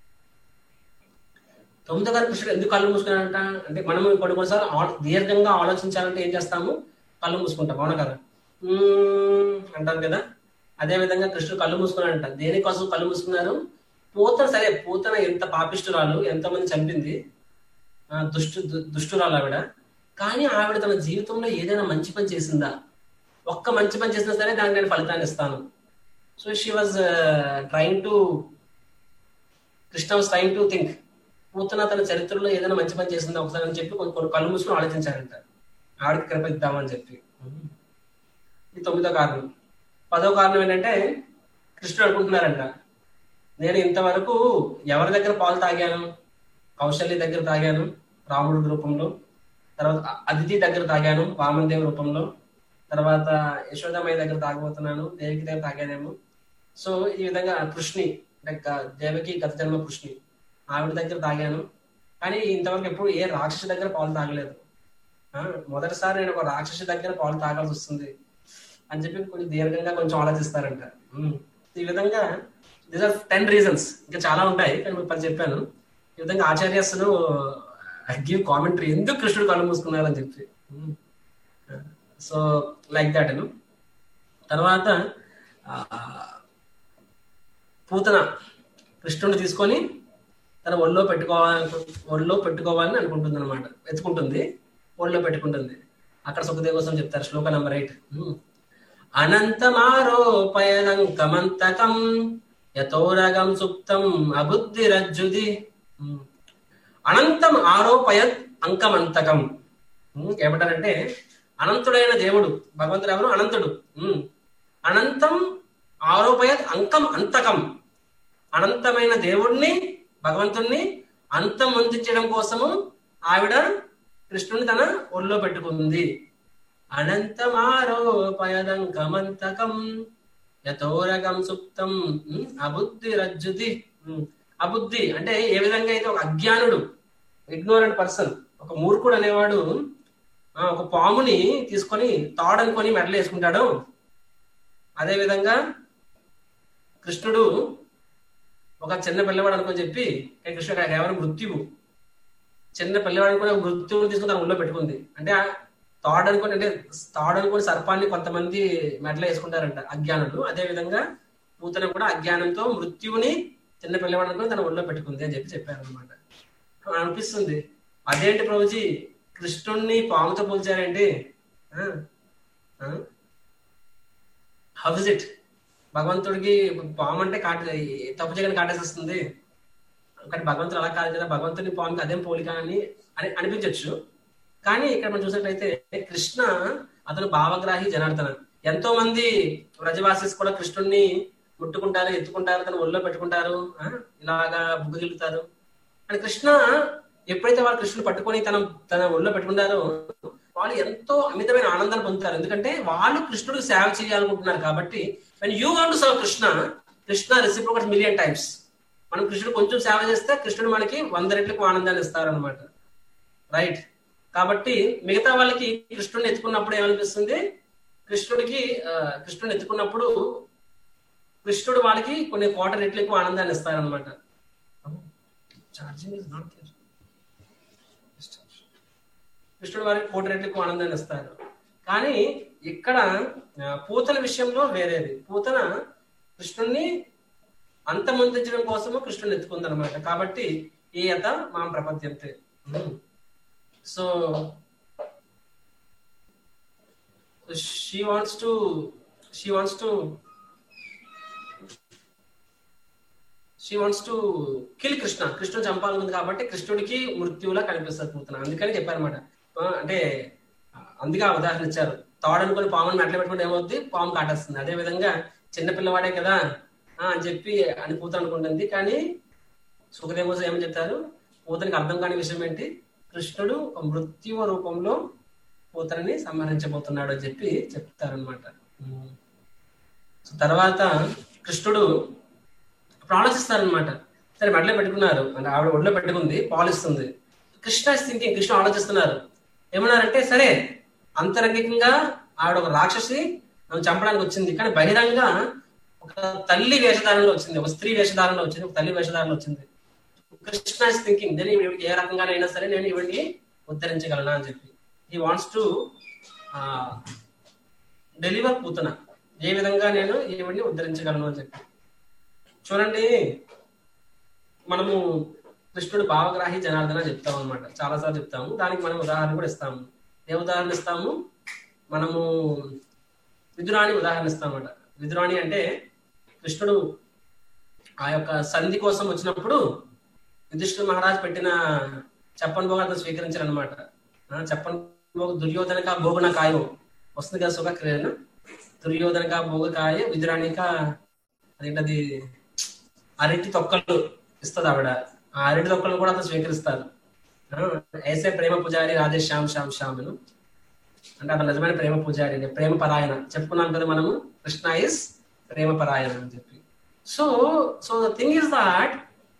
తొమ్మిదో కారణం కృష్ణుడు ఎందుకు కళ్ళు మూసుకున్నారంట అంటే మనం కొన్ని కొన్నిసార్లు ఆ- దీర్ఘంగా ఆలోచించాలంటే ఏం చేస్తాము కళ్ళు మూసుకుంటాం అవునా కదా మ్మ్ అంటాం కదా అదే విధంగా కృష్ణుడు కళ్ళు మూసుకున్నాడంట దేనికోసం కళ్ళు మూసుకున్నారు పూతన సరే పూతన ఎంత పాపిష్టురాలు ఎంతమంది చంపింది ఆ, దుష్టు దు- దుష్టురాలు ఆవిడ కానీ ఆవిడ తన జీవితంలో ఏదైనా మంచి పని చేసిందా ఒక్క మంచి పని చేసినా సరే దానికి నేను ఫలితాన్ని ఇస్తాను so she was trying to Krishna was trying to think Putana తన చరిత్రలో ఏదైనా మంచి పని చేసిందా ఒకసారి అని చెప్పి కొన్ని కొన్ని కళ్ళు మూసుకుని ఆలోచించారంట ఆవిడకి కృప ఇద్దామని చెప్పి ఇది తొమ్మిదో కారణం పదో కారణం ఏంటంటే కృష్ణుడు అనుకుంటున్నారంట నేను ఇంతవరకు ఎవరి దగ్గర పాలు తాగాను కౌశల్య దగ్గర తాగాను రాముడి రూపంలో తర్వాత అదితి దగ్గర తాగాను వామనదేవి రూపంలో తర్వాత యశోదమయ్య దగ్గర తాగబోతున్నాను దేవికి దగ్గర తాగానేమో సో ఈ విధంగా కృష్ణి అంటే గ- దేవకి గత జన్మ కృష్ణి ఆవిడ దగ్గర తాగాను కానీ ఇంతవరకు ఎప్పుడు ఏ రాక్షసి దగ్గర పాలు తాగలేదు ఆ, మొదటిసారి నేను ఒక రాక్షసి దగ్గర పాలు తాగాల్సి వస్తుంది అని చెప్పి కొంచెం దీర్ఘంగా కొంచెం ఆలోచిస్తారంట ఉమ్. ఈ విధంగా దీస్ ఆర్ టెన్ రీజన్స్ ఇంకా చాలా ఉంటాయి కానీ మీకు పది చెప్పాను ఈ విధంగా ఆచార్యస్సులు గివ్ కామెంటరీ ఎందుకు కృష్ణుడు కళ్ళు మూసుకున్నారని చెప్పి సో లైక్ దాట్ అను తర్వాత ఆ, పూతన కృష్ణుడిని తీసుకొని తన ఒళ్ళో పెట్టుకోవాలి ఒళ్ళో పెట్టుకోవాలని అనుకుంటుంది అనమాట ఎత్తుకుంటుంది ఒళ్ళో పెట్టుకుంటుంది అక్కడ సుఖదేవ్ కోసం చెప్తారు శ్లోక నెంబర్ ఎయిట్ అనంతమారోపయనంకమంతకం యతోరగం సుప్తం అబుద్ధిరజ్జుది ఉమ్. అనంతం ఆరోపయత్ అంకమంతకం ఉమ్, ఏమంటారంటే అనంతుడైన దేవుడు భగవంతుడు ఎవరు అనంతుడు ఉమ్. అనంతం ఆరోపయత్ అంకం అంతకం అనంతమైన దేవుణ్ణి భగవంతుణ్ణి అంతం అందించడం కోసము ఆవిడ కృష్ణుని తన ఒళ్ళో పెట్టుకుంది అనంతమారోపయదంకమంతకం యథోరగం సుప్తం ఉమ్, అబుద్ధిరజ్జుది ఉమ్, అబుద్ధి అంటే ఏ విధంగా అయితే ఒక అజ్ఞానుడు ఇగ్నోరెంట్ పర్సన్ ఒక మూర్ఖుడు అనేవాడు ఆ, ఒక పాముని తీసుకొని తాడనుకొని మెడలు వేసుకుంటాడు అదే విధంగా కృష్ణుడు ఒక చిన్న పిల్లవాడు అనుకొని చెప్పి "ఏ కృష్ణ కేవలం మృత్యువు చిన్న పిల్లవాడు అనుకుని ఒక మృత్యువుని తీసుకుని తన ఒళ్ళో పెట్టుకుంది అంటే ఆ తాడు అనుకుని అంటే తాడు అనుకుని సర్పాన్ని కొంతమంది మెడలో వేసుకుంటారంట అజ్ఞానులు అదే విధంగా పూతన కూడా అజ్ఞానంతో మృత్యువుని చిన్న పిల్లవాడు అనుకుని తన ఒళ్ళో పెట్టుకుంది అని చెప్పి చెప్పారు అనమాట అనిపిస్తుంది అదేంటి ప్రభుజీ కృష్ణుణ్ణి పాముతో పోల్చారేంటి హౌ ఇస్ ఇట్ భగవంతుడికి పాము అంటే కాట తప్పు చేయని కాటేసేస్తుంది కానీ భగవంతుడు అలా కాదు కదా భగవంతుని పాముకి అదేం పోలిక అని అని అనిపించవచ్చు కానీ ఇక్కడ మనం చూసినట్లయితే కృష్ణ అతను భావగ్రాహి జనార్దన ఎంతో మంది వ్రజవాసిస్ కూడా కృష్ణుణ్ణి ముట్టుకుంటారు ఎత్తుకుంటారు తన ఒళ్ళో పెట్టుకుంటారు ఆ, ఇలాగా బుగ్గగిలుతారు అని కృష్ణ ఎప్పుడైతే వాళ్ళు కృష్ణుని పట్టుకొని తన తన ఒళ్ళో పెట్టుకుంటారో వాళ్ళు ఎంతో అమితమైన ఆనందాన్ని పొందుతారు ఎందుకంటే వాళ్ళు కృష్ణుడికి సేవ చేయాలనుకుంటున్నారు కాబట్టి when you want to serve Krishna Krishna reciprocates million times మనం కృష్ణుడు కొంచెం సేవ చేస్తే కృష్ణుడు మనకి వంద రెట్లకు ఆనందాన్ని ఇస్తారనమాట రైట్ కాబట్టి మిగతా వాళ్ళకి కృష్ణుడిని ఎత్తుకున్నప్పుడు ఏమనిపిస్తుంది కృష్ణుడికి ఆ, కృష్ణుడిని ఎత్తుకున్నప్పుడు కృష్ణుడు వాళ్ళకి కొన్ని కోట రెట్లు ఎక్కువ ఆనందాన్ని ఇస్తారనమాట ఛార్జింగ్ ఇస్ నాట్ కృష్ణుడు వారికి కోటి రెట్లు ఎక్కువ ఆనందాన్ని ఇస్తారు కానీ ఇక్కడ ఆ, పూతన విషయంలో వేరేది పూతన కృష్ణుణ్ణి అంతమొందించడం కోసము కృష్ణుని ఎత్తుకుందనమాట కాబట్టి ఈ యత మా ప్రపద్యంతే so she wants to she wants to she wants to kill Krishna కృష్ణుడు చంపాలనుకుంది కాబట్టి కృష్ణుడికి మృత్యువులా కనిపిస్తారు పూతన అందుకని చెప్పారన్నమాట ఆ, అంటే అందుకే ఆ ఉదాహరణ ఇచ్చారు తాడు అనుకుని పాముని మెట్ల పెట్టుకుంటే ఏమవుద్ది పాము కాటేస్తుంది అదే విధంగా చిన్న పిల్లవాడే కదా ఆ, అని చెప్పి అని పూత అనుకుంటుంది కానీ సుఖదేవ కోసం ఏమని చెప్తారు పూతనికి అర్థం కాని విషయం ఏంటి కృష్ణుడు ఒక మృత్యువ రూపంలో పూతనని సంహరించబోతున్నాడు అని చెప్పి చెప్తారనమాట తర్వాత కృష్ణుడు అప్పుడు ఆలోచిస్తారనమాట సరే మెడలో పెట్టుకున్నారు అంటే ఆవిడ ఒడిలో పెట్టుకుంది పాలిస్తుంది కృష్ణ థింకింగ్ కృష్ణ ఆలోచిస్తున్నారు ఏమన్నారంటే సరే అంతరంగికంగా ఆవిడ ఒక రాక్షసి నన్ను చంపడానికి వచ్చింది కానీ బహిరంగ ఒక తల్లి వేషధారణలో వచ్చింది ఒక స్త్రీ వేషధారణలో వచ్చింది ఒక తల్లి వేషధారణలో వచ్చింది కృష్ణ ఇస్ థింకింగ్ నేను ఈవిడికి ఏ రకంగానైనా సరే నేను ఈవిడిని ఉద్ధరించగలనా అని చెప్పి he wants to deliver Putana ఏ విధంగా నేను ఈవిడిని ఉద్ధరించగలను అని చెప్పి చూడండి మనము కృష్ణుడు భావగ్రాహి జనార్దన చెప్తాం అనమాట చాలాసార్లు చెప్తాము దానికి మనం ఉదాహరణ కూడా ఇస్తాము ఏ ఉదాహరణ ఇస్తాము మనము విదురాణి ఉదాహరణ ఇస్తామన్నమాట విదురాణి అంటే కృష్ణుడు ఆ యొక్క సంధి కోసం వచ్చినప్పుడు యుధిష్ఠిర మహారాజ్ పెట్టిన చెప్పన్ భోగ అతను స్వీకరించారనమాట చెప్పన్ భోగ దుర్యోధనక భోగున కాయం వస్తుంది కదా సుఖ క్రియన దుర్యోధనక భోగ కాయ విదురాణిక అదేంటది అరటి తొక్కలు ఇస్తుంది ఆవిడ ఆ అరటి తొక్కలు కూడా అతను స్వీకరిస్తారు ఐసే ప్రేమ పూజారి రాధే శ్యామ్ శ్యామ్ శ్యామ్ అంటే అతను నిజమైన ప్రేమ పూజారి ప్రేమ పరాయణ చెప్పుకున్నాం కదా మనము కృష్ణ ఇస్ ప్రేమ పరాయణ అని చెప్పి so so the thing is that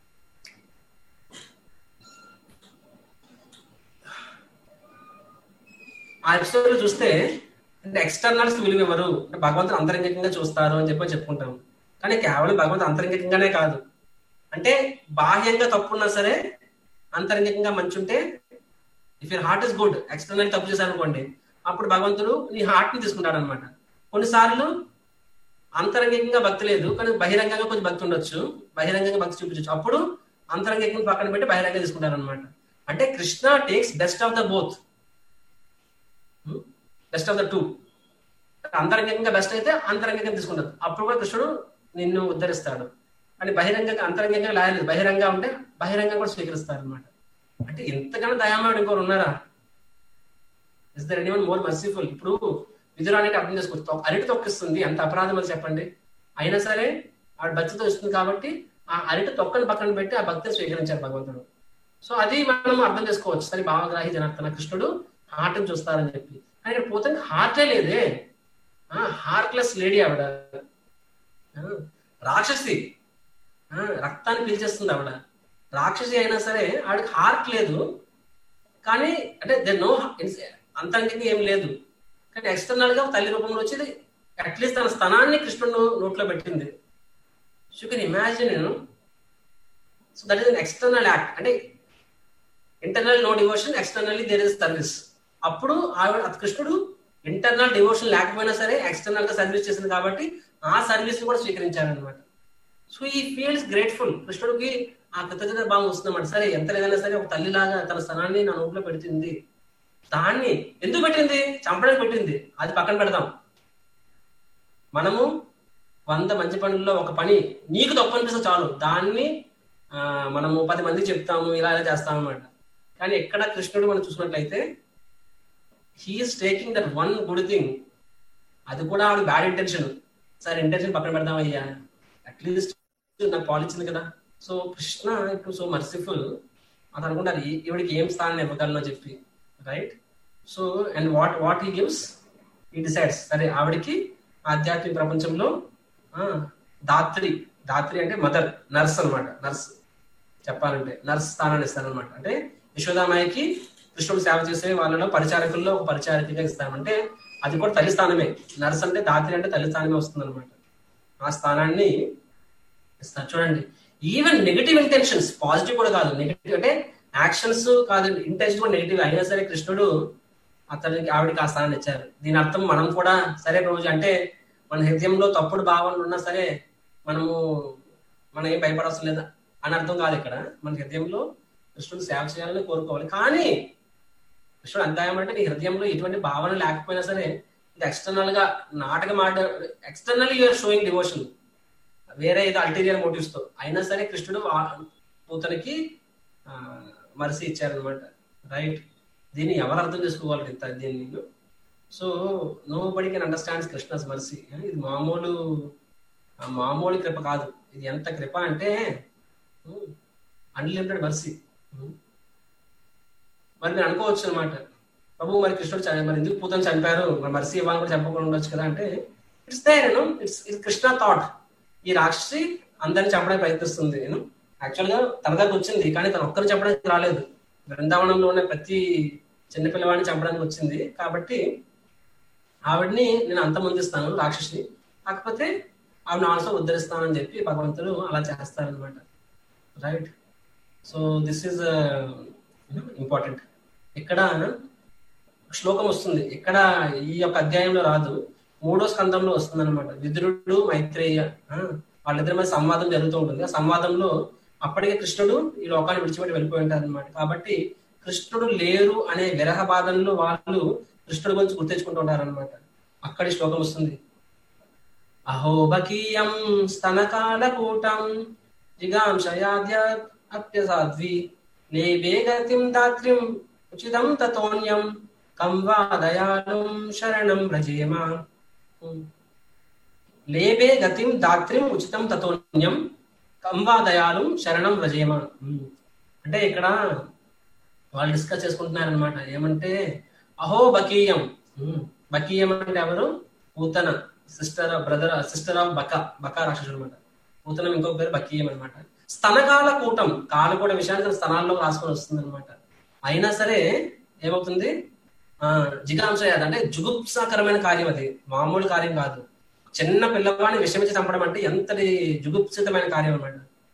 ఆ ఎపిసోడ్ లో చూస్తే అంటే ఎక్స్టర్నల్స్ విలువ ఎవరు అంటే భగవంతుడు అంతరంగికంగా చూస్తారు అని చెప్పి చెప్పుకుంటాం కానీ కేవలం భగవంతుడు అంతరంగికంగానే కాదు అంటే బాహ్యంగా తప్పున్నా సరే అంతరంగికంగా మంచి ఉంటే if your heart is good external తప్పు చేశారు అనుకోండి అప్పుడు భగవంతుడు నీ హార్ట్ ని తీసుకుంటాడు అనమాట కొన్నిసార్లు అంతరంగికంగా భక్తి లేదు కానీ బహిరంగంగా కొంచెం భక్తి ఉండొచ్చు బహిరంగంగా భక్తి చూపించవచ్చు అప్పుడు అంతరంగికంగా పక్కన పెట్టి బహిరంగంగా తీసుకుంటారు అనమాట అంటే Krishna takes best of the both best of the two అంతరంగికంగా బెస్ట్ అయితే అంతరంగికంగా తీసుకుంటారు అప్పుడు కూడా కృష్ణుడు నిన్ను ఉద్ధరిస్తాడు అని బహిరంగంగా అంతరంగంగా లాయలేదు బహిరంగ ఉంటే బహిరంగం కూడా స్వీకరిస్తారు అనమాట అంటే ఇంతకన్నా దయామయుడు ఇంకోరు ఉన్నారా is there anyone more merciful ఇప్పుడు విధురానికి అర్థం చేసుకోవచ్చు అరటి తొక్కిస్తుంది ఎంత అపరాధం అని చెప్పండి అయినా సరే ఆవిడ భక్తితో ఇస్తుంది కాబట్టి ఆ అరటి తొక్కని పక్కన పెట్టి ఆ భక్తిని స్వీకరించారు భగవంతుడు సో అది మనం అర్థం చేసుకోవచ్చు సరే భావగ్రాహి జనార్దన కృష్ణుడు హార్ట్ చూస్తారని చెప్పి కానీ ఇక్కడ పోతే హార్టే లేదే హార్ట్లెస్ లేడీ ఆవిడ రాక్షసి రక్తాన్ని పీల్చేస్తుంది ఆవిడ రాక్షసి అయినా సరే ఆవిడకి హార్ట్ లేదు కానీ అంటే దే నో అంతరంగంగా ఏం లేదు కానీ ఎక్స్టర్నల్ గా తల్లి రూపంలో వచ్చేది అట్లీస్ట్ తన స్థానాన్ని కృష్ణుడు నోట్లో పెట్టింది యూ కెన్ ఇమాజిన్ నేను so that is an external act అంటే internal no devotion externally there is service అప్పుడు ఆవిడ కృష్ణుడు ఇంటర్నల్ డివోషన్ లేకపోయినా సరే ఎక్స్టర్నల్ గా సర్వీస్ చేసింది కాబట్టి ఆ సర్వీస్ కూడా స్వీకరించారనమాట సో ఈ ఫీల్స్ గ్రేట్ఫుల్ కృష్ణుడికి ఆ కృతజ్ఞత భావం వస్తుందన్నమాట సరే ఎంత లేదన్నా సరే ఒక తల్లిలాగా తన స్థానాన్ని నా నోట్లో పెడుతుంది దాన్ని ఎందుకు పెట్టింది చంపడానికి పెట్టింది అది పక్కన పెడదాం మనము వంద మంచి పనుల్లో ఒక పని నీకు తప్పు అనిపిస్తే చాలు దాన్ని మనము పది మంది చెప్తాము ఇలా ఇలా చేస్తాము అనమాట కానీ ఎక్కడ కృష్ణుడు మనం చూసినట్లయితే he is taking that one good thing అది కూడా ఆవిడ బ్యాడ్ ఇంటెన్షన్ సరే ఇంటెన్షన్ పక్కన పెడదాం అయ్యా అట్లీస్ట్ నాకు పాలిచ్చింది కదా సో కృష్ణ ఇప్పుడు సో మర్సిఫుల్ అది అనుకుంటారు ఈవిడికి ఏం స్థానం ఇవ్వగలను చెప్పి right so and what what he gives he decides సరే ఆవిడికి ఆధ్యాత్మిక ప్రపంచంలో దాత్రి దాత్రి అంటే మదర్ నర్స్ అనమాట నర్స్ చెప్పాలంటే నర్స్ స్థానాన్ని ఇస్తారనమాట అంటే యశోదామాయికి కృష్ణుడు సేవ చేసే వాళ్ళలో పరిచారకుల్లో ఒక పరిచారకిగా ఇస్తామంటే అది కూడా తల్లి స్థానమే నర్స్ అంటే దాత్రి అంటే తల్లి స్థానమే వస్తుంది అనమాట ఆ స్థానాన్ని ఇస్తారు చూడండి ఈవెన్ నెగిటివ్ ఇంటెన్షన్స్ పాజిటివ్ కూడా కాదు నెగిటివ్ అంటే యాక్షన్స్ కాదు ఇంటెన్షన్ కూడా నెగిటివ్ అయినా సరే కృష్ణుడు అతనికి ఆవిడకి ఆ స్థానాన్ని ఇచ్చారు దీని అర్థం మనం కూడా సరే రోజు అంటే మన హృదయంలో తప్పుడు భావనలు ఉన్నా సరే మనము మనం ఏం భయపడవలసిన లేదా అని అర్థం కాదు ఇక్కడ మన హృదయంలో కృష్ణుడు సేవ చేయాలని కోరుకోవాలి కానీ కృష్ణుడు అంతాయమంటే నీ హృదయంలో ఎటువంటి భావన లేకపోయినా సరే ఇది ఎక్స్టర్నల్ గా నాటకం ఆడ ఎక్స్టర్నల్ యూఆర్ షోయింగ్ డివోషన్ వేరే ఏదో అల్టీరియర్ మోటివ్స్ తో అయినా సరే కృష్ణుడు ఆ- పూతనకి మరసి ఇచ్చారనమాట రైట్ దీన్ని ఎవరు అర్థం చేసుకోవాలి ఇంత దీన్ని so nobody can understands Krishna's mercy ఇది మామూలు ఆ మామూలు కృప కాదు ఇది ఎంత కృప అంటే అన్లిమిటెడ్ మర్సీ మరి నేను అనుకోవచ్చు అనమాట ప్రభు మరి కృష్ణుడు చ- మరి ఎందుకు పూతను చంపారు మరి మర్సీ ఇవ్వాలని కూడా చెప్పకుండా ఉండొచ్చు కదా అంటే ఇట్స్ దే నేను it's it's Krishna thought he రాక్షసి అందరిని చంపడానికి ప్రయత్నిస్తుంది నేను యాక్చువల్ గా తన దగ్గరకు వచ్చింది కానీ తను ఒక్కరిని చంపడానికి రాలేదు బృందావనంలో ఉన్న ప్రతి చిన్నపిల్లవాడిని చంపడానికి వచ్చింది కాబట్టి ఆవిడ్ని నేను అంతమొందిస్తాను రాక్షసిని కాకపోతే ఆవిడ ఆల్సో ఉద్ధరిస్తానని చెప్పి భగవంతుడు అలా చేస్తారనమాట right so this is important ఇక్కడ శ్లోకం వస్తుంది ఇక్కడ ఈ యొక్క అధ్యాయంలో రాదు మూడో స్కందంలో వస్తుంది అనమాట విదురుడు మైత్రేయ ఆ, వాళ్ళిద్దరి మధ్య సంవాదం జరుగుతూ ఉంటుంది ఆ సంవాదంలో అప్పటికే కృష్ణుడు ఈ లోకాన్ని విడిచిపెట్టి వెళ్ళిపోయి ఉంటారు అనమాట కాబట్టి కృష్ణుడు లేరు అనే విరహ బాధల్లో వాళ్ళు కృష్ణుడి గురించి గుర్తించుకుంటూ ఉంటారనమాట అక్కడి శ్లోకం వస్తుంది అహోబకీయం స్తనకాలకూటం జిగాంశయాద్య అప్యసాధ్వి లేబే గతిం దాత్రిం ఉచితం తతోన్యం కం వా దయాళుం శరణం వ్రజేమ లేబే గతిం దాత్రిం ఉచితం తతోన్యం కం వా దయాళుం శరణం వ్రజేమ అంటే ఇక్కడ వాళ్ళు డిస్కస్ చేసుకుంటున్నారనమాట ఏమంటే అహో బకీయం ఉమ్, బకీయం అంటే ఎవరు Putana sister brother sister of Baka Baka రాక్షసుడు అనమాట పూతనం ఇంకొక పేరు బకీయం అనమాట స్తనకాల కూటం కాలు కూడా విషయానికి స్తనాల్లో రాసుకొని వస్తుంది అనమాట అయినా సరే ఏమవుతుంది ఆ జిగాంశయాది అంటే జుగుప్సాకరమైన కార్యం అది మామూలు కార్యం కాదు చిన్న పిల్లవాడిని విషమించి చంపడం అంటే ఎంతటి జుగుప్సితమైన కార్యం అనమాట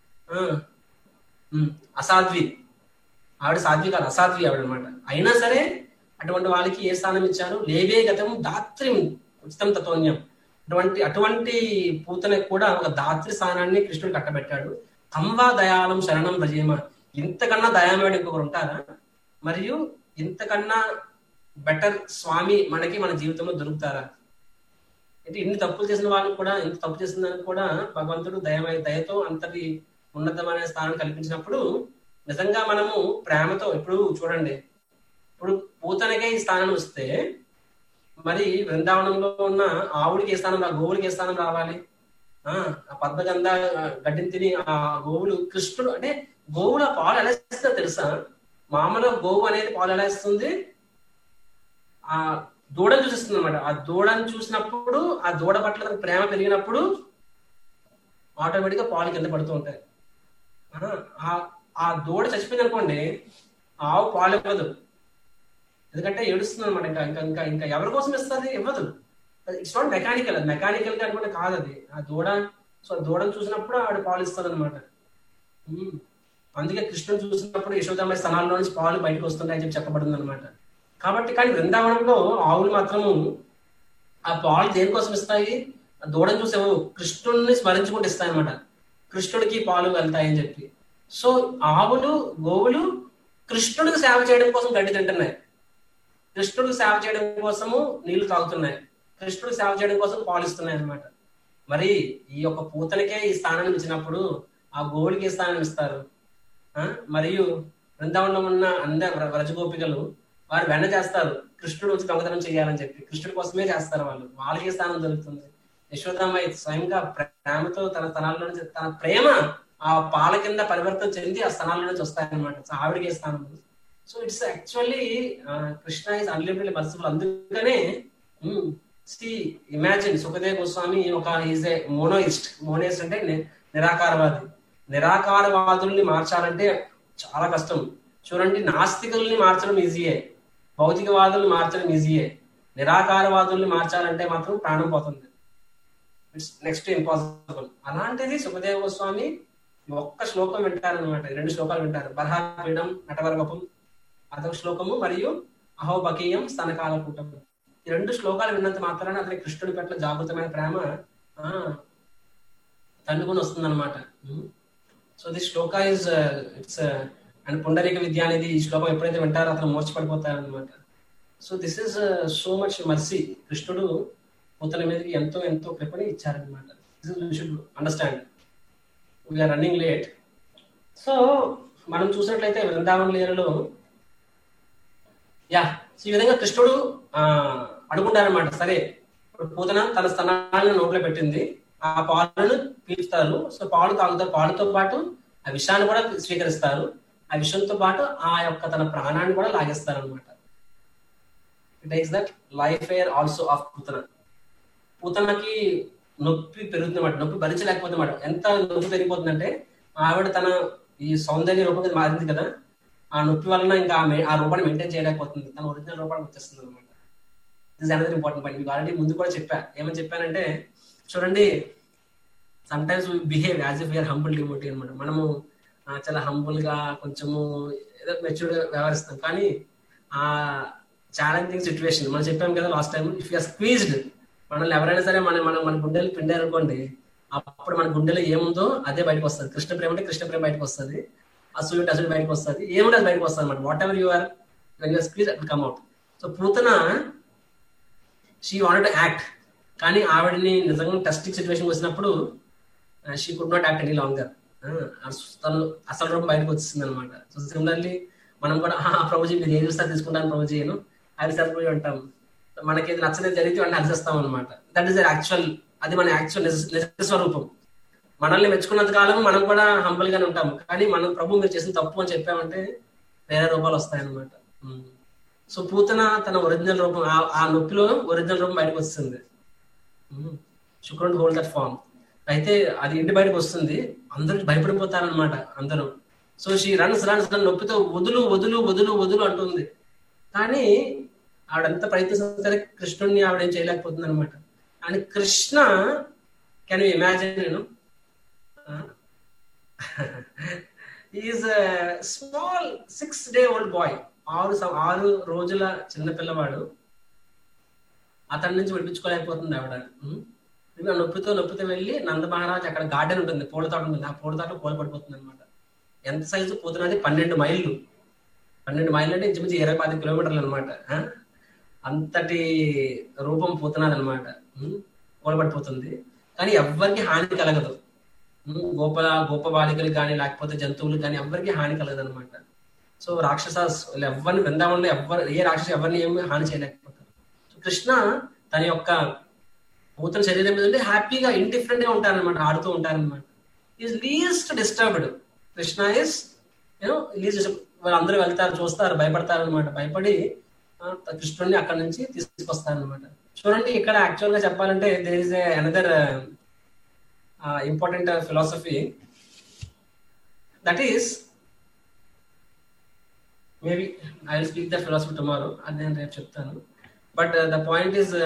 అసాధ్వి ఆవిడ సాధ్వి కాదు అసాధ్వి ఆవిడ అనమాట అయినా సరే అటువంటి వాళ్ళకి ఏ స్థానం ఇచ్చారు లేవే గతం దాత్రిం ఉచితం తత్వన్యం అటువంటి అటువంటి పూతనకు కూడా ఒక దాత్రి స్థానాన్ని కృష్ణుడు కట్టబెట్టాడు కంవా దయాళం శరణం భజేమ ఇంతకన్నా దయామేడు ఇంకొకరు ఉంటారా మరియు ఇంతకన్నా బెటర్ స్వామి మనకి మన జీవితంలో దొరుకుతారా అంటే ఇన్ని తప్పులు చేసిన వాళ్ళకి కూడా ఇంత తప్పు చేసిన దానికి కూడా భగవంతుడు దయమై దయతో అంతటి ఉన్నతమైన స్థానం కల్పించినప్పుడు నిజంగా మనము ప్రేమతో ఇప్పుడు చూడండి ఇప్పుడు పూతనకే ఈ స్థానం వస్తే మరి బృందావనంలో ఉన్న ఆవుడికి ఏ స్థానం రా గోవుడికి ఏ స్థానం రావాలి ఆ ఆ పద్మగంధ గడ్డిని తిని ఆ గోవులు కృష్ణుడు అంటే గోవుల పాలు ఎలా ఇస్తుందో తెలుసా మామూలుగా గోవు అనేది పాలు ఎలా ఇస్తుంది ఆ దూడను చూసిస్తుంది అనమాట ఆ దూడను చూసినప్పుడు ఆ దూడ పట్ల తనకు ప్రేమ పెరిగినప్పుడు ఆటోమేటిక్ గా పాలు కింద పడుతూ ఉంటాయి ఆ ఆ దూడ చచ్చిపోయింది అనుకోండి ఆవు పాలు ఇవ్వదు ఎందుకంటే ఏడుస్తుంది అనమాట ఇంకా ఇంకా ఇంకా ఇంకా ఎవరి కోసం ఇస్తుంది ఇవ్వదు ఇట్స్ నాట్ మెకానికల్ అది మెకానికల్ గా అనుకుంటే కాదు అది ఆ దూడ సో దూడను చూసినప్పుడు ఆవిడ పాలు ఇస్తుంది అనమాట అందుకే కృష్ణుని చూసినప్పుడు యశోదమ్మ స్థానాల్లో నుంచి పాలు బయటకు వస్తుంటాయని చెప్పి చెప్పబడింది అనమాట కాబట్టి కానీ బృందావనంలో ఆవులు మాత్రము ఆ పాలు దేనికోసం ఇస్తాయి ఆ దూడను చూసేవో కృష్ణుడిని స్మరించుకుంటూ ఇస్తాయి అనమాట కృష్ణుడికి పాలు వెళ్తాయని చెప్పి సో ఆవులు గోవులు కృష్ణుడికి సేవ చేయడం కోసం గడ్డి తింటున్నాయి కృష్ణుడికి సేవ చేయడం కోసము నీళ్లు తాగుతున్నాయి కృష్ణుడికి సేవ చేయడం కోసం పాలిస్తున్నాయి అనమాట మరి ఈ యొక్క పూతలకే ఈ స్థానాన్ని ఇచ్చినప్పుడు ఆ గోవులకి ఏ స్థానం ఇస్తారు ఆ మరియు బృందావనంలో ఉన్న అందరు వ్రజగోపికలు వారు వెన్న చేస్తారు కృష్ణుడు వచ్చి దొంగతనం చేయాలని చెప్పి కృష్ణుడి కోసమే చేస్తారు వాళ్ళు వాళ్ళకి ఏ స్థానం దొరుకుతుంది యశోదమ్మాయి స్వయంగా ప్రేమతో తన స్థానాల్లో నుంచి తన ప్రేమ ఆ పాల కింద పరివర్తన చెంది ఆ స్థానాల్లో నుంచి వస్తాయన్నమాట సో ఆవిడకి ఏ స్థానం so it's actually Krishna is unlimited merciful అందుకనే సి ఇమాజిన్ సుఖదేవ్ గోస్వామి ఒక ఈజ్ ఏ మోనోయిస్ట్ మోనోయిస్ట్ అంటే నిరాకారవాది నిరాకారవాదుల్ని మార్చాలంటే చాలా కష్టం చూడండి నాస్తికుల్ని మార్చడం ఈజీయే భౌతికవాదుల్ని మార్చడం ఈజీయే నిరాకారవాదుల్ని మార్చాలంటే మాత్రం ప్రాణం పోతుంది ఇట్స్ నెక్స్ట్ ఇంపాసిబుల్ అలాంటిది సుఖదేవ గోస్వామి ఒక్క శ్లోకం వింటారనమాట రెండు శ్లోకాలు వింటారు బర్హాపీఠం నటవర్గపం అదొక శ్లోకము మరియు అహోబకీయం స్తనకాల కూటము ఈ రెండు శ్లోకాలు విన్నంత మాత్రాన అతని కృష్ణుడి పట్ల జాగృతమైన ప్రేమ ఆ తన్నుకొని వస్తుంది అనమాట so the shloka is it's and పుండరీక విద్య అనేది ఈ శ్లోకం ఎప్పుడైతే వింటారో అతను మోర్చిపడిపోతారనమాట so this is so much mercy కృష్ణుడు పూతల మీదకి ఎంతో ఎంతో కృపని ఇచ్చారనమాట should understand we are running late so మనం చూసినట్లయితే వృందావన లీలలో యా ఈ విధంగా కృష్ణుడు ఆ అడుగుంటారనమాట సరే ఇప్పుడు పూతన తన స్తనాలను నోట్లో పెట్టింది ఆ పాలను పీల్చుతారు సో పాలు తాగుతారు పాలుతో పాటు ఆ విషయాన్ని కూడా స్వీకరిస్తారు ఆ విషయంతో పాటు ఆ యొక్క తన ప్రాణాన్ని కూడా లాగేస్తారు అనమాట takes that life air also of Putana పూతనకి నొప్పి పెరుగుతుంది అన్నమాట నొప్పి భరించలేకపోతుంది అన్నమాట ఎంత నొప్పి పెరిగిపోతుందంటే ఆవిడ తన ఈ సౌందర్య రూపం మీద మారింది కదా ఆ నొప్పి వలన ఇంకా ఆ మె- ఆ రూపాన్ని మెయింటైన్ చేయలేకపోతుంది తన ఒరిజినల్ రూపాన్ని వచ్చేస్తుంది అనమాట దిస్ అనదర్ ఇంపార్టెంట్ పాయింట్ మీకు ఆల్రెడీ ముందు కూడా చెప్పా ఏమని చెప్పానంటే చూడండి some times behave as if you are humble డిమోటీ అనమాట మనము ఆ, చాలా హంబుల్ గా కొంచెము ఏదో మెచ్యూర్ గా వ్యవహరిస్తాం కానీ ఆ ఛాలెంజింగ్ సిచ్యువేషన్ మనం చెప్పాం కదా last time if you are squeezed మనల్ని ఎవరైనా సరే మన మన మన గుండెలు పిండారు అనుకోండి అప్పుడు మన గుండెలో ఏముందో అదే బయటకు వస్తుంది కృష్ణ ప్రేమ అంటే కృష్ణ ప్రేమ బయటకు వస్తుంది అసలు ఉంటే అసలు బయటకు వస్తుంది ఏముంటే అది బయటకు వస్తుంది అనమాట whatever you are when you are squeeze it come out so Putana she wanted act కానీ ఆవిడని నిజంగా టెస్టింగ్ సిచ్యువేషన్ వచ్చినప్పుడు she could not act any longer తను అసలు రూపం బయటకు వచ్చింది అనమాట సో సిమిలర్లీ మనం కూడా "ఆ, ప్రభుజీ మీరు ఏం చూస్తారు తీసుకుంటాను ప్రభుజీ నేను అది సరిపోయి ఉంటాం మనకి ఇది నచ్చలేదు జరిగితే వాడిని అరిచేస్తాం అనమాట దట్ ఈస్ యాక్చువల్ అది మన యాక్చువల్ నిజ స్వరూపం మనల్ని మెచ్చుకున్నంత కాలం మనం కూడా హంబల్ గానే ఉంటాం కానీ మనం ప్రభు మీరు చేసిన తప్పు అని చెప్పామంటే వేరే రూపాలు వస్తాయన్నమాట సో పూతన తన ఒరిజినల్ రూపం ఆ- ఆ నొప్పిలో ఒరిజినల్ రూపం బయటకు వస్తుంది శుక్రుడు హోల్డ్ దట్ ఫామ్ అయితే అది ఇంటి బయటకు వస్తుంది అందరూ భయపడిపోతారనమాట అందరూ so she runs runs run నొప్పితో వదులు వదులు వదులు వదులు అంటుంది కానీ ఆవిడంత ప్రయత్నిస్తున్నా సరే కృష్ణుడిని ఆవిడ ఏం చేయలేకపోతుంది అనమాట and Krishna can you imagine నేను is small six day old boy ఆరు సం- ఆరు రోజుల చిన్న పిల్లవాడు అతని నుంచి విడిపించుకోలేకపోతుంది ఆవిడ ఉమ్. ఇవి ఆ నొప్పితో నొప్పితో వెళ్ళి నంద మహారాజ్ అక్కడ గార్డెన్ ఉంటుంది పూల తోట ఉంటుంది ఆ పూల తోట పూల పడిపోతుంది అనమాట ఎంత సైజు పోతున్నది పన్నెండు మైళ్ళు పన్నెండు మైళ్ళు అంటే ఇంచుమించు ఇరవై పది కిలోమీటర్లు అనమాట అంతటి రూపం పోతున్నది అనమాట కూలబడిపోతుంది కానీ ఎవ్వరికి హాని కలగదు ఉమ్, గోప గోప బాలికలకు కానీ లేకపోతే జంతువులకు కానీ ఎవ్వరికి హాని కలగదు అనమాట సో రాక్షస ఎవరిని బృందావనంలో ఎవరు ఏ రాక్షసు ఎవరిని ఏమి హాని చేయలేకపోతారు సో కృష్ణ తన యొక్క నూతన శరీరం మీద ఉండి హ్యాపీగా ఇండిఫరెంట్ గా ఉంటారనమాట ఆడుతూ ఉంటారనమాట is least disturbed Krishna is you know least వాళ్ళందరూ వెళ్తారు చూస్తారు భయపడతారు అనమాట భయపడి ఆ, కృష్ణుడిని అక్కడ నుంచి తీసుకొస్తారు అనమాట చూడండి ఇక్కడ యాక్చువల్ గా చెప్పాలంటే there is another important philosophy that is maybe I will speak the philosophy tomorrow అది నేను రేపు చెప్తాను but the point is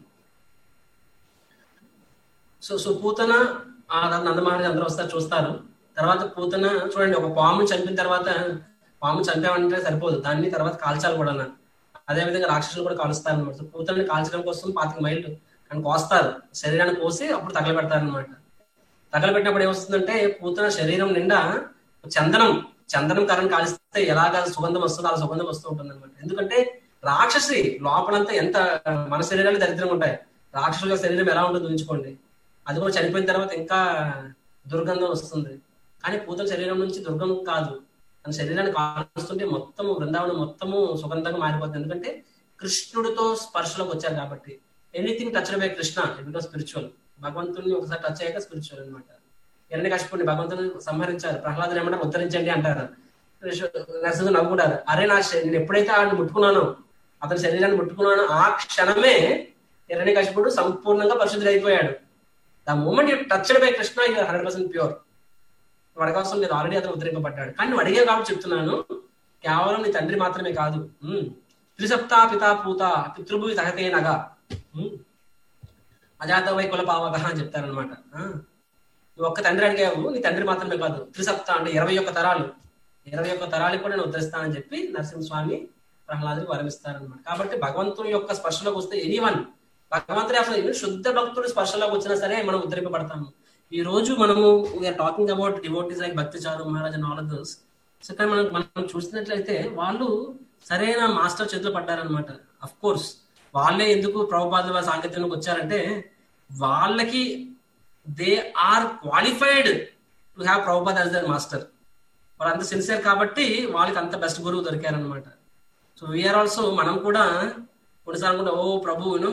so so Putana ఆ నందమహారాజు అందరూ వస్తారు చూస్తారు తర్వాత పూతన చూడండి ఒక పాము చంపిన తర్వాత పాము చంపామంటే సరిపోదు దాన్ని తర్వాత కాల్చాలి కూడా అదే విధంగా రాక్షసులు కూడా కాలుస్తారు అనమాట సో పూతని కాల్చడం కోసం పాతిక మైళ్ళు కానీ కోస్తారు శరీరాన్ని కోసి అప్పుడు తగలబెడతారు అనమాట తగలబెట్టినప్పుడు ఏమొస్తుందంటే పూతన శరీరం నిండా చందనం చందనం కరెంట్ కాలిస్తే ఎలాగా సుగంధం వస్తుందో అలా సుగంధం వస్తూ ఉంటుంది అనమాట ఎందుకంటే రాక్షసి లోపలంతా ఎంత మన శరీరాలు దరిద్రంగా ఉంటాయి రాక్షసుల శరీరం ఎలా ఉంటుందో ఉంచుకోండి అది కూడా చనిపోయిన తర్వాత ఇంకా దుర్గంధం వస్తుంది కానీ పూతల శరీరం నుంచి దుర్గంధం కాదు తన శరీరాన్ని కాలుస్తుంటే మొత్తము బృందావనం మొత్తము సుగంధంగా మారిపోతుంది ఎందుకంటే కృష్ణుడితో స్పర్శలోకి వచ్చారు కాబట్టి anything touch by Krishna because spiritual భగవంతుడిని ఒకసారి టచ్ అయ్యాక స్పిరిచువల్ అనమాట ఎన్ని కష్టపడి భగవంతుని సంహరించారు ప్రహ్లాదుని ఏమంటారు ఉద్ధరించండి అంటారు నరసింహ నవ్వుకుంటారు అరే నా శ- నేను ఎప్పుడైతే ఆయన ముట్టుకున్నానో అతని శరీరాన్ని ముట్టుకున్నానో ఆ క్షణమే ఎరణ్య కశిపుడు సంపూర్ణంగా పరిశుద్ధుడు అయిపోయాడు the moment you touched by Krishna you hundred percent pure నువ్వు అడగాల్సిన లేదు ఆల్రెడీ అతను ఉద్ధరింపబడ్డాడు కానీ నువ్వు అడిగే కాబట్టి చెప్తున్నాను కేవలం నీ తండ్రి మాత్రమే కాదు ఉమ్. త్రిసప్తా పితా పూత పితృభువి తగతే నగా ఉమ్. అజాత వై కుల పావక అని చెప్తారనమాట నువ్వు ఒక్క తండ్రి అడిగావు నీ తండ్రి మాత్రమే కాదు త్రిసప్త అంటే ఇరవై ఒక్క తరాలు ఇరవై ఒక్క తరాలకు కూడా నేను ఉద్ధరిస్తానని చెప్పి నరసింహస్వామి ప్రహ్లాదుని వరమిస్తారనమాట కాబట్టి భగవంతుని యొక్క స్పర్శలోకి వస్తే ఎనీవన్ భగవంతుడి అసలు even శుద్ధ భక్తుడి స్పర్శలోకి వచ్చినా సరే మనం ఉద్ధరింపబడతాము ఈ రోజు మనము we are talking about devotees like Bhakti Charu Maharaj and all others so కానీ మనం మనం చూసినట్లయితే వాళ్ళు సరైన మాస్టర్ చేతిలో పడ్డారనమాట అఫ్ కోర్స్ వాళ్ళే ఎందుకు ప్రభుపాద సాంకేతికంలోకి వచ్చారంటే వాళ్ళకి they are qualified to have Prabhupad as their master వాళ్ళు అంత సిన్సియర్ కాబట్టి వాళ్ళకి అంత బెస్ట్ గురువు దొరికారనమాట సో వీఆర్ ఆల్సో మనం కూడా కొన్నిసార్లు కూడా ఓ ప్రభువును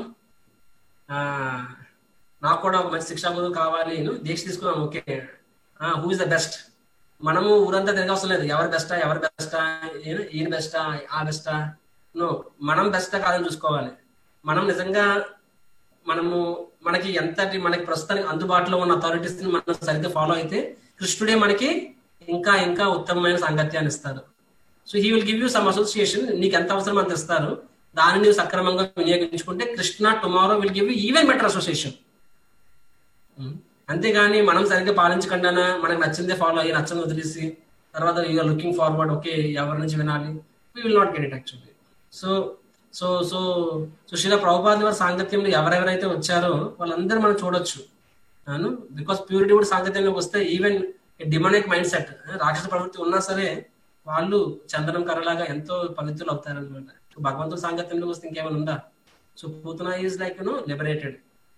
నాకు కూడా ఒక మంచి శిక్షా గురువు కావాలి దీక్ష తీసుకున్నాం okay who is the best మనము ఊరంతా తిరగవసరం లేదు ఎవరు బెస్టా ఎవరు బెస్టా ఈయన బెస్టా ఆ బెస్టా నో మనం బెస్టా కాదని చూసుకోవాలి మనం నిజంగా మనము మనకి ఎంతటి మనకి ప్రస్తుతానికి అందుబాటులో ఉన్న అథారిటీస్ ని మనం సరిగ్గా ఫాలో అయితే కృష్ణుడే మనకి ఇంకా ఇంకా ఉత్తమమైన సాంగత్యాన్ని ఇస్తారు so he will give you some association నీకు ఎంత అవసరం అంత ఇస్తారు దాన్ని నువ్వు సక్రమంగా వినియోగించుకుంటే Krishna tomorrow will give you even better association అంతేగాని మనం సరిగ్గా పాలించకుండా మనకు నచ్చిందే ఫాలో అయ్యి నచ్చని వదిలేసి తర్వాత యూఆర్ లుకింగ్ ఫార్వర్డ్ ఓకే ఎవరి నుంచి వినాలి we will not get it actually so so so Sushila Prabhupad వారి సాంగత్యంలో ఎవరెవరైతే వచ్చారో వాళ్ళందరూ మనం చూడొచ్చు బికాస్ ప్యూరిటీ కూడా సాంగత్యంలోకి వస్తే ఈవెన్ డిమానిక్ మైండ్ సెట్ రాక్షస ప్రవృత్తి ఉన్నా సరే వాళ్ళు చందనం కర్రలాగా ఎంతో పవిత్రులు అవుతారనమాట భగవంతుడు సాంగత్యంలోకి వస్తే ఇంకేమైనా ఉందా so Putana is like you know liberated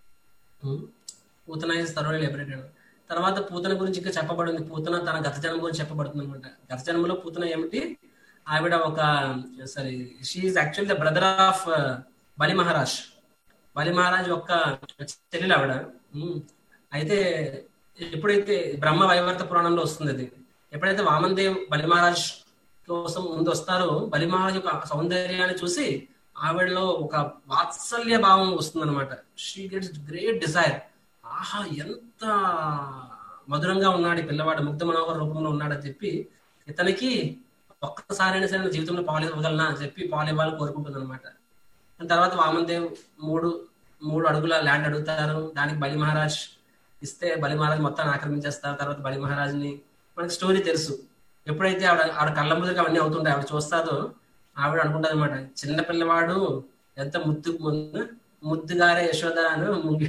Putana is thoroughly liberated తర్వాత పూతన గురించి ఇంకా చెప్పబడింది పూతన తన గత జన్మ గురించి చెప్పబడుతుంది అనమాట గత జన్మలో పూతన ఏమిటి ఆవిడ ఒక sorry she actual the brother of Bali Maharaj బలి మహారాజ్ యొక్క చెల్లెలు ఆవిడ అయితే ఎప్పుడైతే బ్రహ్మ వైవర్త పురాణంలో వస్తుంది అది ఎప్పుడైతే వామన్ దేవ్ బలి మహారాజ్ కోసం ముందు వస్తారో బలి మహారాజ్ యొక్క సౌందర్యాన్ని చూసి ఆవిడలో ఒక వాత్సల్య భావం వస్తుంది అనమాట షీ గెట్స్ గ్రేట్ డిజైర్ ఆహా ఎంత మధురంగా ఉన్నాడు ఈ పిల్లవాడు ముగ్ధ మనోహర రూపంలో ఉన్నాడని చెప్పి ఇతనికి ఒక్కసారైనా సరే జీవితంలో పాలు ఇవ్వగలనా అని చెప్పి పాలు ఇవ్వాలని కోరుకుంటుంది అనమాట తర్వాత వామన్ దేవ్ మూడు మూడు అడుగుల ల్యాండ్ అడుగుతారు దానికి బలి మహారాజ్ ఇస్తే బలి మహారాజ్ మొత్తాన్ని ఆక్రమించేస్తారు తర్వాత బలి మహారాజ్ని మనకి స్టోరీ తెలుసు ఎప్పుడైతే ఆవిడ ఆవిడ కళ్ళ ముందుగా అవన్నీ అవుతుంటాయి ఆవిడ చూస్తాదో ఆవిడ అనుకుంటుంది అనమాట చిన్న పిల్లవాడు ఎంత ముద్దు ముద్దుగారే యశోద అని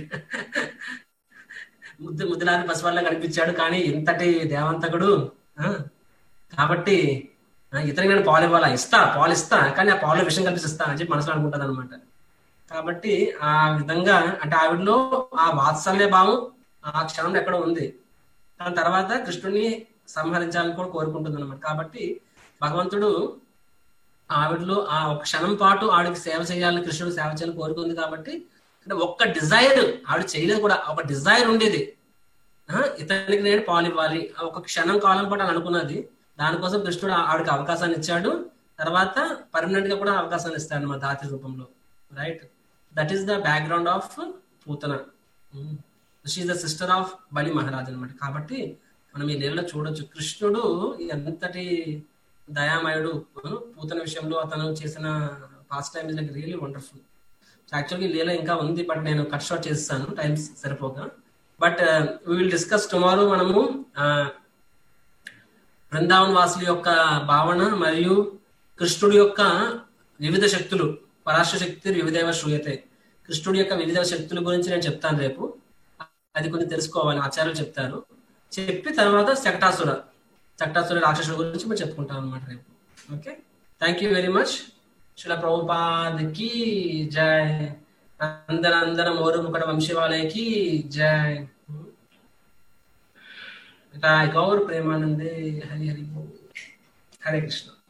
ముద్దు ముద్దులారి పసివాళ్ళ కనిపించాడు కానీ ఇంతటి దేవంతకుడు కాబట్టి ఇతనికి నేను పాలు ఇవ్వాలా ఇస్తా పాలు ఇస్తా కానీ ఆ పాలు విషయం కల్పిస్తా అని చెప్పి మనసులో అనుకుంటుంది అనమాట కాబట్టి ఆ విధంగా అంటే ఆవిడలో ఆ వాత్సల్య భావం ఆ క్షణంలో ఎక్కడ ఉంది దాని తర్వాత కృష్ణుడిని సంహరించాలని కూడా కోరుకుంటుంది అనమాట కాబట్టి భగవంతుడు ఆవిడలో ఆ ఒక క్షణం పాటు ఆవిడకి సేవ చేయాలని కృష్ణుడు సేవ చేయాలని కోరుకుంది కాబట్టి అంటే ఒక్క డిజైర్ ఆవిడ చేయలేదు కూడా ఒక డిజైర్ ఉండేది ఇతనికి నేను పాలు ఇవ్వాలి ఒక క్షణం కాలం పాటు అని అనుకున్నది దానికోసం కృష్ణుడు ఆవిడకి అవకాశాన్ని ఇచ్చాడు తర్వాత పర్మనెంట్ గా కూడా అవకాశాన్ని ఇస్తాడు అనమాట దాతి రూపంలో right that is the background of Putana she the sister of Bali Maharaj అనమాట కాబట్టి మనం ఈ లీలలో చూడొచ్చు కృష్ణుడు ఎంతటి దయామయుడు పూతన విషయంలో అతను చేసిన past time is like really wonderful యాక్చువల్గా లీల ఇంకా ఉంది బట్ నేను కట్ షార్ట్ చేస్తాను టైమ్స్ సరిపోక but we will discuss tomorrow మనము బృందావన్ వాసుల యొక్క భావన మరియు కృష్ణుడి యొక్క వివిధ శక్తులు పరాశ శక్తి వివిధేవ శ్రూయతే కృష్ణుడి యొక్క వివిధ శక్తుల గురించి నేను చెప్తాను రేపు అది కొన్ని తెలుసుకోవాలి ఆచార్యులు చెప్తారు చెప్పి తర్వాత శకటాసుర శకటాసుర రాక్షసుల గురించి మనం చెప్పుకుంటాం అనమాట రేపు okay thank you very much Srila Prabhupad కి జై అందర అందర మోరు ముకట వంశీ వాళ్ళకి జై గౌర్ ప్రేమానందే హరి హరి హరే కృష్ణ